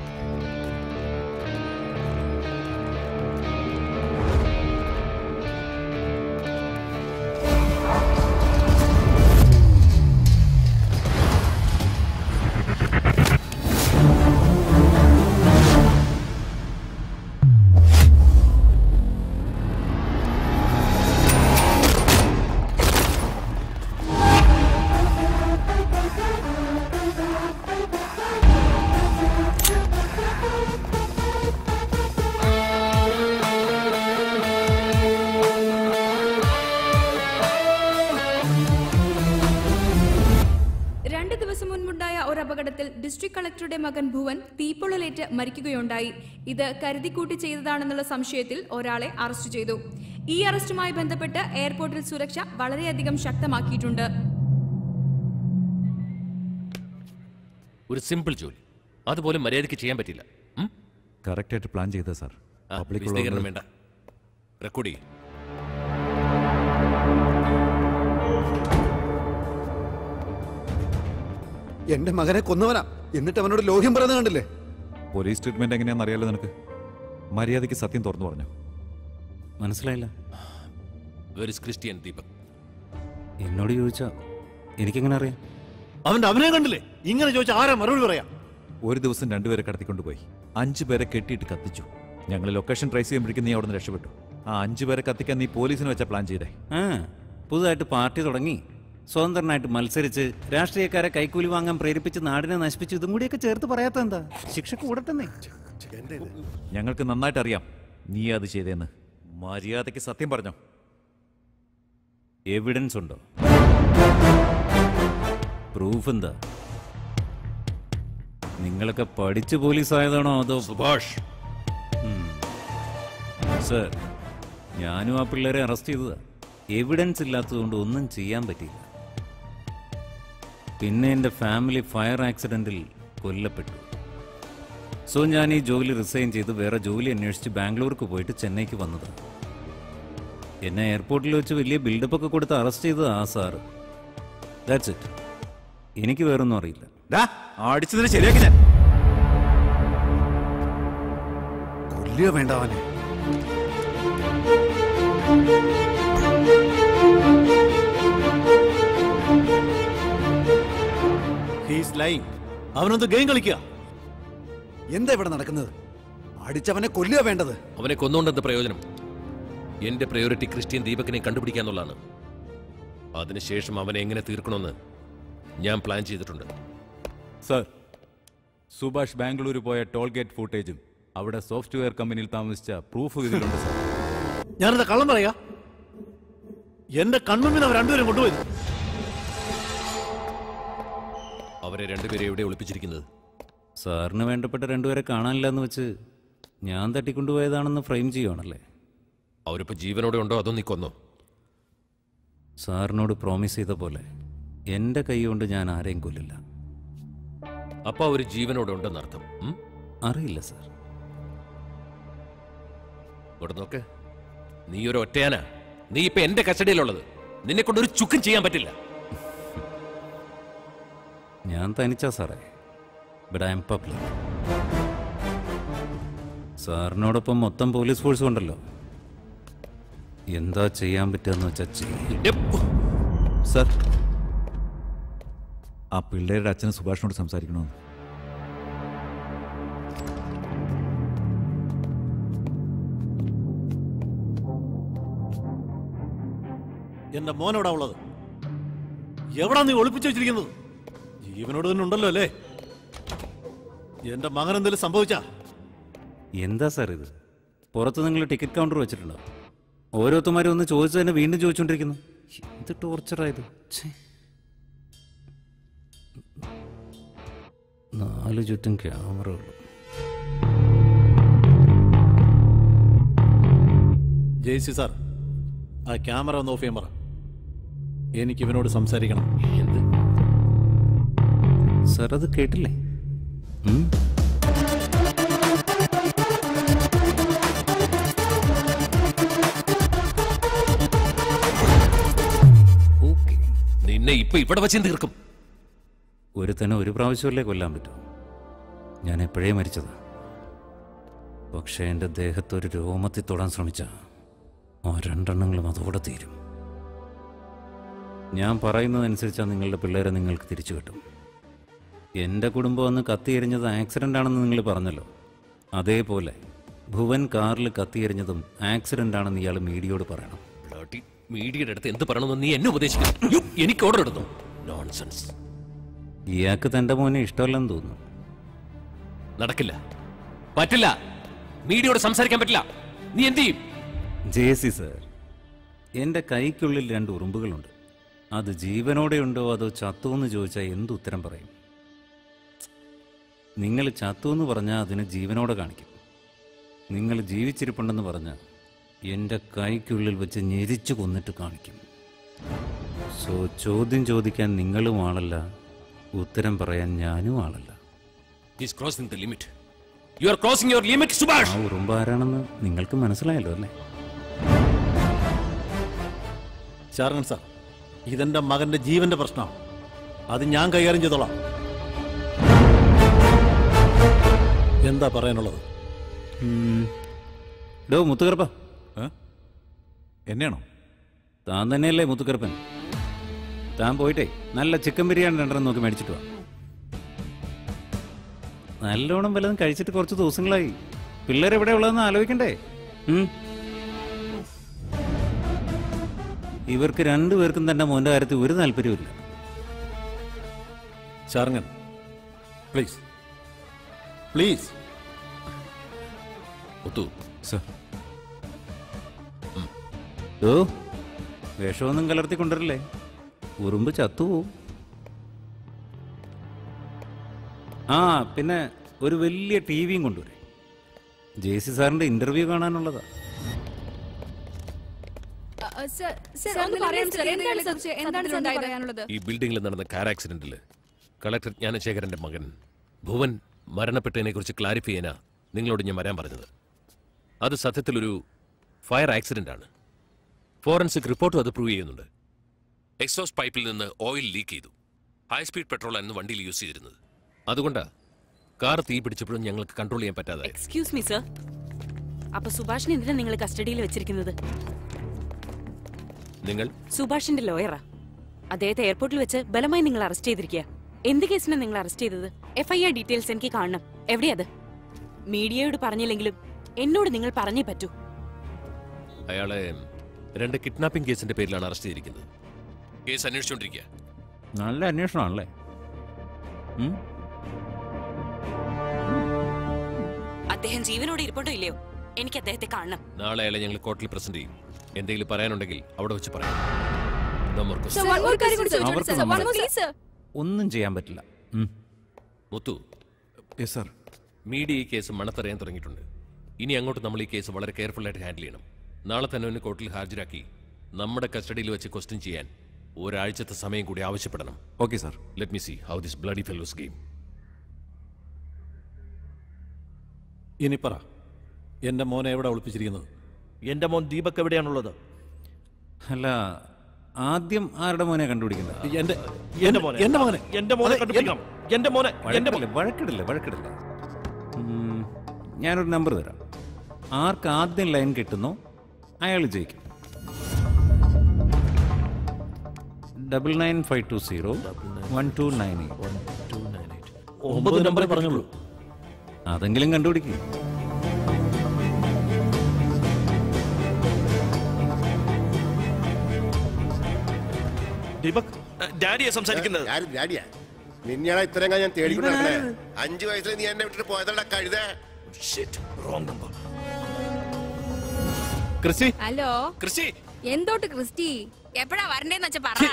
[SPEAKER 22] രണ്ട് ദിവസം മുൻപുണ്ടായ ഒരു അപകടത്തിൽ ഡിസ്ട്രിക്ട് കളക്ടറുടെ മകൻ ഭുവൻ തീപ്പൊള്ളലേറ്റ് മരിക്കുകയുണ്ടായി ഇത് കരുതിക്കൂട്ടി ചെയ്തതാണെന്നുള്ള സംശയത്തിൽ ഒരാളെ അറസ്റ്റ് ചെയ്തു ഈ അറസ്റ്റുമായി ബന്ധപ്പെട്ട് എയർപോർട്ടിൽ സുരക്ഷ വളരെയധികം ശക്തമാക്കിയിട്ടുണ്ട്
[SPEAKER 18] ഒരു സിമ്പിൾ ജോലി അതുപോലെ മര്യാദയ്ക്ക് ചെയ്യാൻ പറ്റില്ല ഉം?
[SPEAKER 19] കറക്റ്റായിട്ട് പ്ലാൻ ചെയ്ത സാർ
[SPEAKER 18] ആ,
[SPEAKER 19] പബ്ലിക്
[SPEAKER 18] വിശദീകരണം വേണ്ട റെക്കോർഡ് ചെയ്യും
[SPEAKER 15] എന്റെ മകനെ കൊന്നവനാ എന്നിട്ട് അവനോട് ലോഹ്യം പറയുന്നത് കണ്ടില്ലേ
[SPEAKER 19] പോലീസ് ട്രീറ്റ്മെന്റ് എങ്ങനെയാണെന്ന് അറിയാലോ നിനക്ക് മര്യാദയ്ക്ക് സത്യം തുറന്നു പറഞ്ഞു
[SPEAKER 10] മനസ്സിലായില്ല
[SPEAKER 18] വെരിസ് ക്രിസ്ത്യൻ ദീപക്
[SPEAKER 10] എന്നോട് ചോദിച്ചാ എനിക്കെങ്ങനെ അറിയാം
[SPEAKER 21] അവന്റെ അവനെ കണ്ടില്ലേ ഇങ്ങനെ ചോദിച്ചാൽ ആരാ മറുപടി പറയാ
[SPEAKER 19] ഒരു ദിവസം രണ്ടുപേരെ കടത്തിക്കൊണ്ടുപോയി അഞ്ചു പേരെ കെട്ടിയിട്ട് കത്തിച്ചു ഞങ്ങൾ ലൊക്കേഷൻ ട്രേസ് ചെയ്യുമ്പോഴേക്കും നീ അവിടെ നിന്ന് രക്ഷപ്പെട്ടു ആ അഞ്ചു പേരെ കത്തിക്കാൻ നീ പോലീസിന് വെച്ച പ്ലാൻ ചെയ്തേ
[SPEAKER 10] ആ പുതുതായിട്ട് പാർട്ടി തുടങ്ങി സ്വതന്ത്രനായിട്ട് മത്സരിച്ച് രാഷ്ട്രീയക്കാരെ കൈക്കൂലി വാങ്ങാൻ പ്രേരിപ്പിച്ച് നാടിനെ നശിപ്പിച്ച് ഇതും കൂടിയൊക്കെ ചേർത്ത് പറയാത്ത എന്താ ശിക്ഷ കൂടട്ടെന്നേ
[SPEAKER 19] ഞങ്ങൾക്ക് നന്നായിട്ട് അറിയാം നീ അത് ചെയ്തേന്ന് മര്യാദയ്ക്ക് സത്യം പറഞ്ഞോ
[SPEAKER 10] എവിഡൻസ് ഉണ്ടോ പ്രൂഫ് എന്താ നിങ്ങളൊക്കെ പഠിച്ച് പോലീസ് ആയതാണോ അതോ
[SPEAKER 18] സുഭാഷ്
[SPEAKER 10] സർ ഞാനും ആ പിള്ളേരെ അറസ്റ്റ് ചെയ്തതാ എവിഡൻസ് ഇല്ലാത്തതുകൊണ്ട് ഒന്നും ചെയ്യാൻ പറ്റിയില്ല പിന്നെ എൻ്റെ ഫാമിലി ഫയർ ആക്സിഡന്റിൽ കൊല്ലപ്പെട്ടു സോ ഞാൻ ഈ ജോലി റിസൈൻ ചെയ്ത് വേറെ ജോലി അന്വേഷിച്ച് ബാംഗ്ലൂർക്ക് പോയിട്ട് ചെന്നൈക്ക് വന്നതാണ് എന്നെ എയർപോർട്ടിൽ വെച്ച് വലിയ ബിൽഡപ്പ് ഒക്കെ കൊടുത്ത് അറസ്റ്റ് ചെയ്തത് ആ സാറ് ദാറ്റ്സ് ഇറ്റ് എനിക്ക് വേറൊന്നും അറിയില്ല
[SPEAKER 19] അടിച്ചതിന് ശരിയാക്കി ഞാൻ
[SPEAKER 15] കൊല്ലുക വേണ്ട അവനെ
[SPEAKER 21] ഹീസ് ലൈങ് അവനൊന്ന് ഗെയിം കളിക്കുക
[SPEAKER 15] എന്താ ഇവിടെ നടക്കുന്നത് അടിച്ചവനെ കൊല്ലുക വേണ്ടത്
[SPEAKER 18] അവനെ കൊന്നുകൊണ്ട് എന്ത് പ്രയോജനം എന്റെ പ്രയോറിറ്റി ക്രിസ്ത്യൻ ദീപകിനെ കണ്ടുപിടിക്കാന്നുള്ളതാണ് അതിനുശേഷം അവനെ എങ്ങനെ തീർക്കണമെന്ന് ഞാൻ പ്ലാൻ ചെയ്തിട്ടുണ്ട്
[SPEAKER 19] സർ സുഭാഷ് ബാംഗ്ലൂർ പോയ ടോൾ ഗേറ്റ് ഫൂട്ടേജും അവിടെ സോഫ്റ്റ്വെയർ കമ്പനിയിൽ താമസിച്ച പ്രൂഫ് ഇതിലുണ്ട് സർ
[SPEAKER 21] ഞാനെന്താ കള്ളം പറയാ എന്റെ കൺമുമ്പിൽ അവർ രണ്ടുപേരും കൊണ്ടുപോയി
[SPEAKER 18] അവരെ രണ്ടുപേരെ എവിടെ ഒളിപ്പിച്ചിരിക്കുന്നത്
[SPEAKER 10] സാറിന് വേണ്ടപ്പെട്ട രണ്ടുപേരെ കാണാനില്ല എന്ന് വെച്ച് ഞാൻ തട്ടിക്കൊണ്ടുപോയതാണെന്ന് ഫ്രെയിം ചെയ്യുവാണല്ലേ
[SPEAKER 18] അവരിപ്പോ ജീവനോടെ ഉണ്ടോ അതോ നീ കൊന്നോ
[SPEAKER 10] സാറിനോട് പ്രോമിസ് ചെയ്ത പോലെ എൻ്റെ കൈ കൊണ്ട് ഞാൻ ആരെയും കൊല്ലില്ല
[SPEAKER 18] അപ്പൊ അവര് ജീവനോടെ ഉണ്ടെന്നർത്ഥം ഉം?
[SPEAKER 10] അറിയില്ല സാർ
[SPEAKER 18] ഇവിടെ നോക്ക് നീ ഒരു ഒറ്റയാനാ നീ ഇപ്പൊ എന്റെ കസ്റ്റഡിയിലുള്ളത് നിന്നെ കൊണ്ട് ഒരു ചുക്കും ചെയ്യാൻ പറ്റില്ല
[SPEAKER 10] ഞാൻ തനിച്ചാ സാറേ ബട്ട് ഐ എം പബ്ലിക് സാറിനോടൊപ്പം മൊത്തം പോലീസ് ഫോഴ്സ് ഉണ്ടല്ലോ എന്താ ചെയ്യാൻ പറ്റുമെന്ന് വെച്ചാൽ ചെയ്യും
[SPEAKER 6] സർ ആ പിള്ളേരുടെ അച്ഛന് സുഭാഷിനോട് സംസാരിക്കണമെന്ന്
[SPEAKER 21] എന്റെ മോനോടാ ഉള്ളത് എവിടാ നീ ഒളിപ്പിച്ചു വെച്ചിരിക്കുന്നത് ജീവനോട് തന്നെ ഉണ്ടല്ലോ അല്ലേ എന്റെ മകൻ എന്തെങ്കിലും സംഭവിച്ചാ
[SPEAKER 10] എന്താ സാർ ഇത് പുറത്ത് നിങ്ങൾ ടിക്കറ്റ് കൗണ്ടർ വെച്ചിട്ടുണ്ടോ ഓരോരുത്തന്മാരും ഒന്ന് ചോദിച്ചു തന്നെ വീണ്ടും ചോദിച്ചുകൊണ്ടിരിക്കുന്നു എന്ത് ടോർച്ചറായത് ഛേ. നാല് ചുറ്റും ക്യാമറകൾ
[SPEAKER 21] ജെയ്സി സാർ ആ ക്യാമറ ഒന്ന് ഓഫ് ചെയ്യാൻ പറ എനിക്ക് ഇവനോട് സംസാരിക്കണം
[SPEAKER 10] സാർ അത് കേട്ടില്ലേ ഉം?
[SPEAKER 18] നിന്നെ ഇപ്പൊ ഇവിടെ വെച്ച് തീർക്കും
[SPEAKER 10] ഒരുത്തനെ ഒരു പ്രാവശ്യമല്ലേ കൊല്ലാൻ പറ്റൂ ഞാൻ എപ്പോഴേ മരിച്ചതാ പക്ഷേ എൻ്റെ ദേഹത്തൊരു രോമത്തിൽ തൊടാൻ ശ്രമിച്ച ആ രണ്ടെണ്ണങ്ങളും അതോടെ തീരും ഞാൻ പറയുന്നതനുസരിച്ചാണ് നിങ്ങളുടെ പിള്ളേരെ നിങ്ങൾക്ക് തിരിച്ചു കിട്ടും എൻ്റെ കുടുംബം അന്ന് കത്തിയെരിഞ്ഞത് ആക്സിഡൻ്റ് ആണെന്ന് നിങ്ങൾ പറഞ്ഞല്ലോ അതേപോലെ ഭുവൻ കാറിൽ കത്തിയെരിഞ്ഞതും ആക്സിഡൻ്റ് ആണെന്ന് ഇയാൾ മീഡിയയോട് പറയണം
[SPEAKER 18] ബ്ലഡി മീഡിയയുടെ അടുത്ത് എന്ത് പറയണമെന്ന് നീ എന്നെ ഉപദേശിക്കുന്നു യ്യോ, എനിക്ക് ഓർഡർ ഇടുന്നു നോൺസെൻസ്
[SPEAKER 10] ഇയാൾക്ക് തൻ്റെ മോനെ ഇഷ്ടമല്ലെന്ന് തോന്നുന്നു
[SPEAKER 18] നടക്കില്ല പറ്റില്ല മീഡിയയോട് സംസാരിക്കാൻ പറ്റില്ല നീ എന്ത് ചെയ്യും
[SPEAKER 10] ജെ സി സർ എൻ്റെ കൈക്കുള്ളിൽ രണ്ട് ഉറുമ്പുകളുണ്ട് അത് ജീവനോടെ ഉണ്ടോ അതോ ചത്തു എന്ന് ചോദിച്ചാൽ എന്ത് ഉത്തരം പറയും നിങ്ങൾ ചത്തു എന്ന് പറഞ്ഞാൽ അതിന് ജീവനോടെ കാണിക്കും നിങ്ങൾ ജീവിച്ചിരിപ്പുണ്ടെന്ന് പറഞ്ഞാൽ എൻ്റെ കൈക്കുള്ളിൽ വെച്ച് ഞെരിച്ചു കൊന്നിട്ട് കാണിക്കും സോ ചോദ്യം ചോദിക്കാൻ നിങ്ങളും ആളല്ല ഉത്തരം പറയാൻ ഞാനും ആളല്ല
[SPEAKER 18] is crossing the limit you are crossing your limit Subhash
[SPEAKER 10] ആ ഉറുമ്പ് ആരാണെന്ന് നിങ്ങൾക്ക് മനസ്സിലായല്ലോ അല്ലേ
[SPEAKER 21] ശാരങ്ങൻ സാർ ഇതെന്റെ മകന്റെ ജീവന്റെ പ്രശ്നമാണ് അത് ഞാൻ കൈകാര്യം ചെയ്തോളാം എന്താ പറയാനുള്ളത്
[SPEAKER 10] ഡോ മുത്തുകറുപ്പ
[SPEAKER 6] എന്നെയാണോ
[SPEAKER 10] താൻ തന്നെയല്ലേ മുത്തുകറുപ്പൻ താൻ പോയിട്ടേ നല്ല ചിക്കൻ ബിരിയാണി രണ്ടെണ്ണം നോക്കി മേടിച്ചിട്ട് വാ നല്ലോണം വല്ലതും കഴിച്ചിട്ട് കുറച്ച് ദിവസങ്ങളായി പിള്ളേർ എവിടെ ഉള്ളതെന്ന് ആലോചിക്കണ്ടേ ഉം? ഇവർക്ക് രണ്ടുപേർക്കും തന്നെ മോന്റെ കാര്യത്തിൽ ഒരു താല്പര്യമില്ല
[SPEAKER 21] ശാരങ്ങൻ പ്ലീസ് പ്ലീസ്
[SPEAKER 18] ഒത്തു
[SPEAKER 6] സർ
[SPEAKER 10] ഓ വിഷമൊന്നും കലർത്തി കൊണ്ടുവരില്ലേ ഉറുമ്പ് ചത്തുപോവും ആ പിന്നെ ഒരു വലിയ ടി വിയും കൊണ്ടുവരെ ജെ സി സാറിന്റെ ഇന്റർവ്യൂ കാണാനുള്ളതാ
[SPEAKER 22] സർ സർ ഒന്ന് പറയാം സർ എന്താണ് സർ എന്താണ് സർ പറയാനുള്ളത്
[SPEAKER 18] ഈ ബിൽഡിംഗിൽ നടന്ന കാർ ആക്സിഡന്റിൽ കളക്ടർ ജ്ഞാനശേഖരന്റെ മകൻ ഭുവൻ മരണപ്പെട്ടതിനെ കുറിച്ച് ക്ലാരിഫൈ ചെയ്യാനാ നിങ്ങളോട് ഞാൻ വരാൻ പറഞ്ഞത് അത് സത്യത്തിലൊരു ഫയർ ആക്സിഡന്റ് ആണ് ഫോറൻസിക് റിപ്പോർട്ടും അത് പ്രൂവ് ചെയ്യുന്നുണ്ട് എക്സോസ്റ്റ് പൈപ്പിൽ നിന്ന് ഓയിൽ ലീക്ക് ചെയ്തു ഹൈ സ്പീഡ് പെട്രോൾ ആയിരുന്നു വണ്ടിയിൽ യൂസ് ചെയ്തിരുന്നത് അതുകൊണ്ടാ കാർ തീ പിടിച്ചപ്പോഴും ഞങ്ങൾക്ക് കൺട്രോൾ ചെയ്യാൻ പറ്റാതെ
[SPEAKER 7] എക്സ്ക്യൂസ് മീ സർ അപ്പൊ സുഭാഷിനെ എന്തിനാ നിങ്ങൾ കസ്റ്റഡിയിൽ വെച്ചിരിക്കുന്നത്
[SPEAKER 18] നിങ്ങൾ
[SPEAKER 7] സുഭാഷിന്റെ ലോയറാ അദ്ദേഹത്തെ എയർപോർട്ടിൽ വെച്ച് ബലമായി നിങ്ങൾ അറസ്റ്റ് ചെയ്തിരിക്കുക എന്ത് കേസിനാണ് നിങ്ങൾ അറസ്റ്റ് ചെയ്തത് എഫ്ഐആർ ഡീറ്റെയിൽസ് എനിക്ക് കാണണം എവിടെയത് മീഡിയയോട് പറഞ്ഞില്ലെങ്കിലും എന്നോട് നിങ്ങൾ പറഞ്ഞേ പറ്റൂ
[SPEAKER 18] അയാളെ രണ്ട് കിഡ്നാപ്പിംഗ് കേസിന്റെ പേരിലാണ് അറസ്റ്റ് ചെയ്തിരിക്കുന്നത് കേസ് അന്വേഷിച്ചുകൊണ്ടിരിക്കുക
[SPEAKER 10] നല്ല അന്വേഷണമാണല്ലേ ഉം?
[SPEAKER 7] അദ്ദേഹം ജീവനോടെ ഇരിപ്പുണ്ടോ ഇല്ലയോ എനിക്ക് അദ്ദേഹത്തെ കാണണം
[SPEAKER 18] നാളെ അയാളെ ഞങ്ങൾ കോർട്ടിൽ പ്രസന്റ് ചെയ്യും എന്തെങ്കിലും പറയാനുണ്ടെങ്കിൽ അവിടെ വെച്ച് പറയാം No more questions.
[SPEAKER 22] Sir, one more കാര്യം കൂടി ചോദിച്ചോട്ടെ,
[SPEAKER 10] അവർക്ക്
[SPEAKER 22] sir. One more,
[SPEAKER 10] നമ്മളെ
[SPEAKER 22] please, sir.
[SPEAKER 10] ഒന്നും ചെയ്യാൻ പറ്റില്ല ഉം.
[SPEAKER 18] മുത്തു
[SPEAKER 6] സാർ
[SPEAKER 18] മീഡിയ ഈ കേസ് മണത്തറിയാൻ തുടങ്ങിയിട്ടുണ്ട് ഇനി അങ്ങോട്ട് നമ്മൾ ഈ കേസ് വളരെ കെയർഫുൾ ആയിട്ട് ഹാൻഡിൽ ചെയ്യണം നാളെ തന്നെ അവനെ കോർട്ടിൽ ഹാജരാക്കി നമ്മുടെ കസ്റ്റഡിയിൽ വെച്ച് ക്വസ്റ്റ്യൻ ചെയ്യാൻ ഒരാഴ്ചത്തെ സമയം കൂടി ആവശ്യപ്പെടണം
[SPEAKER 19] okay sir
[SPEAKER 18] let me see how this bloody fellow's game
[SPEAKER 21] ഇനി പറ എന്റെ മോനെ എവിടെ ഒളിപ്പിച്ചിരിക്കുന്നത്
[SPEAKER 2] എന്റെ മോൻ ദീപക് എവിടെയാണുള്ളത്
[SPEAKER 10] അല്ല ആദ്യം ആരുടെ മോനെ കണ്ടുപിടിക്കുന്നത്
[SPEAKER 21] എന്റെ
[SPEAKER 2] എന്റെ മോനെ
[SPEAKER 21] എന്റെ മോനെ
[SPEAKER 2] എന്റെ മോനെ കണ്ടുപിടിക്കണം എന്റെ മോനെ എന്റെ
[SPEAKER 10] വഴക്കിടില്ല വഴക്കിടില്ല വഴക്കിടില്ല ഉം, ഞാനൊരു നമ്പർ തരാം ആർക്ക് ആദ്യം ലൈൻ കിട്ടുന്നോ അയാൾ ജയിക്കും double nine five two zero one two nine
[SPEAKER 21] ഒമ്പത് നമ്പറേ പറഞ്ഞുള്ളൂ
[SPEAKER 10] അതെങ്കിലും കണ്ടുപിടിക്കും
[SPEAKER 2] ദീപക് ഡാഡിയെ സംസാരിക്കുന്നത്
[SPEAKER 5] ആരും ഡാഡിയാ നിന്നെയാണോ ഇത്രയും കാലം ഞാൻ തേടിക്കൊണ്ട് നടക്കണേ അഞ്ചു വയസ്സിൽ നീ എന്നെ വിട്ടിട്ട് പോയതല്ല കഴുതേ
[SPEAKER 21] ക്രിസ്റ്റി
[SPEAKER 22] ഹലോ
[SPEAKER 21] ക്രിസ്റ്റി
[SPEAKER 22] എന്തോട്ട് ക്രിസ്റ്റി
[SPEAKER 7] എപ്പോഴാ വരണ്ടേന്ന് വെച്ചാ പറ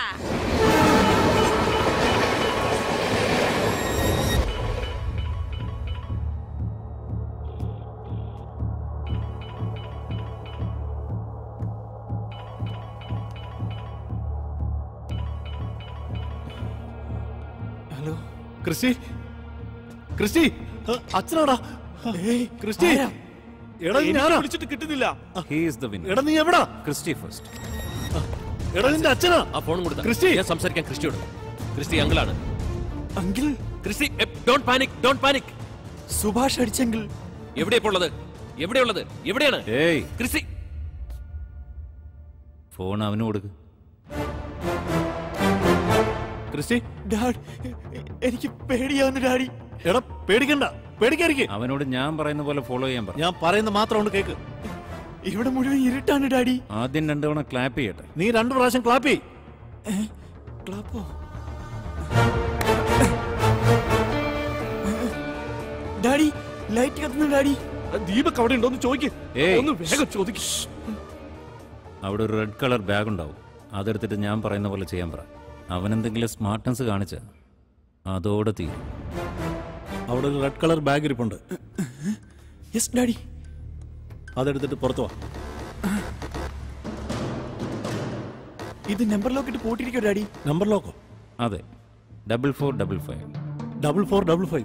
[SPEAKER 21] ഹലോ ക്രിസ്റ്റി ക്രിസ്റ്റി അ, അച്ഛനാടാ ഏയ് ക്രിസ്റ്റി എടാ
[SPEAKER 2] എനിക്ക്
[SPEAKER 21] ഞാനാ
[SPEAKER 2] വിളിച്ചിട്ട് കിട്ടുന്നില്ല
[SPEAKER 10] ഹീ ഈസ് ദ വിന്നർ
[SPEAKER 21] എടാ നീ എവിടാ
[SPEAKER 10] ക്രിസ്റ്റി ഫസ്റ്റ്
[SPEAKER 21] എടാ നിന്റെ അച്ഛനാ
[SPEAKER 18] ആ ഫോൺ കൊടുത്ത
[SPEAKER 21] ക്രിസ്റ്റി
[SPEAKER 18] ഞാൻ സംസാരിക്കാൻ ക്രിസ്റ്റിയോട് ക്രിസ്റ്റി അങ്കിളാണ്
[SPEAKER 21] uncle
[SPEAKER 18] Christy don't panic don't panic
[SPEAKER 21] Subhash അടിച്ചെങ്കിൽ
[SPEAKER 18] എവിടെയാ ഇപ്പോൾ ഉള്ളത് എവിടെയുള്ളത് എവിടെയാണ്
[SPEAKER 10] ഏയ്
[SPEAKER 18] ക്രിസ്റ്റി
[SPEAKER 10] ഫോൺ അവന് കൊടുക്ക്
[SPEAKER 21] ക്രിസ്റ്റി ഡാഡ് എനിക്ക് പേടിയാവുന്നു ഡാഡി എടാ പേടിക്കണ്ട പേടിക്കാതിരിക്കെ
[SPEAKER 10] അവനോട് ഞാൻ പറയുന്ന പോലെ ഫോളോ ചെയ്യാൻ പറ
[SPEAKER 21] ഞാൻ പറയുന്ന മാത്രം ഉണ്ട് കേക്ക് ഇവിടെ മുഴുവൻ ഇരുട്ടാണ് ഡാഡി
[SPEAKER 10] ആദ്യം രണ്ടു തവണ ക്ലാപ്പ് ചെയ്യട്ടെ
[SPEAKER 21] നീ രണ്ടു പ്രാവശ്യം ക്ലാപ്പ് ചെയ് ക്ലാപ്പോ ഡാഡി ലൈറ്റ് കത്തുന്നു ഡാഡി
[SPEAKER 2] ദീപക് അവിടെ ഉണ്ടോന്ന് ചോദിക്ക്
[SPEAKER 10] ഏയ്.
[SPEAKER 2] ഒന്ന് വേഗം ചോദിക്ക്
[SPEAKER 10] അവിടെ ഒരു റെഡ് കളർ ബാഗ് ഉണ്ടാവും അതെടുത്തിട്ട് ഞാൻ പറയുന്ന പോലെ ചെയ്യാൻ പറ അവനെന്തെങ്കിലും സ്മാർട്ട്നെസ് കാണിച്ച അതോടെ തീരും
[SPEAKER 21] അവിടെ ഒരു റെഡ് കളർ ബാഗ് ഇരിപ്പുണ്ട് യെസ് ഡാഡി അതെടുത്തിട്ട് പുറത്തു വാ ഇത് നമ്പർ ലോക്ക് ഇട്ട് പൂട്ടിയിരിക്കോ ഡാഡി നമ്പർ ലോക്കോ
[SPEAKER 10] അതെ double four double five
[SPEAKER 21] double four double five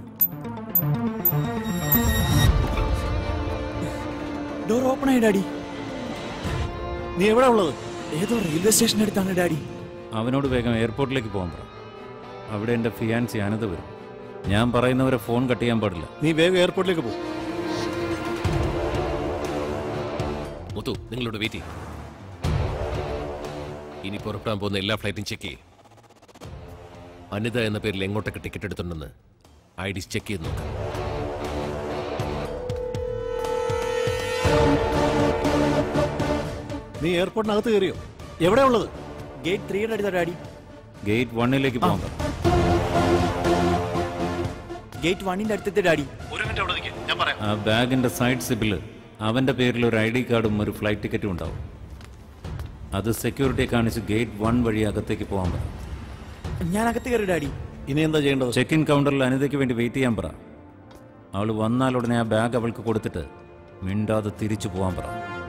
[SPEAKER 21] door open ആയി ഡാഡി നീ എവിടെ ഉള്ളത് ഏതോ റെയിൽവേ സ്റ്റേഷൻ അടുത്താണ് ഡാഡി
[SPEAKER 10] അവനോട് വേഗം എയർപോർട്ടിലേക്ക് പോകാൻ പറ അവിടെ എൻ്റെ ഫിയാൻസി അനത വരും ഞാൻ പറയുന്നവരെ ഫോൺ കട്ട് ചെയ്യാൻ പാടില്ല
[SPEAKER 21] നീ വേഗം എയർപോർട്ടിലേക്ക് പോകും
[SPEAKER 18] മുത്തു നിങ്ങളോട് വെയിറ്റ് ചെയ്യും ഇനി പുറപ്പെടാൻ പോകുന്ന എല്ലാ ഫ്ലൈറ്റും ചെക്ക് ചെയ്യും അനിത എന്ന പേരിൽ എങ്ങോട്ടൊക്കെ ടിക്കറ്റ് എടുത്തിട്ടുണ്ടെന്ന് ഐ ഡി ചെക്ക് ചെയ്ത് നോക്കാം
[SPEAKER 21] നീ എയർപോർട്ടിനകത്ത് കയറിയോ എവിടെ ഉള്ളത് ഗേറ്റ് ത്രീയുടെ അടുത്ത ഡാഡി
[SPEAKER 10] ഗേറ്റ് വണ്ണിലേക്ക് പോകാൻ പറ
[SPEAKER 21] ഗേറ്റ് വണ്ണിന്റെ അടുത്തത്തെ ഡാഡി ഒരു മിനിറ്റ് അവിടെ ഞാൻ പറയാം
[SPEAKER 10] ആ ബാഗിൻ്റെ സൈഡ് സിബില് അവൻ്റെ പേരിൽ ഒരു ഐ ഡി കാർഡും ഒരു ഫ്ലൈറ്റ് ടിക്കറ്റും ഉണ്ടാവും അത് സെക്യൂരിറ്റിയെ കാണിച്ച് ഗേറ്റ് വൺ വഴി അകത്തേക്ക് പോകാൻ പറ
[SPEAKER 21] ഞാൻ അകത്ത് കയറി ഡാഡി ഇനി എന്താ ചെയ്യേണ്ടത്
[SPEAKER 10] ചെക്ക് ഇൻ കൗണ്ടറിൽ അനിതയ്ക്ക് വേണ്ടി വെയിറ്റ് ചെയ്യാൻ പറ അവൾ വന്നാൽ ഉടനെ ആ ബാഗ് അവൾക്ക് കൊടുത്തിട്ട് മിണ്ടാതെ തിരിച്ചു പോകാൻ പറ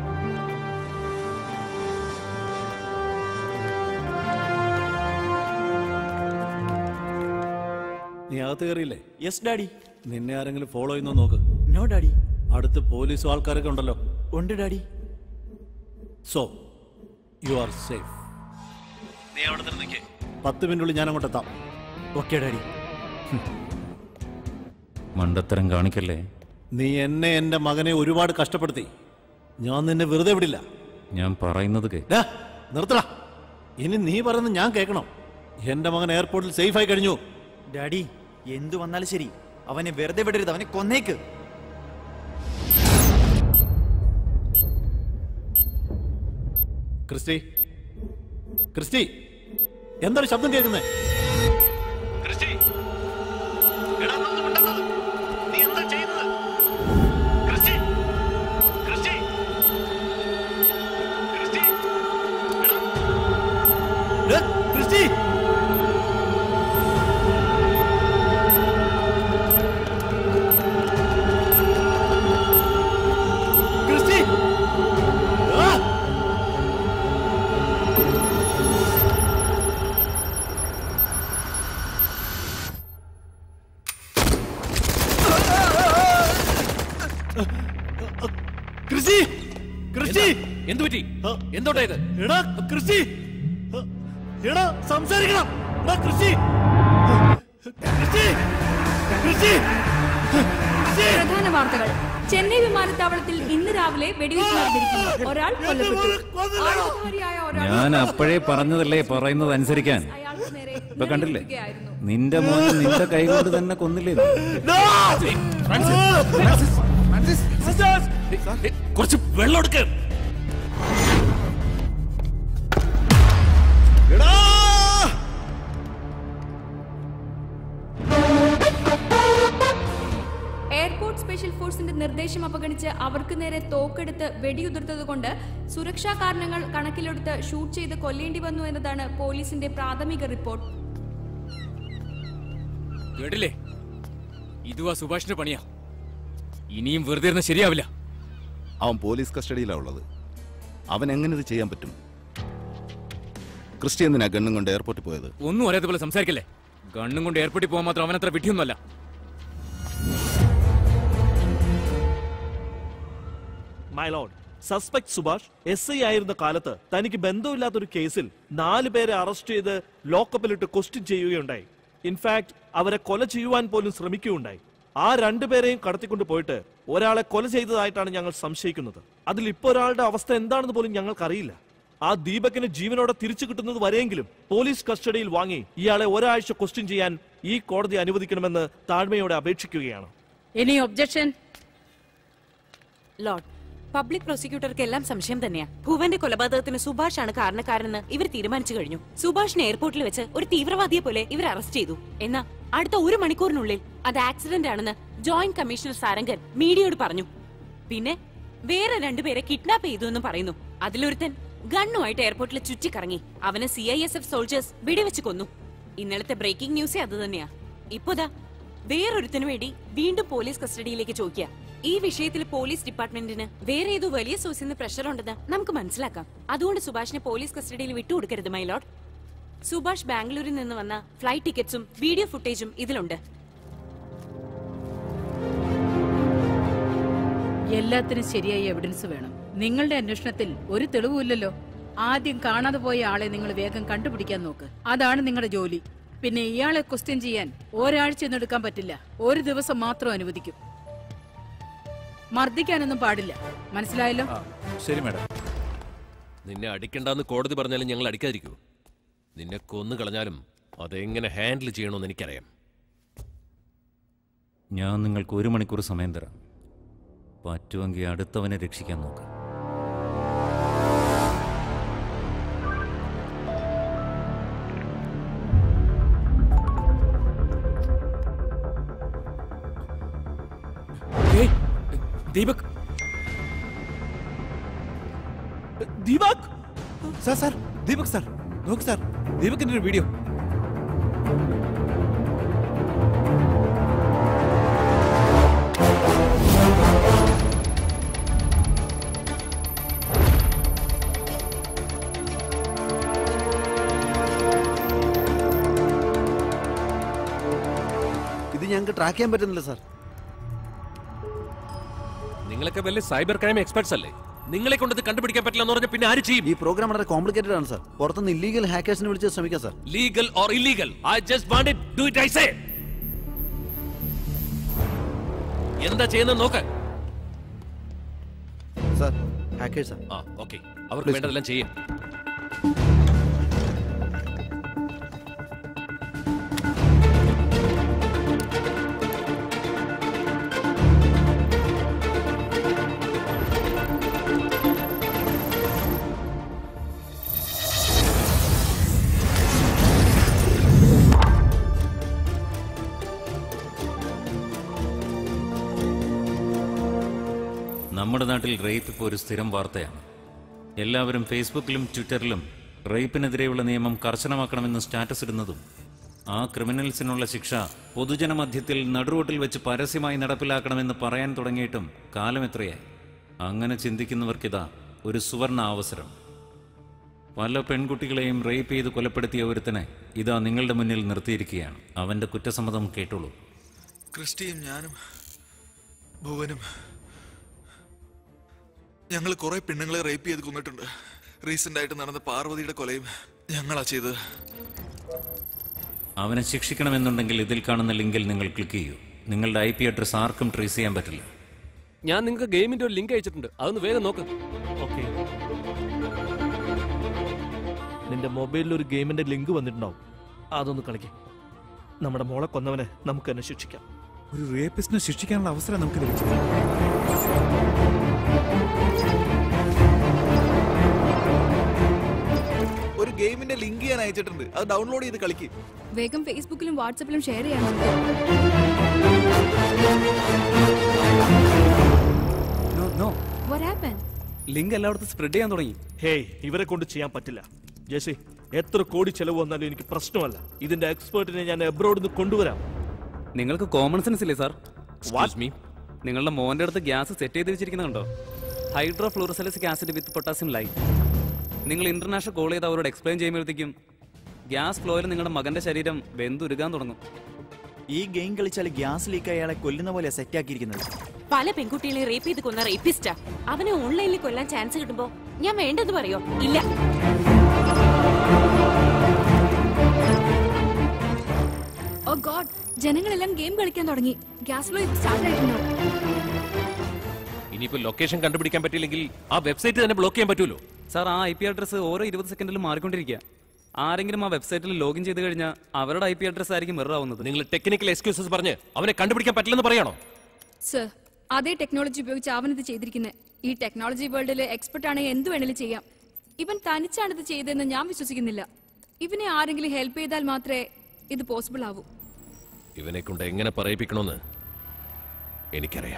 [SPEAKER 21] നീ അകത്ത് കയറിയില്ലേ യെസ് ഡാഡി നിന്നെ ആരെങ്കിലും ഫോളോ ചെയ്യുന്നോ നോക്ക് നോ ഡാഡി അടുത്ത് പോലീസും ആൾക്കാരൊക്കെ ഉണ്ടല്ലോ ഉണ്ട് daddy so you are safe നീ അവിടെ തന്നെ നിൽക്കേ പത്ത് മിനിറ്റുള്ളിൽ ഞാൻ അങ്ങോട്ട് എത്താം ഓക്കെ ഡാഡി
[SPEAKER 10] മണ്ടത്തരം കാണിക്കല്ലേ
[SPEAKER 21] നീ എന്നെ എന്റെ മകനെ ഒരുപാട് കഷ്ടപ്പെടുത്തി ഞാൻ നിന്നെ വെറുതെ വിടില്ല
[SPEAKER 10] ഞാൻ പറയുന്നത് കേ
[SPEAKER 21] ഡാ, നിർത്തടാ ഇനി നീ പറയുന്നത് ഞാൻ കേൾക്കണം എന്റെ മകൻ എയർപോർട്ടിൽ സേഫ് ആയി കഴിഞ്ഞു
[SPEAKER 8] ഡാഡി എന്തു വന്നാലും ശരി അവനെ വെറുതെ വിടരുത് അവനെ കൊന്നേക്ക്
[SPEAKER 21] ക്രിസ്റ്റി ക്രിസ്റ്റി എന്താണ് ശബ്ദം കേൾക്കുന്നേ കൃഷി കൃഷി
[SPEAKER 18] എന്തു പറ്റി എന്തോട്ടാ ഇത്
[SPEAKER 21] എടാ കൃഷി എടാ സംസാരിക്കണം എടാ കൃഷി കൃഷി കൃഷി
[SPEAKER 22] പ്രധാന വാർത്തകൾ ചെന്നൈ വിമാനത്താവളത്തിൽ ഇന്ന് രാവിലെ വെടിവെച്ച് നടന്നിരിക്കുന്നു ഒരാൾ കൊല്ലപ്പെട്ടു ആയുധധാരിയായ ഒരാൾ
[SPEAKER 10] ഞാൻ അപ്പോഴേ പറഞ്ഞതല്ലേ പറയുന്നത് അനുസരിക്കാൻ ഇപ്പൊ കണ്ടില്ലേ നിന്റെ മോൻ നിന്റെ കൈകൊണ്ട് തന്നെ കൊന്നില്ലേ
[SPEAKER 18] കുറച്ച് വെള്ളം എടുക്ക
[SPEAKER 22] എയർപോർട്ട് സ്പെഷ്യൽ ഫോഴ്സിന്റെ നിർദ്ദേശം അവഗണിച്ച് അവർക്ക് നേരെ തോക്കെടുത്ത് വെടിയുതിർത്തതുകൊണ്ട് സുരക്ഷാ കാരണങ്ങൾ കണക്കിലെടുത്ത് ഷൂട്ട് ചെയ്ത് കൊല്ലേണ്ടി വന്നു എന്നതാണ് പോലീസിന്റെ പ്രാഥമിക റിപ്പോർട്ട്
[SPEAKER 4] കേട്ടില്ലേ ഇതുവാ സുഭാഷിന്റെ പണിയാ ഇനിയും വെറുതെ ഇരുന്ന ശരിയാവില്ല
[SPEAKER 1] അവൻ പോലീസ് കസ്റ്റഡിയിലാണ് ഉള്ളത് അവൻ എങ്ങനെ ഇത് ചെയ്യാൻ പറ്റും ക്രിസ്റ്റി എന്തിനാ ഗണ്ണും കൊണ്ട് എയർപോർട്ടിൽ പോയത്
[SPEAKER 4] ഒന്നും അറിയാത്ത പോലെ സംസാരിക്കല്ലേ ഗണ്ണും കൊണ്ട് എയർപോർട്ടിൽ പോകാൻ മാത്രം അവനത്ര വിട്ടിയൊന്നുമല്ല
[SPEAKER 2] my lord suspect Subhash S I ആയിരുന്ന കാലത്ത് തനിക്ക് ബന്ധമില്ലാത്തൊരു കേസിൽ നാല് പേരെ അറസ്റ്റ് ചെയ്ത് ലോക്കപ്പിലിട്ട് ക്വസ്റ്റ്യൻ ചെയ്യുകയുണ്ടായി ഇൻഫാക്ട് അവരെ കൊല ചെയ്യുവാൻ പോലും ശ്രമിക്കുകയുണ്ടായി ആ രണ്ടുപേരെയും കടത്തിക്കൊണ്ട് പോയിട്ട് ഒരാളെ കൊല ചെയ്തതായിട്ടാണ് ഞങ്ങൾ സംശയിക്കുന്നത് അതിൽ ഇപ്പൊ ഒരാളുടെ അവസ്ഥ എന്താണെന്ന് പോലും ഞങ്ങൾക്കറിയില്ല ആ ദീപകിന് ജീവനോടെ തിരിച്ചു കിട്ടുന്നത് വരെയെങ്കിലും പോലീസ് കസ്റ്റഡിയിൽ വാങ്ങി ഇയാളെ ഒരാഴ്ച ക്വസ്റ്റ്യൻ ചെയ്യാൻ ഈ കോടതി അനുവദിക്കണമെന്ന് താഴ്മയോടെ അപേക്ഷിക്കുകയാണ്
[SPEAKER 9] എനി ഒബ്ജക്ഷൻ
[SPEAKER 7] ലോർഡ് പബ്ലിക് പ്രോസിക്യൂട്ടർക്ക് എല്ലാം സംശയം തന്നെയാ ഭുവന്റെ കൊലപാതകത്തിന് സുഭാഷ് ആണ് കാരണക്കാരെന്ന് ഇവർ തീരുമാനിച്ചു കഴിഞ്ഞു സുഭാഷിനെ എയർപോർട്ടിൽ വെച്ച് ഒരു തീവ്രവാദിയെ പോലെ ഇവർ അറസ്റ്റ് ചെയ്തു എന്നാ അടുത്ത ഒരു മണിക്കൂറിനുള്ളിൽ അത് ആക്സിഡന്റ് ആണെന്ന് ജോയിന്റ് കമ്മീഷണർ സാരംഗൻ മീഡിയയോട് പറഞ്ഞു പിന്നെ വേറെ രണ്ടുപേരെ കിഡ്നാപ്പ് ചെയ്തു എന്ന് പറയുന്നു അതിലൊരുത്തൻ ഗണ്ണുമായിട്ട് എയർപോർട്ടിൽ ചുറ്റിക്കറങ്ങി അവനെ C I S F soldiers വെടിവെച്ച് കൊന്നു ഇന്നലത്തെ ബ്രേക്കിംഗ് ന്യൂസേ അത് തന്നെയാ ഇപ്പോതാ വേറൊരുത്തിനു വേണ്ടി വീണ്ടും പോലീസ് കസ്റ്റഡിയിലേക്ക് ചോദിക്കുക ഈ വിഷയത്തിൽ പോലീസ് ഡിപ്പാർട്ട്മെന്റിന് വേറെ ഏതോ വലിയ സോഴ്സിൽ നിന്ന് പ്രഷർ ഉണ്ടെന്ന് നമുക്ക് മനസ്സിലാക്കാം അതുകൊണ്ട് സുഭാഷിനെ പോലീസ് കസ്റ്റഡിയിൽ വിട്ടുകൊടുക്കരുത് മൈലോഡ് സുഭാഷ് ബാംഗ്ലൂരിൽ നിന്ന് വന്ന ഫ്ലൈറ്റ് ടിക്കറ്റ്സും വീഡിയോ ഫുട്ടേജും ഇതിലുണ്ട്
[SPEAKER 9] എല്ലാത്തിനും ശരിയായ എവിഡൻസ് വേണം നിങ്ങളുടെ അന്വേഷണത്തിൽ ഒരു തെളിവുമില്ലല്ലോ ആദ്യം കാണാതെ പോയ ആളെ നിങ്ങൾ വേഗം കണ്ടുപിടിക്കാൻ നോക്ക് അതാണ് നിങ്ങളുടെ ജോലി പിന്നെ ഇയാളെ ക്വസ്റ്റ്യൻ ചെയ്യാൻ ഒരാഴ്ച ഒന്നും എടുക്കാൻ പറ്റില്ല ഒരു ദിവസം മാത്രം അനുവദിക്കും മർദ്ദിക്കാനൊന്നും പാടില്ല മനസ്സിലായല്ലോ
[SPEAKER 19] ശരി മാഡം
[SPEAKER 18] നിന്നെ അടിക്കണ്ടെന്ന് കോടതി പറഞ്ഞാലും ഞങ്ങൾ അടിക്കാതിരിക്കൂ നിന്നെ കൊന്നു കളഞ്ഞാലും അതെങ്ങനെ ഹാൻഡിൽ ചെയ്യണമെന്ന് എനിക്കറിയാം
[SPEAKER 10] ഞാൻ നിങ്ങൾക്ക് ഒരു മണിക്കൂർ സമയം തരാം പറ്റുമെങ്കിൽ അടുത്തവനെ രക്ഷിക്കാൻ നോക്കാം
[SPEAKER 3] Deepak
[SPEAKER 6] Deepak sir sir Deepak sir നോക്ക് സാർ ദീപകിന്റെ ഒരു വീഡിയോ
[SPEAKER 15] ഇത് ഞങ്ങൾക്ക് ട്രാക്ക് ചെയ്യാൻ പറ്റുന്നില്ല സാർ
[SPEAKER 18] നിങ്ങളൊക്കെ വലിയ സൈബർ ക്രൈം എക്സ്പെർട്സ് അല്ലേ നിങ്ങളെ കൊണ്ട് ഇത് കണ്ടുപിടിക്കാൻ പറ്റില്ല എന്ന് പറഞ്ഞാൽ പിന്നെ ആര് ചെയ്യും
[SPEAKER 15] ഈ പ്രോഗ്രാം വളരെ കോംപ്ലിക്കേറ്റഡ് ആണ് സാർ പുറത്തുനിന്ന് ഇല്ലീഗൽ ഹാക്കേഴ്സിനെ വിളിച്ച് ശ്രമിക്കാം sir
[SPEAKER 18] legal or illegal I just want it do it I say എന്താ ചെയ്യുന്നത് നോക്ക്
[SPEAKER 15] സാർ ഹാക്കേഴ്സാ
[SPEAKER 18] ആ ഓക്കെ അവർക്ക് വേണ്ടതെല്ലാം ചെയ്യും
[SPEAKER 10] നമ്മുടെ നാട്ടിൽ റേപ്പ് ഇപ്പോൾ ഒരു സ്ഥിരം വാർത്തയാണ് എല്ലാവരും ഫേസ്ബുക്കിലും ട്വിറ്ററിലും റേപ്പിനെതിരെയുള്ള നിയമം കർശനമാക്കണമെന്ന് സ്റ്റാറ്റസ് ഇടുന്നതും ആ ക്രിമിനൽസിനുള്ള ശിക്ഷ പൊതുജനമധ്യത്തിൽ നടുറോട്ടിൽ വെച്ച് പരസ്യമായി നടപ്പിലാക്കണമെന്ന് പറയാൻ തുടങ്ങിയിട്ടും കാലം എത്രയായി അങ്ങനെ ചിന്തിക്കുന്നവർക്കിതാ ഒരു സുവർണ അവസരം പല പെൺകുട്ടികളെയും റേപ്പ് ചെയ്ത് കൊലപ്പെടുത്തിയ ഒരുത്തനെ ഇതാ നിങ്ങളുടെ മുന്നിൽ നിർത്തിയിരിക്കുകയാണ് അവന്റെ കുറ്റസമ്മതം കേട്ടോളൂ
[SPEAKER 6] ക്രിസ്റ്റിയും ഞാനും ഭുവനും
[SPEAKER 16] ഞങ്ങൾ കുറെ പെണ്ണുങ്ങളെ റേപ്പ് ചെയ്ത് കൊന്നിട്ടുണ്ട് റീസെന്റ് ആയിട്ട് നടന്ന പാർവതിയുടെ കൊലയും ഞങ്ങളാ ചെയ്തത്
[SPEAKER 10] അവനെ ശിക്ഷിക്കണമെന്നുണ്ടെങ്കിൽ ഇതിൽ കാണുന്ന ലിങ്കിൽ നിങ്ങൾ ക്ലിക്ക് ചെയ്യൂ നിങ്ങളുടെ ഐ പി അഡ്രസ് ആർക്കും ട്രേസ് ചെയ്യാൻ പറ്റില്ല
[SPEAKER 17] ഞാൻ നിങ്ങൾക്ക് ഗെയിമിന്റെ ഒരു ലിങ്ക് അയച്ചിട്ടുണ്ട് അതൊന്ന് വേഗം നോക്ക്
[SPEAKER 2] ഓക്കെ നിന്റെ മൊബൈലിൽ ഒരു ഗെയിമിന്റെ ലിങ്ക് വന്നിട്ടുണ്ടാവും അതൊന്ന് കളിക്കേ നമ്മുടെ മോളെ കൊന്നവനെ നമുക്ക് തന്നെ ശിക്ഷിക്കാം
[SPEAKER 3] ഒരു റേപ്പിസ്റ്റിനെ ശിക്ഷിക്കാനുള്ള അവസരം നമുക്ക് ലഭിച്ചത്
[SPEAKER 16] ഒരു ഗെയിമിന്റെ ലിങ്ക് ഞാൻ അയച്ചിട്ടുണ്ട് അത് ഡൗൺലോഡ് ചെയ്ത് കളിക്ക്
[SPEAKER 22] വേഗം ഫേസ്ബുക്കിലും വാട്സപ്പിലും ഷെയർ ചെയ്യാൻ നോക്ക്.
[SPEAKER 12] No
[SPEAKER 22] What happened?
[SPEAKER 12] ലിങ്ക് എല്ലായിടത്തും സ്പ്രെഡ് ചെയ്യാൻ തുടങ്ങി
[SPEAKER 2] ഹേയ് ഇവരെ കൊണ്ട് ചെയ്യാൻ പറ്റില്ല ജെസി എത്ര കോടി ചെലവ് വന്നാലും എനിക്ക് പ്രശ്നമല്ല ഇതിന്റെ എക്സ്പേർട്ടിനെ ഞാൻ എബ്രോഡിൽ നിന്ന് കൊണ്ടുവരാം
[SPEAKER 12] നിങ്ങൾക്ക് കോമൺ സെൻസ് ഇല്ലേ സാർ
[SPEAKER 2] What?
[SPEAKER 12] മീ നിങ്ങളുടെ മോന്റെ അടുത്ത് ഗ്യാസ് സെറ്റ് ചെയ്ത് വെച്ചിരിക്കുന്നുണ്ടോ hydro fluorosilicic acid with potassium line നിങ്ങൾ ഇന്റർനാഷണൽ കോൾ ചെയ്ത് അവരോട് എക്സ്പ്ലെയിൻ ചെയ്യുമ്പോഴത്തേക്കും ഗ്യാസ് ഫ്ലോയിൽ നിങ്ങളുടെ മകന്റെ ശരീരം വെന്തുരുകാൻ തുടങ്ങും
[SPEAKER 8] ഈ ഗെയിം കളിച്ചാൽ ഗ്യാസ് ലീക്ക് അയാളെ കൊല്ലുന്ന പോലെ സെറ്റ് ആക്കിയിരിക്കുന്നത്
[SPEAKER 7] പല പെൺകുട്ടികളെ റേപ്പ് ചെയ്ത് കൊന്ന റേപ്പിസ്റ്റാ അവനെ ഓൺലൈനിൽ കൊല്ലാൻ ചാൻസ് കിട്ടുമ്പോ ഞാൻ വേണ്ടെന്ന് പറയോ ഇല്ല
[SPEAKER 22] ഓ ഗോഡ് ജനങ്ങളെല്ലാം ഗെയിം കളിക്കാൻ തുടങ്ങി ഗ്യാസ് ഫ്ലോ സ്റ്റാർട്ട് ആയിട്ടുണ്ടോ
[SPEAKER 18] ഇനിയിപ്പോ ലൊക്കേഷൻ കണ്ടുപിടിക്കാൻ പറ്റില്ലെങ്കിൽ ആ വെബ്സൈറ്റ് തന്നെ ബ്ലോക്ക് ചെയ്യാൻ പറ്റുമല്ലോ
[SPEAKER 12] സാർ ആ ഐ പി അഡ്രസ് ഓരോ ഇരുപത് സെക്കൻഡിലും മാറിക്കൊണ്ടിരിക്കുക ആരെങ്കിലും ആ വെബ്സൈറ്റിൽ ലോഗിൻ ചെയ്ത് കഴിഞ്ഞാൽ അവരുടെ ഐ പി അഡ്രസ് ആയിരിക്കും മിറർ ആവുന്നത്
[SPEAKER 18] നിങ്ങൾ ടെക്നിക്കൽ എക്സ്ക്യൂസസ് പറഞ്ഞ് അവനെ കണ്ടുപിടിക്കാൻ പറ്റില്ലെന്ന് പറയണോ
[SPEAKER 22] സർ അതേ ടെക്നോളജി ഉപയോഗിച്ച് അവനിത് ചെയ്തിരിക്കുന്നത് ഈ ടെക്നോളജി വേൾഡിലെ എക്സ്പെർട്ട് ആണെങ്കിൽ എന്ത് വേണേലും ചെയ്യാം ഇവൻ തനിച്ചാണ് ഇത് ചെയ്തതെന്ന് ഞാൻ വിശ്വസിക്കുന്നില്ല ഇവനെ ആരെങ്കിലും ഹെൽപ്പ് ചെയ്താൽ മാത്രമേ ഇത് പോസിബിൾ ആവൂ
[SPEAKER 18] ഇവനെ കൊണ്ട് എങ്ങനെ പറയിപ്പിക്കണമെന്ന് എനിക്കറിയാം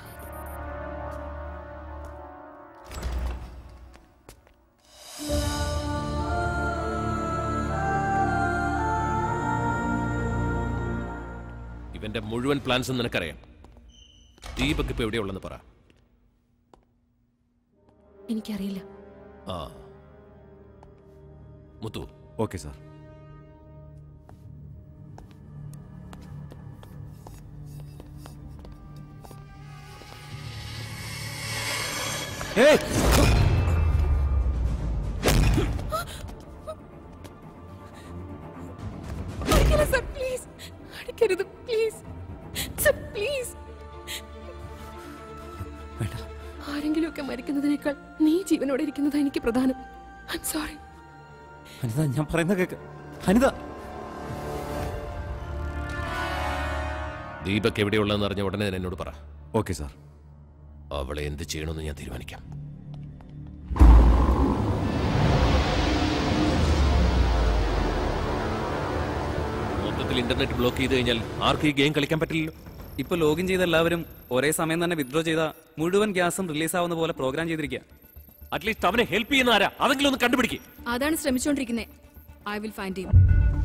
[SPEAKER 18] ഇവന്റെ മുഴുവൻ പ്ലാൻസും നിനക്കറിയാം ദീപക് ഇപ്പൊ എവിടെയുള്ളെന്ന് പറ
[SPEAKER 14] എനിക്കറിയില്ല
[SPEAKER 18] ആ മുത്തു
[SPEAKER 3] ഓക്കെ സാർ
[SPEAKER 22] അടിക്കരുത് സർ പ്ലീസ് അടിക്കരുത് പ്ലീസ് സർ പ്ലീസ് ആരെങ്കിലും ഒക്കെ മരിക്കുന്നതിനേക്കാൾ നീ ജീവനോടെ ഇരിക്കുന്നത് എനിക്ക് പ്രധാനം ഐ സോറി
[SPEAKER 18] അനിത ഞാൻ പറയുന്ന കേക്ക് അനിത ദീപക് എവിടെയുള്ളതെന്ന് അറിഞ്ഞ ഉടനെ തന്നെ എന്നോട് പറ
[SPEAKER 3] ഓക്കെ സാർ
[SPEAKER 18] അവളെ എന്ത് ചെയ്യണമെന്ന് ഞാൻ തീരുമാനിക്കാം മൊത്തത്തിൽ ഇന്റർനെറ്റ് ബ്ലോക്ക് ചെയ്ത് കഴിഞ്ഞാൽ ആർക്കും ഈ ഗെയിം കളിക്കാൻ പറ്റില്ലല്ലോ
[SPEAKER 12] ഇപ്പൊ ലോഗിൻ ചെയ്ത എല്ലാവരും ഒരേ സമയം തന്നെ വിത്ഡ്രോ ചെയ്ത മുഴുവൻ ഗ്യാസും റിലീസ് ആവുന്ന പോലെ പ്രോഗ്രാം ചെയ്തിരിക്കുക
[SPEAKER 18] അറ്റ്ലീസ്റ്റ് അവനെ ഹെൽപ്പ് ചെയ്യുന്ന ആരാ അതെങ്കിലും ഒന്ന് കണ്ടുപിടിക്കും
[SPEAKER 22] അതാണ് ശ്രമിച്ചുകൊണ്ടിരിക്കുന്നത് ഐ വിൽ ഫൈൻഡ് ഹിം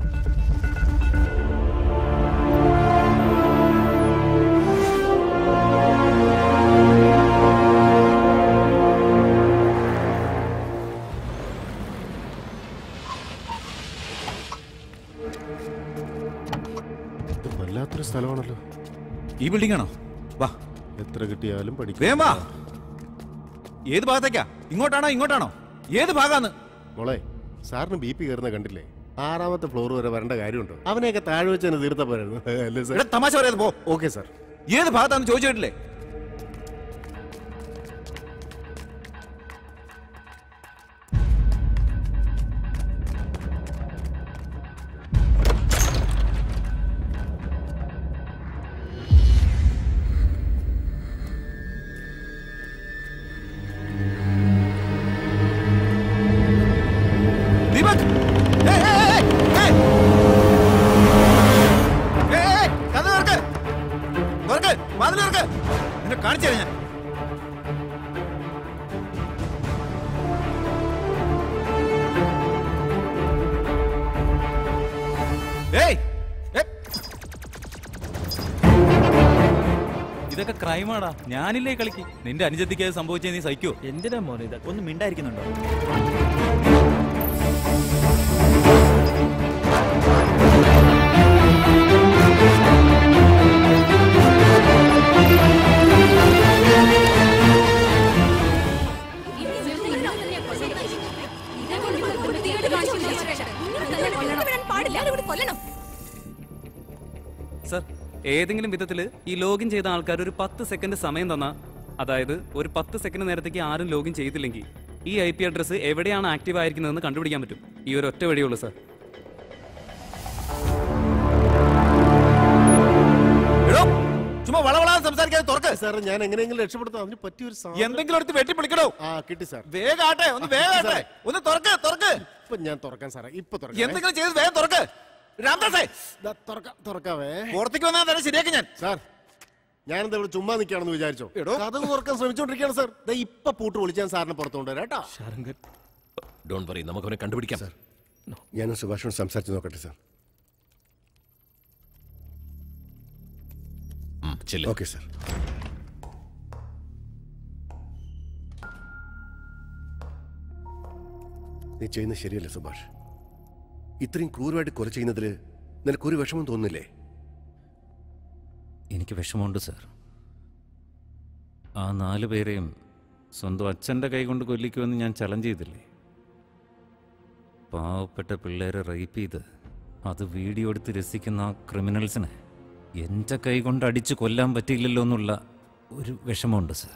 [SPEAKER 5] ഇത് വല്ലാത്തൊരു സ്ഥലമാണല്ലോ
[SPEAKER 3] ഈ ബിൽഡിംഗ് ആണോ വാ
[SPEAKER 5] എത്ര കിട്ടിയാലും പഠിക്കും
[SPEAKER 3] വേഗം വാ ഏത് ഭാഗത്തേക്കാ ഇങ്ങോട്ടാണോ ഇങ്ങോട്ടാണോ ഏത് ഭാഗാന്ന്
[SPEAKER 5] മോളെ സാറിന് ബി പി കയറുന്ന കണ്ടില്ലേ ആറാമത്തെ ഫ്ലോർ വരെ വരേണ്ട കാര്യമുണ്ടോ അവനെയൊക്കെ താഴെ വെച്ച് തന്നെ തീർത്ത പോരായിരുന്നു അല്ലേ സാർ
[SPEAKER 3] ഇവിടെ തമാശ പറയാതെ പോ
[SPEAKER 5] ഓക്കെ സാർ
[SPEAKER 3] ഏത് ഭാഗത്താന്ന് ചോദിച്ചിട്ടില്ലേ ദീപക് ഏയ്, ഏയ്, ഏയ്, ഏയ്. ഏയ്, ഏയ്, കതക് തുറക്ക്. തുറക്ക്, വാതില് തുറക്ക്. നിന്നെ കാണിച്ചു തരാം ഞാൻ ഏയ് ഏയ്. ഇതൊക്കെ ക്രൈമാടാ ഞാനില്ലേ കളിക്ക് നിന്റെ അനുജത്തിക്ക് അത് സംഭവിച്ചേ നീ സഹിക്കോ
[SPEAKER 8] എന്തിനാ മോനെ ഇത് ഒന്ന് മിണ്ടായിരിക്കുന്നുണ്ടോ
[SPEAKER 12] ഏതെങ്കിലും വിധത്തിൽ ഈ ലോഗിൻ ചെയ്ത ആൾക്കാർ ഒരു പത്ത് സെക്കൻഡ് സമയം തന്നാ അതായത് ഒരു പത്ത് സെക്കൻഡ് നേരത്തേക്ക് ആരും ലോഗിൻ ചെയ്തില്ലെങ്കിൽ ഈ ഐ പി അഡ്രസ്സ് എവിടെയാണ് ആക്റ്റീവ് ആയിരിക്കുന്നതെന്ന് കണ്ടുപിടിക്കാൻ പറ്റും ഈ ഒരു ഒറ്റ വഴിയുള്ളൂ സാർ
[SPEAKER 5] ചുമ്മാ വളവളാതെ സംസാരിക്കാതെ തുറക്ക് സാർ ഞാൻ എങ്ങനെയെങ്കിലും രക്ഷപ്പെടുത്താം അതിന് പറ്റിയ ഒരു
[SPEAKER 1] എന്തെങ്കിലും എടുത്ത് വെട്ടിപ്പിടിക്കണോ
[SPEAKER 5] ആ കിട്ടി സാർ
[SPEAKER 1] വേഗാട്ടെ ഒന്ന് വേഗാട്ടെ ഒന്ന് തുറക്ക് തുറക്ക്
[SPEAKER 5] ഇപ്പൊ ഞാൻ തുറക്കാൻ സാറേ ഇപ്പൊ തുറക്കാം
[SPEAKER 1] എന്തെങ്കിലും ചെയ്ത് വേഗം തുറക്ക് രാംദാസേ
[SPEAKER 5] തുറക്കാം തുറക്കാവേ
[SPEAKER 1] പുറത്തേക്ക് വന്നാൽ തന്നെ ശരിയാക്കി ഞാൻ
[SPEAKER 5] സാർ ഞാനെന്താ ഇവിടെ ചുമ്മാ നിൽക്കുകയാണെന്ന് വിചാരിച്ചോ കഥ തുറക്കാൻ ശ്രമിച്ചോണ്ടിരിക്കുകയാണ് സാർ ദേ ഇപ്പൊ പൂട്ട് വിളിച്ച് ഞാൻ സാറിനെ പുറത്തു കൊണ്ടുവരാം കേട്ടോ
[SPEAKER 18] ഡോണ്ട് വറി നമുക്ക് അവനെ കണ്ടുപിടിക്കാം സാർ
[SPEAKER 5] ഞാൻ സുഭാഷോട് സംസാരിച്ച് നോക്കട്ടെ സാർ ഓക്കെ സാർ നീ ചെയ്യുന്നത് ശരിയല്ല സുഭാഷ് ഇത്രയും ക്രൂരമായിട്ട് കൊല ചെയ്യുന്നതിൽ നിനക്കൊരു വിഷമം തോന്നുന്നില്ലേ
[SPEAKER 10] എനിക്ക് വിഷമമുണ്ട് സാർ ആ നാല് പേരെയും സ്വന്തം അച്ഛൻ്റെ കൈ കൊണ്ട് കൊല്ലിക്കുമെന്ന് ഞാൻ ചലഞ്ച് ചെയ്തില്ലേ പാവപ്പെട്ട പിള്ളേരെ റേപ്പ് ചെയ്ത് അത് വീഡിയോ എടുത്ത് രസിക്കുന്ന ആ ക്രിമിനൽസിനെ എൻ്റെ കൈ കൊണ്ട് അടിച്ച് കൊല്ലാൻ പറ്റിയില്ലല്ലോ എന്നുള്ള ഒരു വിഷമമുണ്ട് സാർ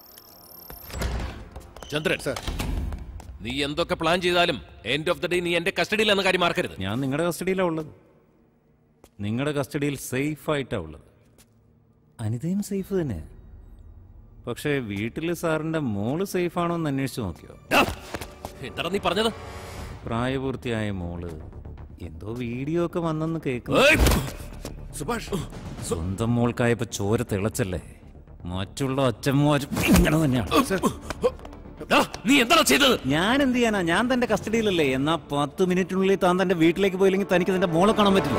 [SPEAKER 18] ചന്ദ്രൻ നീ എന്തൊക്കെ പ്ലാൻ ചെയ്താലും എൻഡ് ഓഫ് ദ ഡേ നീ എന്റെ കസ്റ്റഡിയിലെന്ന കാര്യം മറക്കരുത്
[SPEAKER 10] ഞാൻ നിങ്ങളുടെ കസ്റ്റഡിയിലാണ് ഉള്ളത് നിങ്ങളുടെ കസ്റ്റഡിയിൽ സേഫായിട്ടാണ് ഉള്ളത് അനിതയും സേഫ് തന്നെ പക്ഷേ വീട്ടിൽ സാറിൻ്റെ മോള് സേഫാണോ എന്ന് അന്വേഷിച്ച് നോക്കിയോ
[SPEAKER 18] എന്താണ് നീ പറഞ്ഞത്
[SPEAKER 10] പ്രായപൂർത്തിയായ മോള് എന്തോ വീഡിയോ ഒക്കെ വന്നെന്ന് കേൾക്കുന്നു
[SPEAKER 18] ഏയ്!
[SPEAKER 5] സുഭാഷ്
[SPEAKER 10] സ്വന്തം മോൾക്കായപ്പോ ചോര തിളച്ചല്ലേ മറ്റുള്ള അച്ഛന്മാരും ഇങ്ങനെ തന്നെയാണ്
[SPEAKER 18] നീ എന്താണ് ചെയ്തത്
[SPEAKER 10] ഞാൻ എന്ത് ചെയ്യാനാ ഞാൻ തന്റെ കസ്റ്റഡിയിലല്ലേ എന്നാ പത്ത് മിനിറ്റിനുള്ളിൽ താൻ തന്റെ വീട്ടിലേക്ക് പോയില്ലെങ്കിൽ തനിക്ക് തന്റെ മോളെ കാണാൻ പറ്റില്ല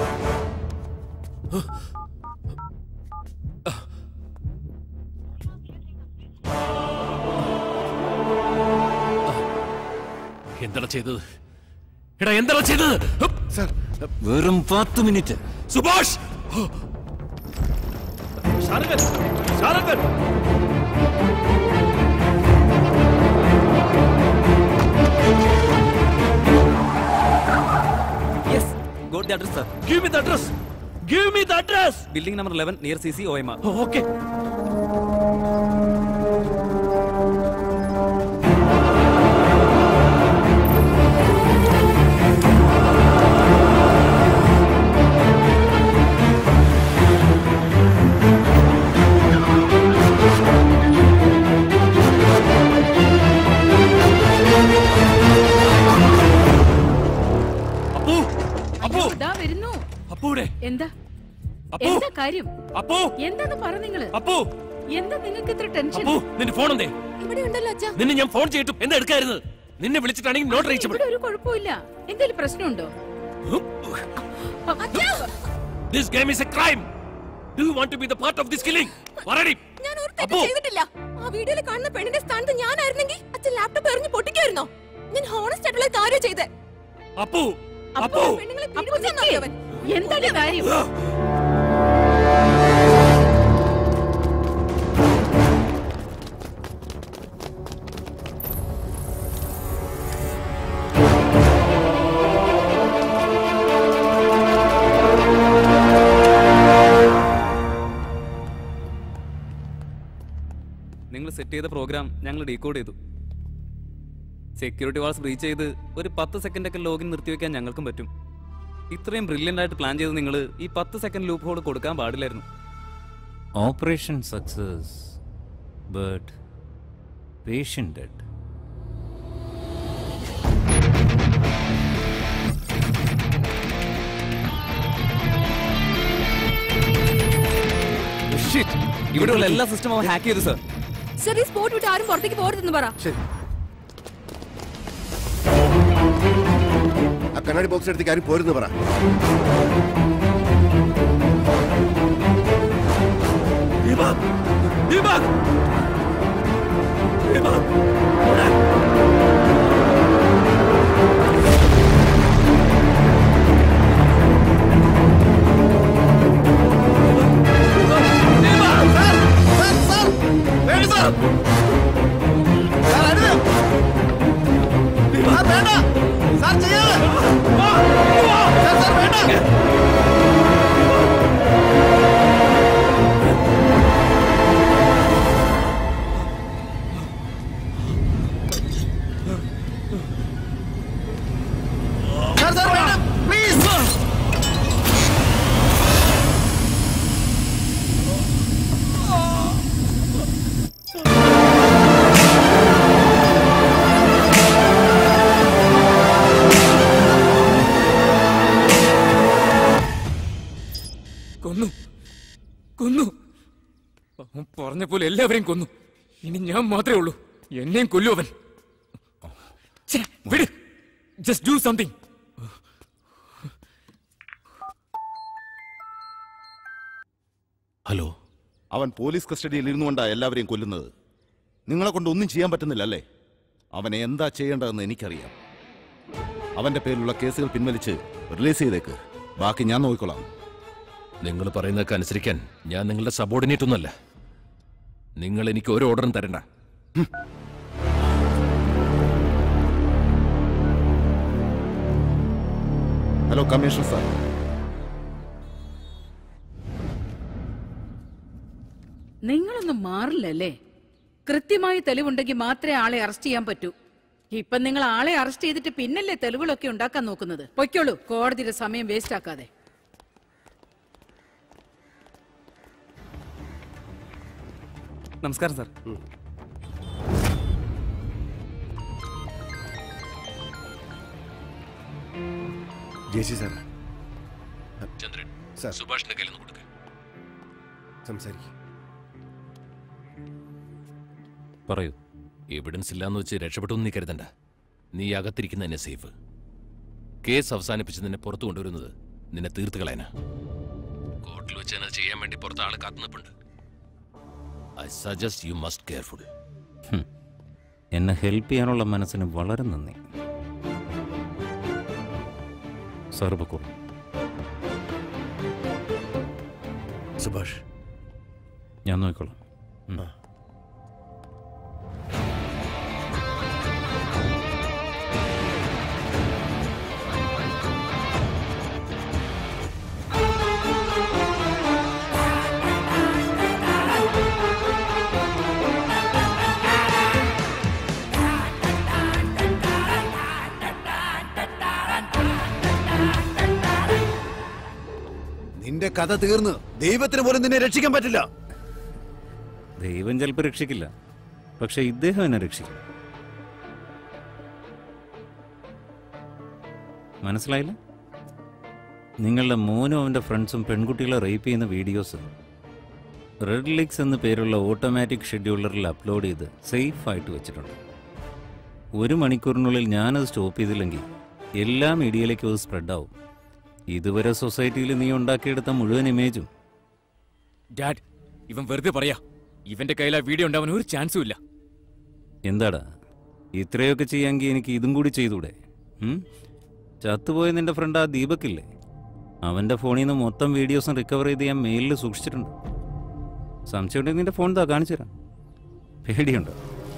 [SPEAKER 18] എന്താണ് ചെയ്തത് എടാ എന്താണ് ചെയ്തത്
[SPEAKER 5] സാർ
[SPEAKER 10] വെറും പത്ത് minute
[SPEAKER 18] Subhash
[SPEAKER 12] yes got the address sir
[SPEAKER 17] give me the address give me the address
[SPEAKER 12] building number 11 near C C O M R
[SPEAKER 17] okay
[SPEAKER 18] Appu Appu
[SPEAKER 9] ഇതാ വരുന്നു
[SPEAKER 18] അപ്പൂടെ
[SPEAKER 9] എന്താ
[SPEAKER 18] അപ്പു!
[SPEAKER 9] എന്താ കാര്യം
[SPEAKER 18] അപ്പു
[SPEAKER 9] എന്താന്ന് പറ നിങ്ങള്
[SPEAKER 18] അപ്പു
[SPEAKER 9] എന്താ നിങ്ങൾക്ക് ഇത്ര ടെൻഷൻ
[SPEAKER 18] അപ്പു നിന്റെ ഫോൺ എന്തേ
[SPEAKER 9] ഇവിടെ ഉണ്ടല്ലോ അച്ഛാ
[SPEAKER 18] നിന്നെ ഞാൻ ഫോൺ ചെയ്തിട്ടും എന്താ എടുക്കായിരുന്നത് നിന്നെ വിളിച്ചിട്ടാണെങ്കിൽ നോട്ട് റീച്ചബിൾ
[SPEAKER 9] ഇവിടെ ഒരു കുഴപ്പമില്ല എന്തെങ്കിലും പ്രശ്നമുണ്ടോ
[SPEAKER 18] this game is a crime do you want to be the part of this killing പറയടി
[SPEAKER 13] ഞാൻ ഒരു തെറ്റും ചെയ്തിട്ടില്ല ആ വീഡിയോയിൽ കാണുന്ന പെണ്ണിന്റെ സ്ഥാനത്ത് ഞാനായിരുന്നെങ്കിൽ അച്ഛൻ ലാപ്ടോപ്പ് എറിഞ്ഞ് പൊട്ടിക്കായിരുന്നോ ഞാൻ ഹോണസ്റ്റ് ആയിട്ടുള്ള കാര്യം ചെയ്തേ
[SPEAKER 18] അപ്പു
[SPEAKER 13] അപ്പോ പെണ്ണുങ്ങളെ പീഡിപ്പിച്ചാൻ നോക്കിയവൻ
[SPEAKER 9] എന്താണ് കാര്യം
[SPEAKER 12] നിങ്ങൾ സെറ്റ് ചെയ്ത പ്രോഗ്രാം ഞങ്ങൾ ഡീകോഡ് ചെയ്തു സെക്യൂരിറ്റി വാൾസ് ബ്രീച്ച് ചെയ്ത് ഒരു പത്ത് സെക്കൻഡ് ഒക്കെ ലോഗിൻ നിർത്തിവെക്കാൻ ഞങ്ങൾക്കും പറ്റും ഇത്രയും ബ്രില്യൻ്റ് ആയിട്ട് പ്ലാൻ ചെയ്ത് നിങ്ങൾ ഈ പത്ത് സെക്കൻഡ് ലൂപ്പ് ഹോൾ കൊടുക്കാൻ പാടില്ലായിരുന്നു
[SPEAKER 10] operation success but patient dead
[SPEAKER 12] ഇവിടെയുള്ള എല്ലാ സിസ്റ്റവും അവൻ ഹാക്ക് ചെയ്തു സർ
[SPEAKER 13] സർ ഈ സ്പോട്ട് വിട്ട് ആരും പുറത്തേക്ക് പോകരുതെന്ന് പറ
[SPEAKER 5] ശരി ആ കണ്ണാടി ബോക്സ് എടുത്തേക്ക് ആരും പോരുന്നു പറ
[SPEAKER 17] ദീപക് ദീപക് ദീപക്
[SPEAKER 1] വേണ്ട
[SPEAKER 4] പറഞ്ഞ പോലെ എല്ലാവരെയും കൊന്നു ഇനി ഞാൻ മാത്രമേ ഉള്ളൂ എന്നെയും കൊല്ലു അവൻ ഛെ, വിട് ജസ്റ്റ് ഡു സംതിങ്
[SPEAKER 1] ഹലോ അവൻ പോലീസ് കസ്റ്റഡിയിൽ ഇരുന്നുകൊണ്ടാ എല്ലാവരെയും കൊല്ലുന്നത് നിങ്ങളെ കൊണ്ട് ഒന്നും ചെയ്യാൻ പറ്റുന്നില്ല അല്ലേ അവനെ എന്താ ചെയ്യേണ്ടതെന്ന് എനിക്കറിയാം അവന്റെ പേരിലുള്ള കേസുകൾ പിൻവലിച്ച് റിലീസ് ചെയ്തേക്ക് ബാക്കി ഞാൻ നോക്കിക്കൊള്ളാം
[SPEAKER 18] നിങ്ങൾ പറയുന്നതൊക്കെ അനുസരിക്കാൻ ഞാൻ നിങ്ങളുടെ സബോർഡിനേറ്റ് ഒന്നല്ല നിങ്ങൾ എനിക്ക് ഒരു ഓർഡറും തരണ്ട
[SPEAKER 1] ഹലോ കമ്മീഷണർ സാർ
[SPEAKER 9] നിങ്ങളൊന്നും മാറില്ലല്ലേ കൃത്യമായി തെളിവുണ്ടെങ്കിൽ മാത്രമേ ആളെ അറസ്റ്റ് ചെയ്യാൻ പറ്റൂ ഇപ്പൊ നിങ്ങൾ ആളെ അറസ്റ്റ് ചെയ്തിട്ട് പിന്നല്ലേ തെളിവുകളൊക്കെ ഉണ്ടാക്കാൻ നോക്കുന്നത് പൊയ്ക്കോളൂ കോടതിയുടെ സമയം വേസ്റ്റ് ആക്കാതെ
[SPEAKER 12] നമസ്കാരം sir
[SPEAKER 5] JC sir
[SPEAKER 18] Chandran
[SPEAKER 5] sir
[SPEAKER 18] സുഭാഷിന്റെ കയ്യിൽ നിന്ന് കൊടുക്ക
[SPEAKER 5] സംസാരിക്കും
[SPEAKER 18] പറയൂ എവിഡൻസ് ഇല്ലാന്ന് വെച്ച് രക്ഷപ്പെട്ടു നീ കരുതണ്ട നീ അകത്തിരിക്കുന്ന എന്നെ സേഫ് കേസ് അവസാനിപ്പിച്ച് നിന്നെ പുറത്തു കൊണ്ടുവരുന്നത് നിന്നെ തീർത്ത് കളയാനാ കോർട്ടിൽ വെച്ച് തന്നെ ചെയ്യാൻ വേണ്ടി പുറത്ത് ആള് കാത്തു നിൽപ്പുണ്ട് I suggest you must careful
[SPEAKER 10] hmm. എന്നെ ഹെൽപ്പ് ചെയ്യാനുള്ള മനസ്സിന് വളരെ നന്ദി സാർ പൊക്കോളൂ
[SPEAKER 5] സുഭാഷ്
[SPEAKER 10] ഞാൻ നോക്കിക്കോളാം ഉം.
[SPEAKER 15] നിന്റെ കഥ തീർന്ന് ദൈവത്തിന് പോലും നിന്നെ രക്ഷിക്കാൻ പറ്റില്ല
[SPEAKER 10] ദൈവം ചിലപ്പോൾ രക്ഷിക്കില്ല പക്ഷെ ഇദ്ദേഹം എന്നെ രക്ഷിക്കും മനസ്സിലായില്ല നിങ്ങളുടെ മോനും അവൻ്റെ ഫ്രണ്ട്സും പെൺകുട്ടികളെ റേപ്പ് ചെയ്യുന്ന വീഡിയോസ് റെഡ് ലിക്സ് എന്ന പേരുള്ള ഓട്ടോമാറ്റിക് ഷെഡ്യൂളറിൽ അപ്ലോഡ് ചെയ്ത് സേഫ് ആയിട്ട് വെച്ചിട്ടുണ്ട് ഒരു മണിക്കൂറിനുള്ളിൽ ഞാനത് സ്റ്റോപ്പ് ചെയ്തില്ലെങ്കിൽ എല്ലാ മീഡിയയിലേക്കും അത് സ്പ്രെഡ് ആവും ഇതുവരെ സൊസൈറ്റിയിൽ നീ ഉണ്ടാക്കിയെടുത്ത മുഴുവൻ ഇമേജും
[SPEAKER 4] ഡാഡ് ഇവൻ വെറുതെ പറയാ ഇവന്റെ കയ്യിൽ ആ വീഡിയോ ഉണ്ടാവാൻ ഒരു ചാൻസും ഇല്ല
[SPEAKER 10] എന്താടാ ഇത്രയൊക്കെ ചെയ്യാമെങ്കിൽ എനിക്ക് ഇതും കൂടി ചെയ്തൂടെ ഉം? ചത്തുപോയ നിന്റെ ഫ്രണ്ട് ആ ദീപക്കില്ലേ അവന്റെ ഫോണിൽ നിന്ന് മൊത്തം വീഡിയോസും റിക്കവർ ചെയ്ത് ഞാൻ മെയിലിൽ സൂക്ഷിച്ചിട്ടുണ്ട് സംശയമുണ്ടെങ്കിൽ നിന്റെ ഫോൺ താ കാണിച്ചു തരാം പേടിയുണ്ടോ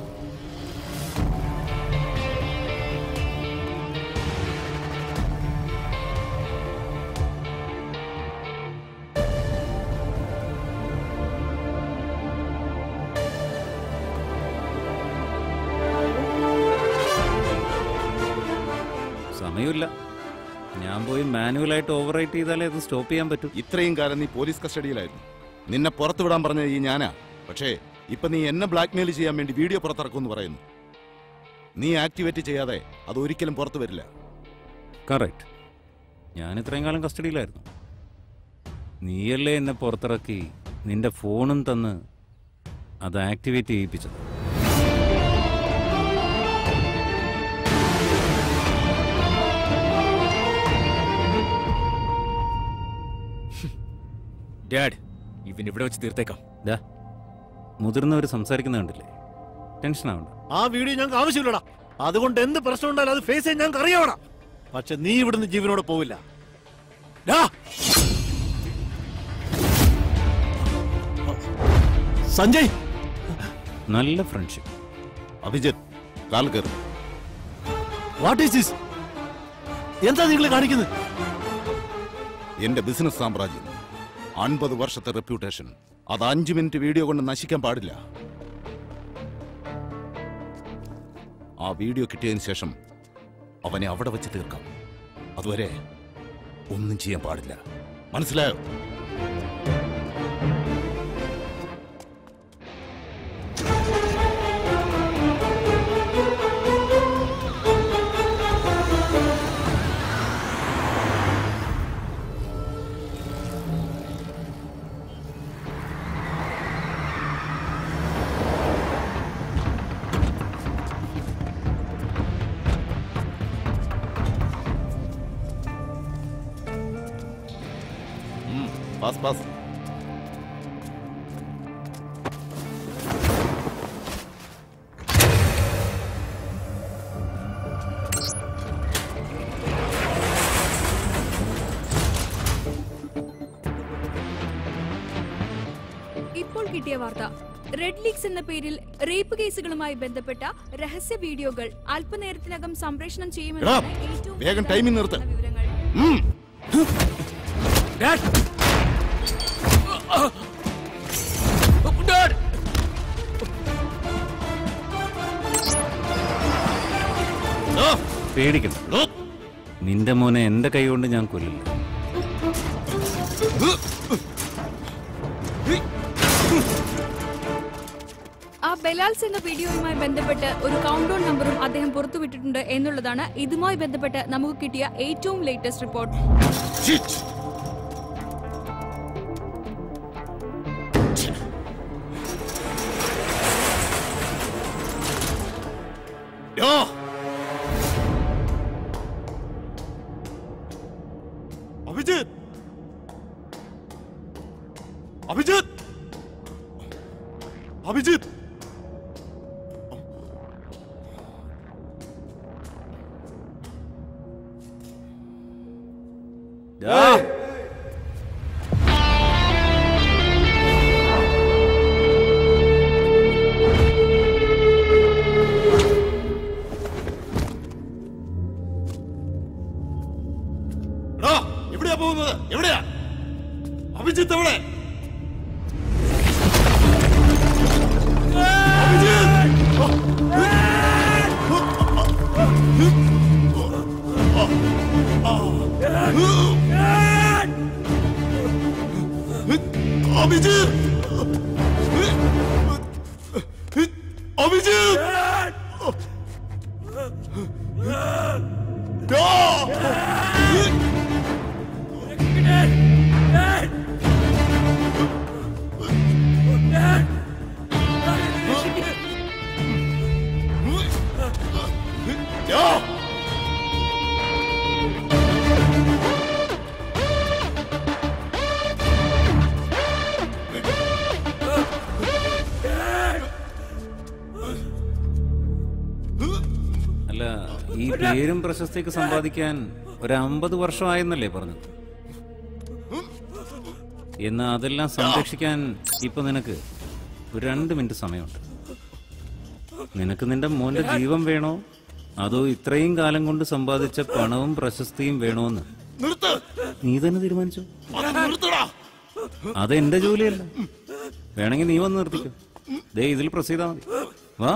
[SPEAKER 10] സമയമില്ല ഞാൻ പോയി മാനുവലായിട്ട് ഓവർ റൈറ്റ് ചെയ്താലേ അത് സ്റ്റോപ്പ് ചെയ്യാൻ പറ്റൂ
[SPEAKER 1] ഇത്രയും കാലം നീ പോലീസ് കസ്റ്റഡിയിലായിരുന്നു നിന്നെ പുറത്തു വിടാൻ പറഞ്ഞത് ഈ ഞാനാ പക്ഷേ ഇപ്പൊ നീ എന്നെ ബ്ലാക്ക്മെയിൽ ചെയ്യാൻ വേണ്ടി വീഡിയോ പുറത്തിറക്കുമെന്ന് പറയുന്നു നീ ആക്ടിവേറ്റ് ചെയ്യാതെ അത് ഒരിക്കലും പുറത്തു വരില്ല
[SPEAKER 10] കറക്റ്റ് ഞാൻ ഇത്രയും കാലം കസ്റ്റഡിയിലായിരുന്നു നീയല്ലേ എന്നെ പുറത്തിറക്കി നിന്റെ ഫോണും തന്ന് അത് ആക്ടിവേറ്റ് ചെയ്യിപ്പിച്ചത്
[SPEAKER 4] ഡാഡ് ഇവൻ ഇവിടെ വെച്ച് തീർത്തേക്കാം
[SPEAKER 10] ഡാ മുതിർന്നവർ സംസാരിക്കുന്ന കണ്ടില്ലേ ടെൻഷൻ ആവണ്ട
[SPEAKER 21] ആ വീഡിയോ ഞങ്ങൾക്ക് ആവശ്യമില്ലടാ അതുകൊണ്ട് എന്ത് പ്രശ്നം ഉണ്ടായാലും അത് ഫേസ് ചെയ്യാൻ ഞങ്ങൾക്ക് അറിയാവണം പക്ഷെ നീ ഇവിടുന്ന് ജീവനോടെ പോവില്ല ഡാ! സഞ്ജയ്
[SPEAKER 10] നല്ല ഫ്രണ്ട്ഷിപ്പ്
[SPEAKER 1] അഭിജിത്ത് കാൽ കയറി
[SPEAKER 21] വാട്ട് ഈസ് ദിസ് എന്താ നിങ്ങൾ കാണിക്കുന്നത്
[SPEAKER 1] എന്റെ ബിസിനസ് സാമ്രാജ്യം അൻപത് വർഷത്തെ റെപ്യൂട്ടേഷൻ അത് അഞ്ചു മിനിറ്റ് വീഡിയോ കൊണ്ട് നശിക്കാൻ പാടില്ല ആ വീഡിയോ കിട്ടിയതിന് ശേഷം അവനെ അവിടെ വെച്ച് തീർക്കാം അതുവരെ ഒന്നും ചെയ്യാൻ പാടില്ല മനസ്സിലായോ പാസ് പാസ്
[SPEAKER 22] ഇപ്പോൾ കിട്ടിയ വാർത്ത റെഡ് ലീക്സ് എന്ന പേരിൽ റേപ്പ് കേസുകളുമായി ബന്ധപ്പെട്ട രഹസ്യ വീഡിയോകൾ അല്പനേരത്തിനകം സംപ്രേഷണം
[SPEAKER 1] എടാ
[SPEAKER 22] ചെയ്യുമെന്നാണ് ഏറ്റവും
[SPEAKER 1] വേഗം ടൈമിൽ നിർത്ത്
[SPEAKER 22] വിവരങ്ങൾ
[SPEAKER 1] ഉം.
[SPEAKER 10] പേടിക്കണം നിന്റെ മോനെ എന്റെ കൈ കൊണ്ട് ഞാൻ കൊല്ലില്ല
[SPEAKER 22] ആ ബലാത്സംഗ വീഡിയോയുമായി ബന്ധപ്പെട്ട് ഒരു കൗണ്ട് ഡൗൺ നമ്പറും അദ്ദേഹം പുറത്തുവിട്ടിട്ടുണ്ട് എന്നുള്ളതാണ് ഇതുമായി ബന്ധപ്പെട്ട് നമുക്ക് കിട്ടിയ ഏറ്റവും ലേറ്റസ്റ്റ് റിപ്പോർട്ട്
[SPEAKER 1] യോ അഭിജിത്ത് അഭിജിത്ത് അഭിജിത്ത് എടാ, എവിടെയാ പോകുന്നത് എവിടെയാ അഭിജിത്ത് എവിടെ അഭിജിത്ത് അഭിജിത്ത്
[SPEAKER 10] അല്ല ഈ പേരും പ്രശസ്തിയൊക്കെ സമ്പാദിക്കാൻ ഒരു അമ്പത് വർഷമായെന്നല്ലേ പറഞ്ഞത് എന്നാ അതെല്ലാം സംരക്ഷിക്കാൻ ഇപ്പൊ നിനക്ക് ഒരു രണ്ട് മിനിറ്റ് സമയമുണ്ട് നിനക്ക് നിന്റെ മോന്റെ ജീവൻ വേണോ അതോ ഇത്രയും കാലം കൊണ്ട് സമ്പാദിച്ച പണവും പ്രശസ്തിയും വേണോന്ന്
[SPEAKER 1] നിർത്ത്
[SPEAKER 10] നീ തന്നെ തീരുമാനിച്ചു
[SPEAKER 1] അത് നിർത്തടാ
[SPEAKER 10] അത് എന്റെ ജോലിയല്ല വേണമെങ്കിൽ നീ വന്ന് നിർത്തിക്കോ ദേ ഇതിൽ പ്രസ് ചെയ്താൽ മതി വാ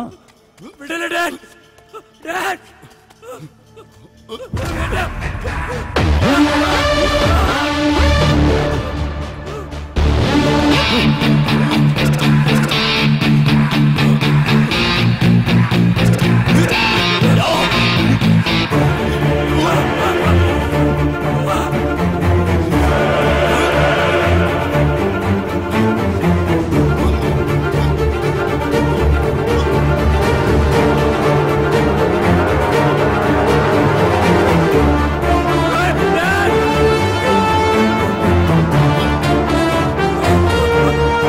[SPEAKER 1] Dad!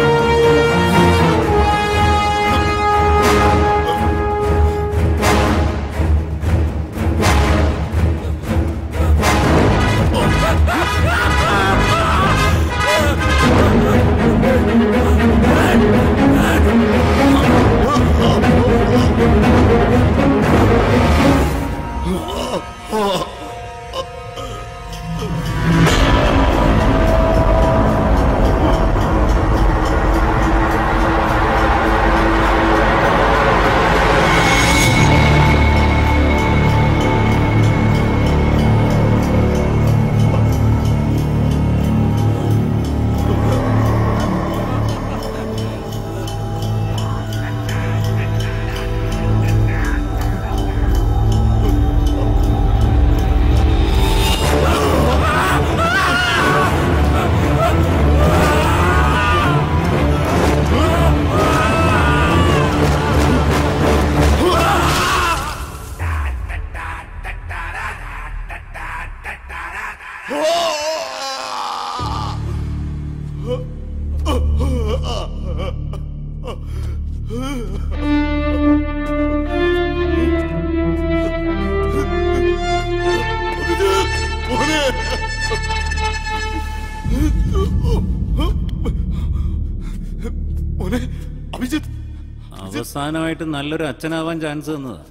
[SPEAKER 16] മോനെ അഭിജിത്ത്
[SPEAKER 10] അവസാനമായിട്ട് നല്ലൊരു അച്ഛനാവാൻ ചാൻസ് തന്നതാ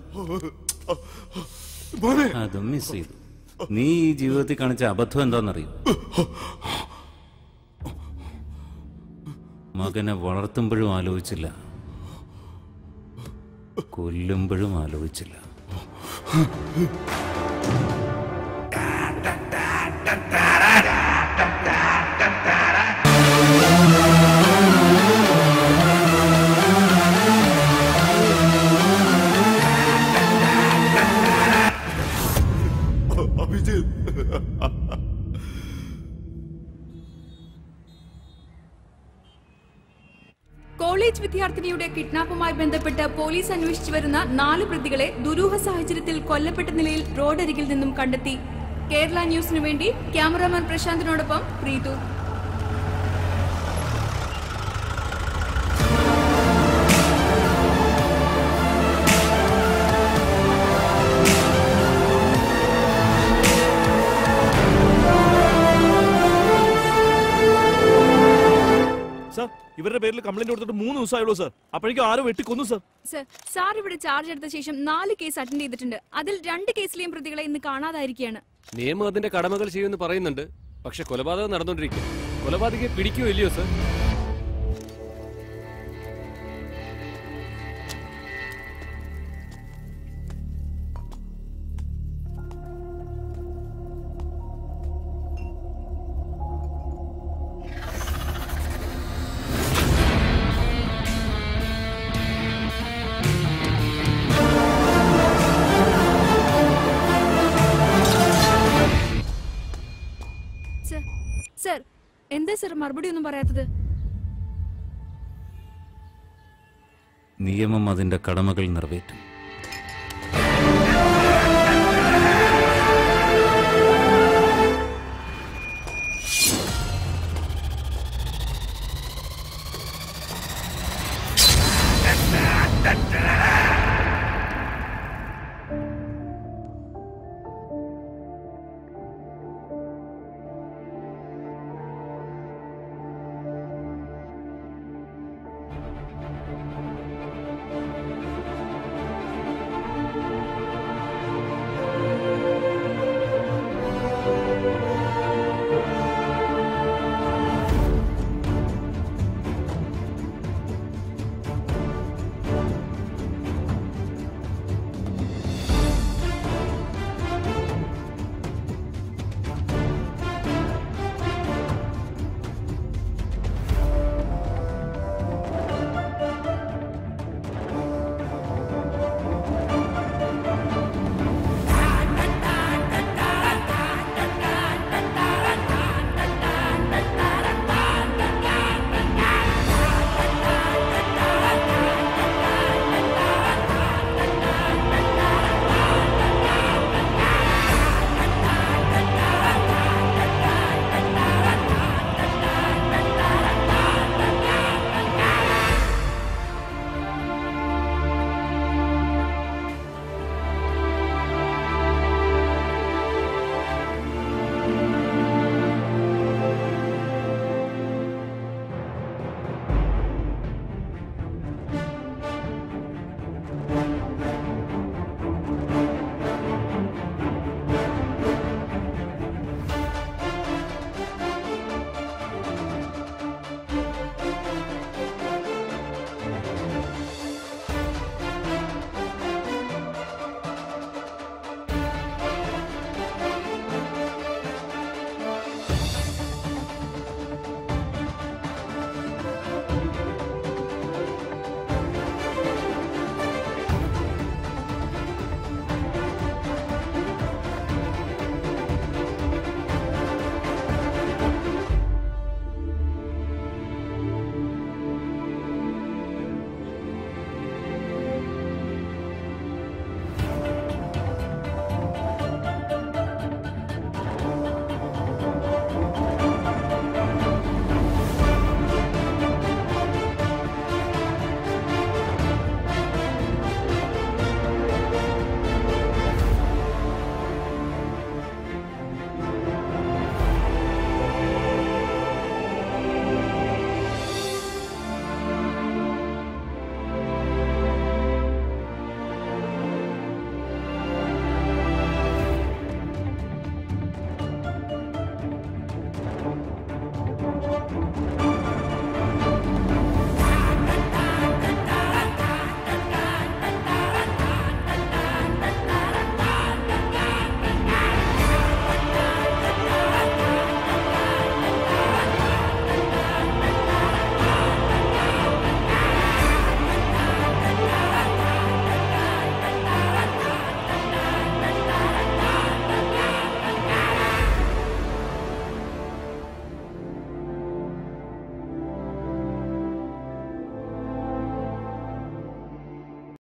[SPEAKER 16] മോനെ
[SPEAKER 10] അതും മിസ് ചെയ്തു നീ ഈ ജീവിതത്തിൽ കാണിച്ച അബദ്ധം എന്താണെന്നറിയും മകനെ വളർത്തുമ്പോഴും ആലോചിച്ചില്ല കൊല്ലുമ്പോഴും ആലോചിച്ചില്ല
[SPEAKER 16] അഭിജിത്ത്
[SPEAKER 22] കോളേജ് വിദ്യാർത്ഥിനിയുടെ കിഡ്നാപ്പുമായി ബന്ധപ്പെട്ട് പോലീസ് അന്വേഷിച്ചു വരുന്ന നാല് പ്രതികളെ ദുരൂഹ സാഹചര്യത്തിൽ കൊല്ലപ്പെട്ട നിലയിൽ റോഡരികിൽ നിന്നും കണ്ടെത്തി കേരള ന്യൂസിനു വേണ്ടി ക്യാമറാമാൻ പ്രശാന്തിനോടൊപ്പം പ്രീതു
[SPEAKER 2] സാർ ഇവരുടെ പേരിൽ കംപ്ലൈന്റ് കൊടുത്തിട്ട് മൂന്ന് ദിവസമായുള്ളൂ സാർ അപ്പോഴേക്കും ആരോ വെട്ടിക്കൊന്നു സാർ
[SPEAKER 22] സർ സാർ ഇവിടെ ചാർജ് എടുത്ത ശേഷം നാല് കേസ് അറ്റൻഡ് ചെയ്തിട്ടുണ്ട് അതിൽ രണ്ട് കേസിലെയും പ്രതികളെ ഇന്ന് കാണാതായിരിക്കുകയാണ്
[SPEAKER 17] നിയമം അതിന്റെ കടമകൾ ചെയ്യുമെന്ന് പറയുന്നുണ്ട് പക്ഷെ കൊലപാതകം നടന്നുകൊണ്ടിരിക്കും കൊലപാതകയെ പിടിക്കുകയോ ഇല്ലയോ സർ
[SPEAKER 22] സർ സർ എന്താ സർ മറുപടി ഒന്നും പറയാത്തത്
[SPEAKER 10] നിയമം അതിന്റെ കടമകൾ നിറവേറ്റും
[SPEAKER 16] Da-da-da-da.